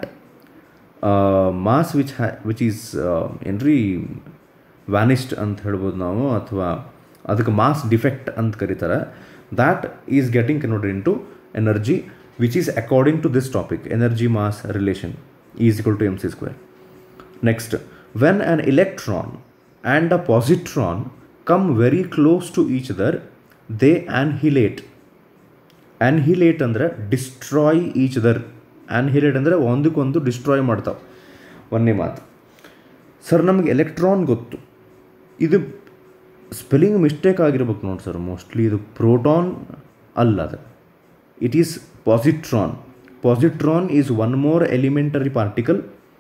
uh, mass which ha- which is uh, ಏನ್ರಿ ವ್ಯಾನಿಸ್ಡ್ ಅಂತ ಹೇಳ್ಬೋದು ನಾವು ಅಥವಾ ಅದಕ್ಕೆ ಮಾಸ್ ಡಿಫೆಕ್ಟ್ ಅಂತ ಕರೀತಾರೆ that is getting converted into energy which is according to this topic energy mass relation is equal to M C square next when an electron and a positron come very close to each other they annihilate annihilate ಅಂದರೆ ಡಿಸ್ಟ್ರಾಯ್ ಈಚ್ ಅದರ್ ಆ್ಯನ್ಹಿಲೇಟ್ ಅಂದರೆ ಒಂದಕ್ಕೊಂದು ಡಿಸ್ಟ್ರಾಯ್ ಮಾಡ್ತಾವೆ ಒಂದೇ ಮಾತು ಸರ್ ನಮಗೆ ಎಲೆಕ್ಟ್ರಾನ್ ಗೊತ್ತು ಇದು ಸ್ಪೆಲ್ಲಿಂಗ್ ಮಿಸ್ಟೇಕ್ ಆಗಿರ್ಬೇಕು ನೋಡಿ ಸರ್ ಮೋಸ್ಟ್ಲಿ ಇದು ಪ್ರೋಟಾನ್ ಅಲ್ಲ ಅದು it is positron positron is one more elementary particle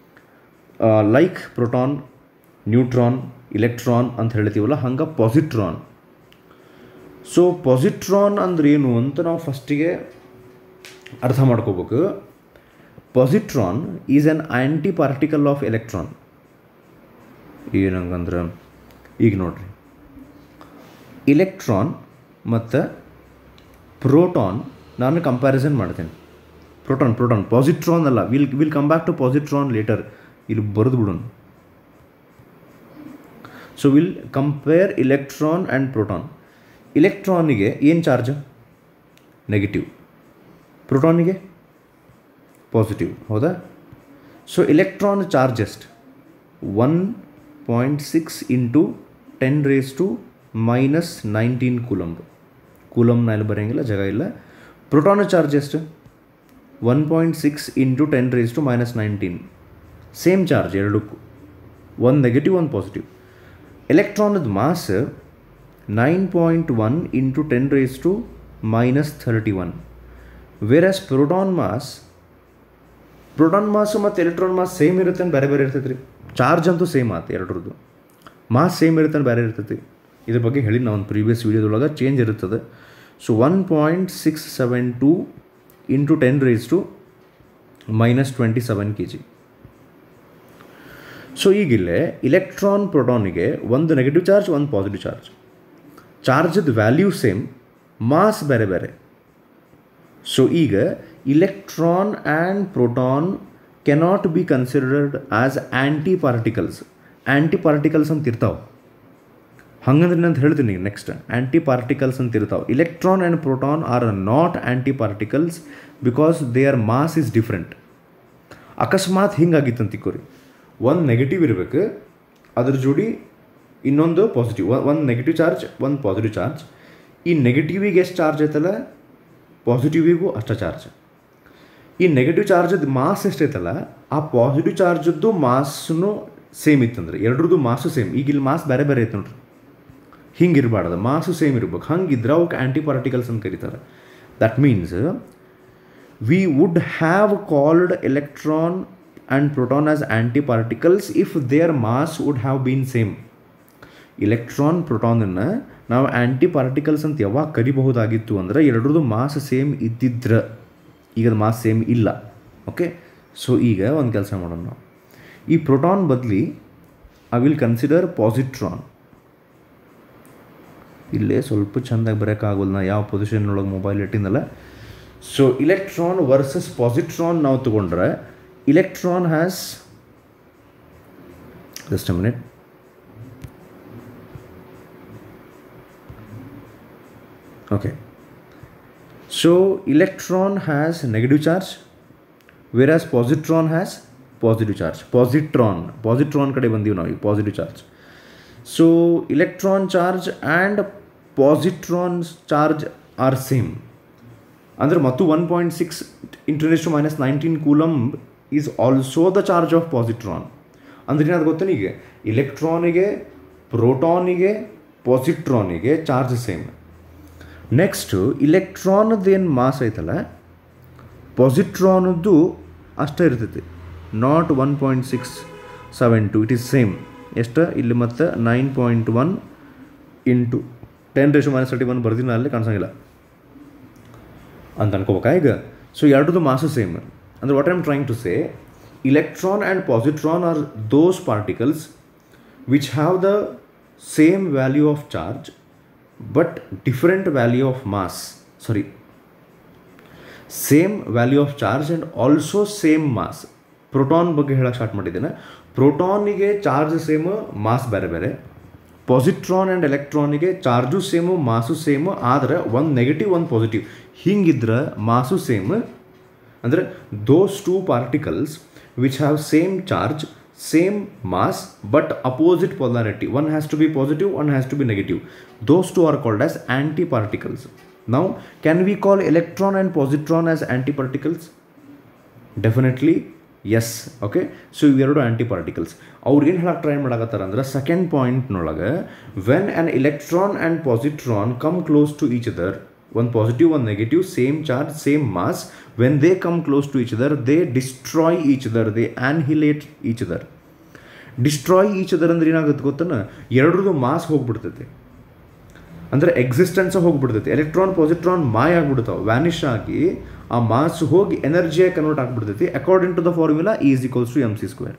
like proton neutron electron ಅಂತ ಹೇಳ್ತೀವಲ್ಲ ಹಂಗೆ ಪಾಸಿಟ್ರಾನ್ ಸೊ ಪಾಸಿಟ್ರಾನ್ ಅಂದ್ರೆ ಏನು ಅಂತ ನಾವು ಫಸ್ಟಿಗೆ ಅರ್ಥ ಮಾಡ್ಕೋಬೇಕು positron is an antiparticle of electron ಏನಂಗಂದ್ರೆ ಈಗ ನೋಡ್ರಿ ಇಲೆಕ್ಟ್ರಾನ್ ಮತ್ತು ಪ್ರೋಟಾನ್ ನಾನು ಕಂಪ್ಯಾರಿಸನ್ ಮಾಡ್ತೇನೆ ಪ್ರೋಟಾನ್ ಪ್ರೋಟಾನ್ ಪಾಸಿಟ್ರಾನ್ ಅಲ್ಲ will will come back to positron later ಇಲ್ಲಿ ಬರೆದು ಬಿಡೋಣ so will compare electron and proton ಇಲೆಕ್ಟ್ರಾನಿಗೆ ಏನು ಚಾರ್ಜ್ ನೆಗೆಟಿವ್ ಪ್ರೋಟಾನಿಗೆ ಪಾಸಿಟಿವ್ ಹೌದಾ ಸೊ ಇಲೆಕ್ಟ್ರಾನ್ ಚಾರ್ಜ್ ಎಷ್ಟು one point six into ten raise to minus nineteen coulomb ಕೂಲಂಬ್ನ ಇಲ್ಲಿ ಬರೆಯಂಗಿಲ್ಲ ಜಾಗ ಇಲ್ಲ ಪ್ರೋಟಾನ್ ಚಾರ್ಜ್ ಎಷ್ಟು one point six into ten raise to minus nineteen same charge ಎರಡಕ್ಕೂ ಒಂದು ನೆಗೆಟಿವ್ ಒಂದು ಪಾಸಿಟಿವ್ ಎಲೆಕ್ಟ್ರಾನದ mass nine point one into ten raise to minus thirty one whereas proton mass proton mass ಮತ್ತು ಎಲೆಕ್ಟ್ರಾನ್ ಮಾಸ್ ಸೇಮ್ ಇರುತ್ತೆ ಅಂತ ಬೇರೆ ಬೇರೆ ಇರ್ತೈತೆ ರೀ ಚಾರ್ಜ್ ಅಂತೂ ಸೇಮ್ ಆತು ಎರಡರದ್ದು ಮಾಸ್ ಸೇಮ್ ಇರುತ್ತೆ ಅಂತ ಬೇರೆ ಇರ್ತೈತಿ ಇದ್ರ ಬಗ್ಗೆ ಹೇಳಿ ನಾವು ಒಂದು ಪ್ರೀವಿಯಸ್ ವೀಡಿಯೋದೊಳಗೆ ಚೇಂಜ್ ಇರುತ್ತದೆ so one point six seven two into ten raise to minus twenty seven K G so ಈಗಿಲ್ಲೇ ಇಲೆಕ್ಟ್ರಾನ್ ಪ್ರೋಟಾನಿಗೆ ಒಂದು ನೆಗೆಟಿವ್ ಚಾರ್ಜ್ ಒಂದು ಪಾಸಿಟಿವ್ ಚಾರ್ಜ್ ಚಾರ್ಜದ ವ್ಯಾಲ್ಯೂ ಸೇಮ್ ಮಾಸ್ ಬೇರೆ ಬೇರೆ ಸೊ ಈಗ electron and proton cannot be considered as antiparticles antiparticles ಅಂತ ಇರ್ತಾವೆ ಹಂಗಂದ್ರೆ ನಾನು ಹೇಳ್ತೀನಿ ನೆಕ್ಸ್ಟ್ ಆ್ಯಂಟಿ ಪಾರ್ಟಿಕಲ್ಸ್ ಅಂತ ಇರ್ತಾವೆ electron and proton are not antiparticles because they are mass is different ಅಕಸ್ಮಾತ್ ಹಿಂಗಾಗಿತ್ತು ಅಂತ ತಿಕ್ಕೋರಿ ಒಂದು ನೆಗೆಟಿವ್ ಇರಬೇಕು ಅದ್ರ ಜೋಡಿ ಇನ್ನೊಂದು ಪಾಸಿಟಿವ್ ಒಂದು ನೆಗೆಟಿವ್ ಚಾರ್ಜ್ ಒಂದು ಪಾಸಿಟಿವ್ ಚಾರ್ಜ್ ಈ ನೆಗೆಟಿವಿಗೆ ಎಷ್ಟು ಚಾರ್ಜ್ ಐತಲ್ಲ ಪಾಸಿಟಿವಿಗೂ ಅಷ್ಟೇ ಚಾರ್ಜ್ ಈ ನೆಗೆಟಿವ್ ಚಾರ್ಜದ ಮಾಸ್ ಎಷ್ಟೈತಲ್ಲ ಆ ಪಾಸಿಟಿವ್ ಚಾರ್ಜದ್ದು ಮಾಸ್ನು ಸೇಮ್ ಇತ್ತಂದ್ರೆ ಎರಡ್ರದ್ದು ಮಾಸು ಸೇಮ್ ಈಗ ಇಲ್ಲಿ ಮಾಸ್ ಬೇರೆ ಬೇರೆ ಐತೆ ನೋಡ್ರಿ ಹಿಂಗೆ ಇರಬಾರ್ದು ಮಾಸು ಸೇಮ್ ಇರ್ಬೇಕು ಹಂಗಿದ್ರೆ ಅವಕ್ಕೆ ಆ್ಯಂಟಿ ಪಾರ್ಟಿಕಲ್ಸ್ ಅಂತ ಕರೀತಾರೆ that means we would have called electron and proton as antiparticles if their mass would have been same electron ಪ್ರೋಟಾನನ್ನು ನಾವು ಆ್ಯಂಟಿ ಪಾರ್ಟಿಕಲ್ಸ್ ಅಂತ ಯಾವಾಗ ಕರಿಬಹುದಾಗಿತ್ತು ಅಂದರೆ ಎರಡರದ್ದು ಮಾಸ್ ಸೇಮ್ ಇದ್ದಿದ್ರೆ ಈಗ ಮಾಸ್ ಸೇಮ್ ಇಲ್ಲ ಓಕೆ ಸೊ ಈಗ ಒಂದು ಕೆಲಸ ಮಾಡೋಣ ನಾವು ಈ ಪ್ರೋಟಾನ್ ಬದಲಿ ಐ ವಿಲ್ ಕನ್ಸಿಡರ್ ಪಾಸಿಟ್ರಾನ್ ಇಲ್ಲೇ ಸ್ವಲ್ಪ ಚೆಂದಾಗಿ ಬರೋಕ್ಕಾಗಲ್ಲ ನಾ ಯಾವ ಪೊಸಿಷನ್ ಒಳಗೆ ಮೊಬೈಲ್ ಇಟ್ಟಿದ್ದಲ್ಲ ಸೊ ಇಲೆಕ್ಟ್ರಾನ್ ವರ್ಸಸ್ ಪಾಸಿಟ್ರಾನ್ ನಾವು ತಗೊಂಡ್ರೆ electron has just a minute okay so electron has negative charge whereas positron has positive charge positron positron ಕಡೆ ಬಂದೀವಿ ನಾವು positive charge so electron charge and positron's charge are same ಅಂದರೆ ಮತ್ತು ಒನ್ ಪಾಯಿಂಟ್ ಸಿಕ್ಸ್ ಇಂಟರ್ನೆಸ್ to minus nineteen coulomb is also the charge of positron ಅಂದ್ರೆ ಏನಾದ್ರು ಗೊತ್ತೇನು ಈಗ ಇಲೆಕ್ಟ್ರಾನಿಗೆ ಪ್ರೋಟಾನಿಗೆ ಪಾಸಿಟ್ರಾನಿಗೆ ಚಾರ್ಜ್ ಸೇಮ್ ನೆಕ್ಸ್ಟು ಇಲೆಕ್ಟ್ರಾನದ್ದೇನು ಮಾಸ್ ಐತಲ್ಲ ಪಾಸಿಟ್ರಾನದ್ದು ಅಷ್ಟೇ ಇರ್ತೈತಿ not one point six seven two it is same ಎಷ್ಟು ಇಲ್ಲಿ ಮತ್ತು nine point one into ten raise minus thirty one ಬರ್ದಿನ ಅಲ್ಲಿ ಕಾಣಿಸಂಗಿಲ್ಲ ಅಂತ ಅನ್ಕೋಬೇಕಾ ಈಗ ಸೊ ಎರಡದು ಮಾಸು ಸೇಮ್ ಅಂದರೆ what I'm trying to say electron and positron are those particles which have the same value of charge but different value of mass sorry same value of charge and also same mass proton ಬಗ್ಗೆ ಹೇಳಕ್ಕೆ ಸ್ಟಾರ್ಟ್ ಮಾಡಿದ್ದೇನೆ ಪ್ರೋಟಾನಿಗೆ ಚಾರ್ಜ್ ಸೇಮು ಮಾಸ್ ಬೇರೆ ಬೇರೆ ಪಾಸಿಟ್ರಾನ್ ಆ್ಯಂಡ್ ಎಲೆಕ್ಟ್ರಾನಿಗೆ ಚಾರ್ಜು ಸೇಮು ಮಾಸು ಸೇಮು ಆದರೆ ಒಂದು ನೆಗೆಟಿವ್ ಒಂದು ಪಾಸಿಟಿವ್ ಹಿಂಗಿದ್ರೆ ಮಾಸು ಸೇಮ್ ಅಂದರೆ those two particles which have same charge same mass but opposite polarity one has to be positive one has to be negative those two are called as antiparticles now can we call electron and positron as antiparticles definitely yes okay so ಇವೆರಡು ಆ್ಯಂಟಿ ಪಾರ್ಟಿಕಲ್ಸ್ ಅವ್ರು ಏನು ಹೇಳಕ್ಕೆ ಟ್ರೈ ಮಾಡಕತ್ತಾರ ಅಂದ್ರೆ ಸೆಕೆಂಡ್ ಪಾಯಿಂಟ್ನೊಳಗೆ when an electron and positron come close to each other ಒಂದು ಪಾಸಿಟಿವ್ ಒಂದು negative same charge same mass when they come close to each other they destroy each other they annihilate each other destroy each other ಅಂದ್ರೆ ಏನಾಗುತ್ತೆ ಗೊತ್ತನ ಎರಡರದು ಮಾಸ್ ಹೋಗ್ಬಿಡ್ತೈತೆ ಅಂದರೆ ಎಕ್ಸಿಸ್ಟೆನ್ಸ್ ಹೋಗ್ಬಿಡ್ತೈತೆ ಎಲೆಕ್ಟ್ರಾನ್ ಪಾಸಿಟ್ರಾನ್ ಮಾಯ ಆಗ್ಬಿಡ್ತಾವೆ ವ್ಯಾನಿಷ್ ಆಗಿ ಆ ಮಾಸ್ ಹೋಗಿ ಎನರ್ಜಿಯಾಗಿ ಕನ್ವರ್ಟ್ ಆಗ್ಬಿಡ್ತೈತಿ according to the formula is equals to M C square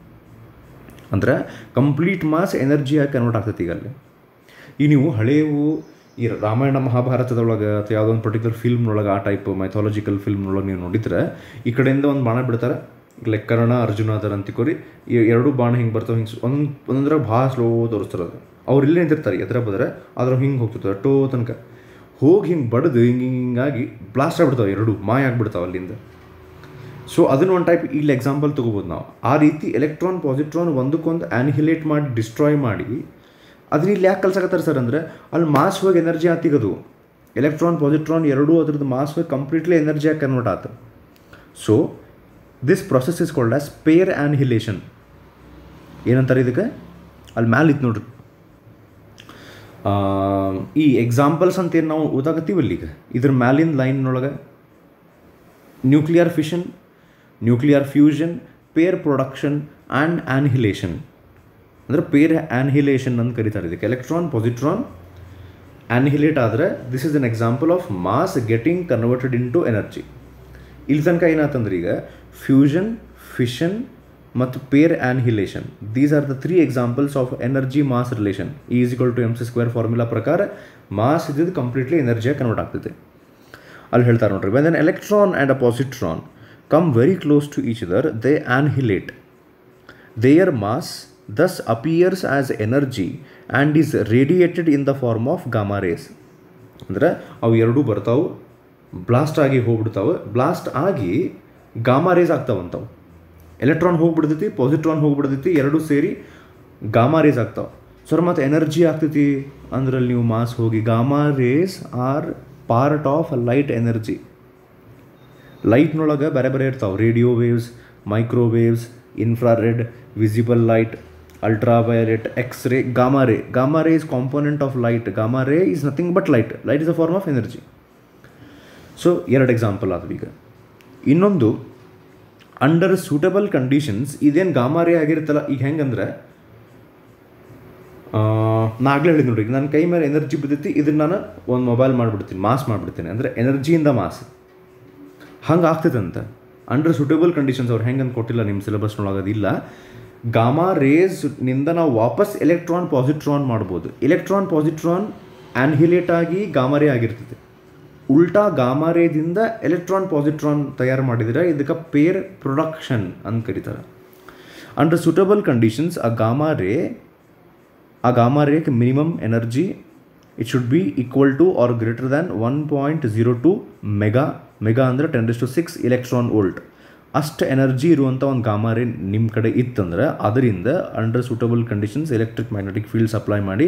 ಅಂದ್ರೆ ಕಂಪ್ಲೀಟ್ ಮಾಸ್ ಎನರ್ಜಿಯಾಗಿ ಕನ್ವರ್ಟ್ ಆಗ್ತೈತಿ ಈಗ ಅಲ್ಲಿ ಈ ನೀವು ಹಳೆಯವು ಈ ರಾಮಾಯಣ ಮಹಾಭಾರತದೊಳಗೆ ಅಥವಾ ಯಾವುದೋ ಒಂದು ಪರ್ಟಿಕ್ಯುಲರ್ ಫಿಲ್ಮ್ನೊಳಗೆ ಆ ಟೈಪ್ ಮೈಥಾಲಜಿಕಲ್ ಫಿಲ್ಮ್ನೊಳಗೆ ನೀವು ನೋಡಿದ್ರೆ ಈ ಕಡೆಯಿಂದ ಒಂದು ಬಾಣ ಬಿಡ್ತಾರೆ ಲೈಕ್ ಕರ್ಣ ಅರ್ಜುನ ಅದರ ಅಂತಿಕೋರಿ ಈ ಎರಡು ಬಾಣ ಹಿಂಗೆ ಬರ್ತಾವೆ ಹಿಂಗೆ ಒಂದು ಒಂದ್ರೆ ಭಾಳ ಸ್ಲೋ ತೋರಿಸ್ತಾರೆ ಅದು ಅವ್ರು ಇಲ್ಲೇ ನಿಂತಿರ್ತಾರೆ ಎದ್ರ ಬದ್ರೆ ಆದ್ರೆ ಹಿಂಗೆ ಹೋಗ್ತಿರ್ತಾರೆ ಟೋ ತನಕ ಹೋಗಿ ಹಿಂಗೆ ಬಡ್ದು ಹಿಂಗೆ ಹಿಂಗಾಗಿ ಬ್ಲಾಸ್ಟ್ ಆಗಿಬಿಡ್ತಾವೆ ಎರಡು ಮಾಯ ಆಗ್ಬಿಡ್ತಾವೆ ಅಲ್ಲಿಂದ ಸೊ ಅದನ್ನ ಒಂದು ಟೈಪ್ ಇಲ್ಲಿ ಎಕ್ಸಾಂಪಲ್ ತೊಗೋಬೋದು ನಾವು ಆ ರೀತಿ ಎಲೆಕ್ಟ್ರಾನ್ ಪಾಸಿಟ್ರಾನ್ ಒಂದಕ್ಕೊಂದು ಆ್ಯನಿಹಿಲೇಟ್ ಮಾಡಿ ಡಿಸ್ಟ್ರಾಯ್ ಮಾಡಿ ಅದನ್ನ ಇಲ್ಲಿ ಯಾಕೆ ಕಲ್ಸಕತ್ತಾರೆ ಸರ್ ಅಂದರೆ ಅಲ್ಲಿ ಮಾಸ್ ಹೋಗಿ ಎನರ್ಜಿ ಆತಿಗದು ಎಲೆಕ್ಟ್ರಾನ್ ಪಾಸಿಟ್ರಾನ್ ಎರಡೂ ಅದ್ರದ್ದು ಮಾಸ್ ಹೋಗಿ ಕಂಪ್ಲೀಟ್ಲಿ ಎನರ್ಜಿಯಾಗಿ ಕನ್ವರ್ಟ್ ಆತು so this process is called as pair annihilation ಏನಂತಾರೆ ಇದಕ್ಕೆ ಅಲ್ಲಿ ಮ್ಯಾಲೆ ಇತ್ತು ನೋಡ್ರಿ ಈ ಎಕ್ಸಾಂಪಲ್ಸ್ ಅಂತ ಏನು ನಾವು ಓದಾಕತ್ತೀವಲ್ಲ ಈಗ ಇದ್ರ ಮ್ಯಾಲಿನ ಲೈನ್ನೊಳಗೆ nuclear fission nuclear fusion pair production and annihilation ಅಂದರೆ ಪೇರ್ ಆ್ಯನ್ಹಿಲೇಷನ್ ಅಂತ ಕರೀತಾರೆ ಇದಕ್ಕೆ ಎಲೆಕ್ಟ್ರಾನ್ ಪಾಸಿಟ್ರಾನ್ ಆ್ಯನ್ಹಿಲೇಟ್ ಆದರೆ this is an example of mass getting converted into energy ಇಲ್ಲಿ ತನಕ ಏನಾಯ್ತಂದ್ರೆ ಈಗ ಫ್ಯೂಷನ್ ಫಿಷನ್ ಮತ್ತು pair annihilation these are the three examples of energy mass relation is equal to M C square formula ಪ್ರಕಾರ ಮಾಸ್ ಇದ್ದಿದ್ದು ಕಂಪ್ಲೀಟ್ಲಿ ಎನರ್ಜಿಯಾಗಿ ಕನ್ವರ್ಟ್ ಆಗ್ತೈತೆ ಅಲ್ಲಿ ಹೇಳ್ತಾರೆ ನೋಡ್ರಿ when an electron and a positron come very close to each other they annihilate their mass thus appears as energy and is radiated in the form of gamma rays ಅಂದ್ರೆ ಅವು ಎರಡೂ ಬರ್ತಾವೆ ಬ್ಲಾಸ್ಟ್ ಆಗಿ ಹೋಗ್ಬಿಡ್ತಾವೆ ಬ್ಲಾಸ್ಟ್ ಆಗಿ ಗಾಮಾ ರೇಸ್ ಆಗ್ತಾವಂತಾವು ಎಲೆಕ್ಟ್ರಾನ್ ಹೋಗ್ಬಿಡ್ತೈತಿ ಪಾಸಿಟ್ರಾನ್ ಹೋಗ್ಬಿಡ್ತೈತಿ ಎರಡೂ ಸೇರಿ ಗಾಮಾ ರೇಸ್ ಆಗ್ತಾವೆ ಸರ್ ಮತ್ತು ಎನರ್ಜಿ ಆಗ್ತೈತಿ ಅಂದ್ರಲ್ಲಿ ನೀವು ಮಾಸ್ ಹೋಗಿ gamma rays are part of light energy ಲೈಟ್ನೊಳಗೆ ಬೇರೆ ಬೇರೆ ಇರ್ತಾವೆ radio waves microwaves infrared visible light ultraviolet X ray gamma ray gamma ray is component of light gamma ray is nothing but light light is a form of energy so ಎರಡು ಎಕ್ಸಾಂಪಲ್ ಆದವು ಈಗ ಇನ್ನೊಂದು ಅಂಡರ್ ಸೂಟಬಲ್ ಕಂಡೀಷನ್ಸ್ ಇದೇನು ಗಾಮಾ ರೇ ಆಗಿರುತ್ತಲ್ಲ ಈಗ ಹೆಂಗಂದ್ರೆ ನಾ ಆಗಲೇ ಹೇಳಿದ್ ನೋಡಿ ನನ್ನ ಕೈ ಮೇಲೆ ಎನರ್ಜಿ ಬಿದ್ದೈತಿ ಇದನ್ನ ನಾನು ಒಂದು ಮೊಬೈಲ್ ಮಾಡಿಬಿಡ್ತೀನಿ ಮಾಸ್ ಮಾಡಿಬಿಡ್ತೀನಿ ಅಂದರೆ ಎನರ್ಜಿಯಿಂದ ಮಾಸ್ ಹಂಗೆ ಆಗ್ತೈತಂತ ಅಂಡರ್ ಸೂಟೇಬಲ್ ಕಂಡೀಷನ್ಸ್ ಅವ್ರು ಹೆಂಗೆ ಅಂತ ಕೊಟ್ಟಿಲ್ಲ ನಿಮ್ಮ ಸಿಲೆಬಸ್ನೊಳಗದಿಲ್ಲ ಗಾಮಾ ರೇಸ್ನಿಂದ ನಾವು ವಾಪಸ್ ಎಲೆಕ್ಟ್ರಾನ್ ಪಾಸಿಟ್ರಾನ್ ಮಾಡ್ಬೋದು ಎಲೆಕ್ಟ್ರಾನ್ ಪಾಸಿಟ್ರಾನ್ ಆ್ಯನ್ಹಿಲೇಟ್ ಆಗಿ ಗಾಮರೇ ಆಗಿರ್ತದೆ ಉಲ್ಟಾ ಗಾಮಾರೇದಿಂದ ಎಲೆಕ್ಟ್ರಾನ್ ಪಾಸಿಟ್ರಾನ್ ತಯಾರು ಮಾಡಿದರೆ ಇದಕ್ಕೆ ಪೇರ್ ಪ್ರೊಡಕ್ಷನ್ ಅಂತ ಕರೀತಾರೆ ಅಂಡರ್ ಸೂಟಬಲ್ ಕಂಡೀಷನ್ಸ್ ಆ ಗಾಮಾ ರೇ ಆ ಗಾಮಾ ರೇಕ್ minimum energy it should be equal to or greater than one point zero two mega mega ಅಂದರೆ ten to six electron volt ಅಷ್ಟು ಎನರ್ಜಿ ಇರುವಂಥ ಒಂದು ಗಾಮಾ ರೇ ನಿಮ್ಮ ಕಡೆ ಇತ್ತಂದ್ರೆ ಅದರಿಂದ under suitable conditions electric magnetic field supply ಮಾಡಿ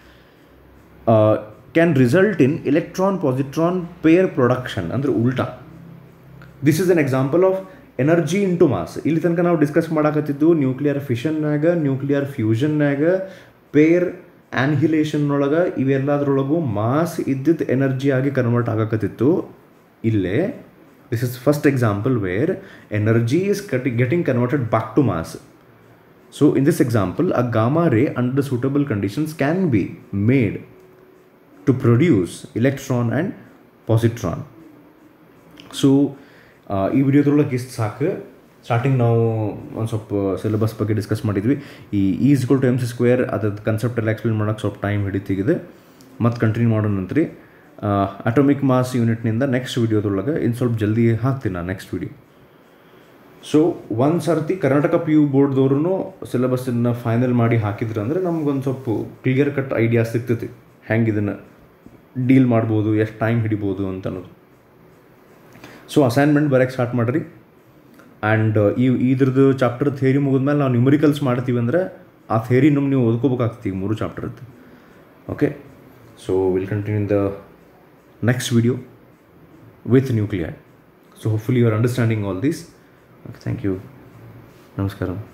can result in electron positron pair production ಅಂದರೆ ಉಲ್ಟಾ this is an example of energy into mass ಇಲ್ಲಿ ತನಕ ನಾವು ಡಿಸ್ಕಸ್ ಮಾಡಾಕತ್ತಿದ್ದು ನ್ಯೂಕ್ಲಿಯರ್ ಫಿಷನ್ನಾಗ ನ್ಯೂಕ್ಲಿಯರ್ ಫ್ಯೂಷನ್ನಾಗ ಪೇರ್ ಆ್ಯನ್ಹಿಲೇಷನ್ನೊಳಗೆ ಇವೆಲ್ಲದರೊಳಗೂ ಮಾಸ್ ಇದ್ದಿದ್ದು ಎನರ್ಜಿ ಆಗಿ ಕನ್ವರ್ಟ್ ಆಗಕತ್ತಿತ್ತು ಇಲ್ಲೇ this is first example where energy is ಕಟಿ getting converted back to mass so in this example a gamma ray under suitable conditions can be made to produce electron and positron so ಈ ವಿಡಿಯೋದ್ರೊಳಗೆ ಇಷ್ಟು ಸಾಕು ಸ್ಟಾರ್ಟಿಂಗ್ ನಾವು ಒಂದು ಸ್ವಲ್ಪ ಸಿಲೆಬಸ್ ಬಗ್ಗೆ ಡಿಸ್ಕಸ್ ಮಾಡಿದ್ವಿ ಈ ಈಸ್ಗಳು ಟು ಎಮ್ ಸಿ ಸ್ಕ್ವೇರ್ ಅದ್ರದ್ದು ಕನ್ಸೆಪ್ಟ್ ಎಲ್ಲ ಎಕ್ಸ್ಪ್ಲೇನ್ ಮಾಡೋಕ್ಕೆ ಸ್ವಲ್ಪ ಟೈಮ್ ಹಿಡಿತಿಗಿದೆ ಮತ್ತು ಕಂಟಿನ್ಯೂ ಮಾಡೋ ನಂತರ ಅಟೋಮಿಕ್ ಮಾಸ್ ಯೂನಿಟ್ನಿಂದ ನೆಕ್ಸ್ಟ್ ವಿಡಿಯೋದೊಳಗೆ ಇನ್ನು ಸ್ವಲ್ಪ ಜಲ್ದಿ ಹಾಕ್ತೀನಿ ನಾನು ನೆಕ್ಸ್ಟ್ ವಿಡಿಯೋ ಸೊ ಒಂದು ಸರ್ತಿ ಕರ್ನಾಟಕ ಪಿ ಯು ಬೋರ್ಡ್ದವ್ರು ಸಿಲೆಬಸ್ಸನ್ನು ಫೈನಲ್ ಮಾಡಿ ಹಾಕಿದ್ರು ಅಂದರೆ ನಮ್ಗೊಂದು ಸ್ವಲ್ಪ ಕ್ಲಿಯರ್ ಕಟ್ ಐಡಿಯಾ ಸಿಗ್ತೈತಿ ಹೆಂಗೆ ಇದನ್ನು ಡೀಲ್ ಮಾಡ್ಬೋದು ಎಷ್ಟು ಟೈಮ್ ಹಿಡಿಬೋದು ಅಂತ ಅನ್ನೋದು ಸೊ ಅಸೈನ್ಮೆಂಟ್ ಬರೋಕ್ಕೆ ಸ್ಟಾರ್ಟ್ ಮಾಡಿರಿ ಆ್ಯಂಡ್ ಈ ಇದ್ರದ್ದು ಚಾಪ್ಟರ್ ಥೇರಿ ಮುಗಿದ್ಮೇಲೆ ನಾವು ನ್ಯೂಮರಿಕಲ್ಸ್ ಮಾಡ್ತೀವಿ ಅಂದರೆ ಆ ಥೇರಿ ನಮ್ಗೆ ನೀವು ಓದ್ಕೋಬೇಕಾಗ್ತದೆ ಈಗ ಮೂರು ಚಾಪ್ಟರ್ದು okay so will continue in the next video with nuclear so hopefully you are understanding all these thank you ನಮಸ್ಕಾರ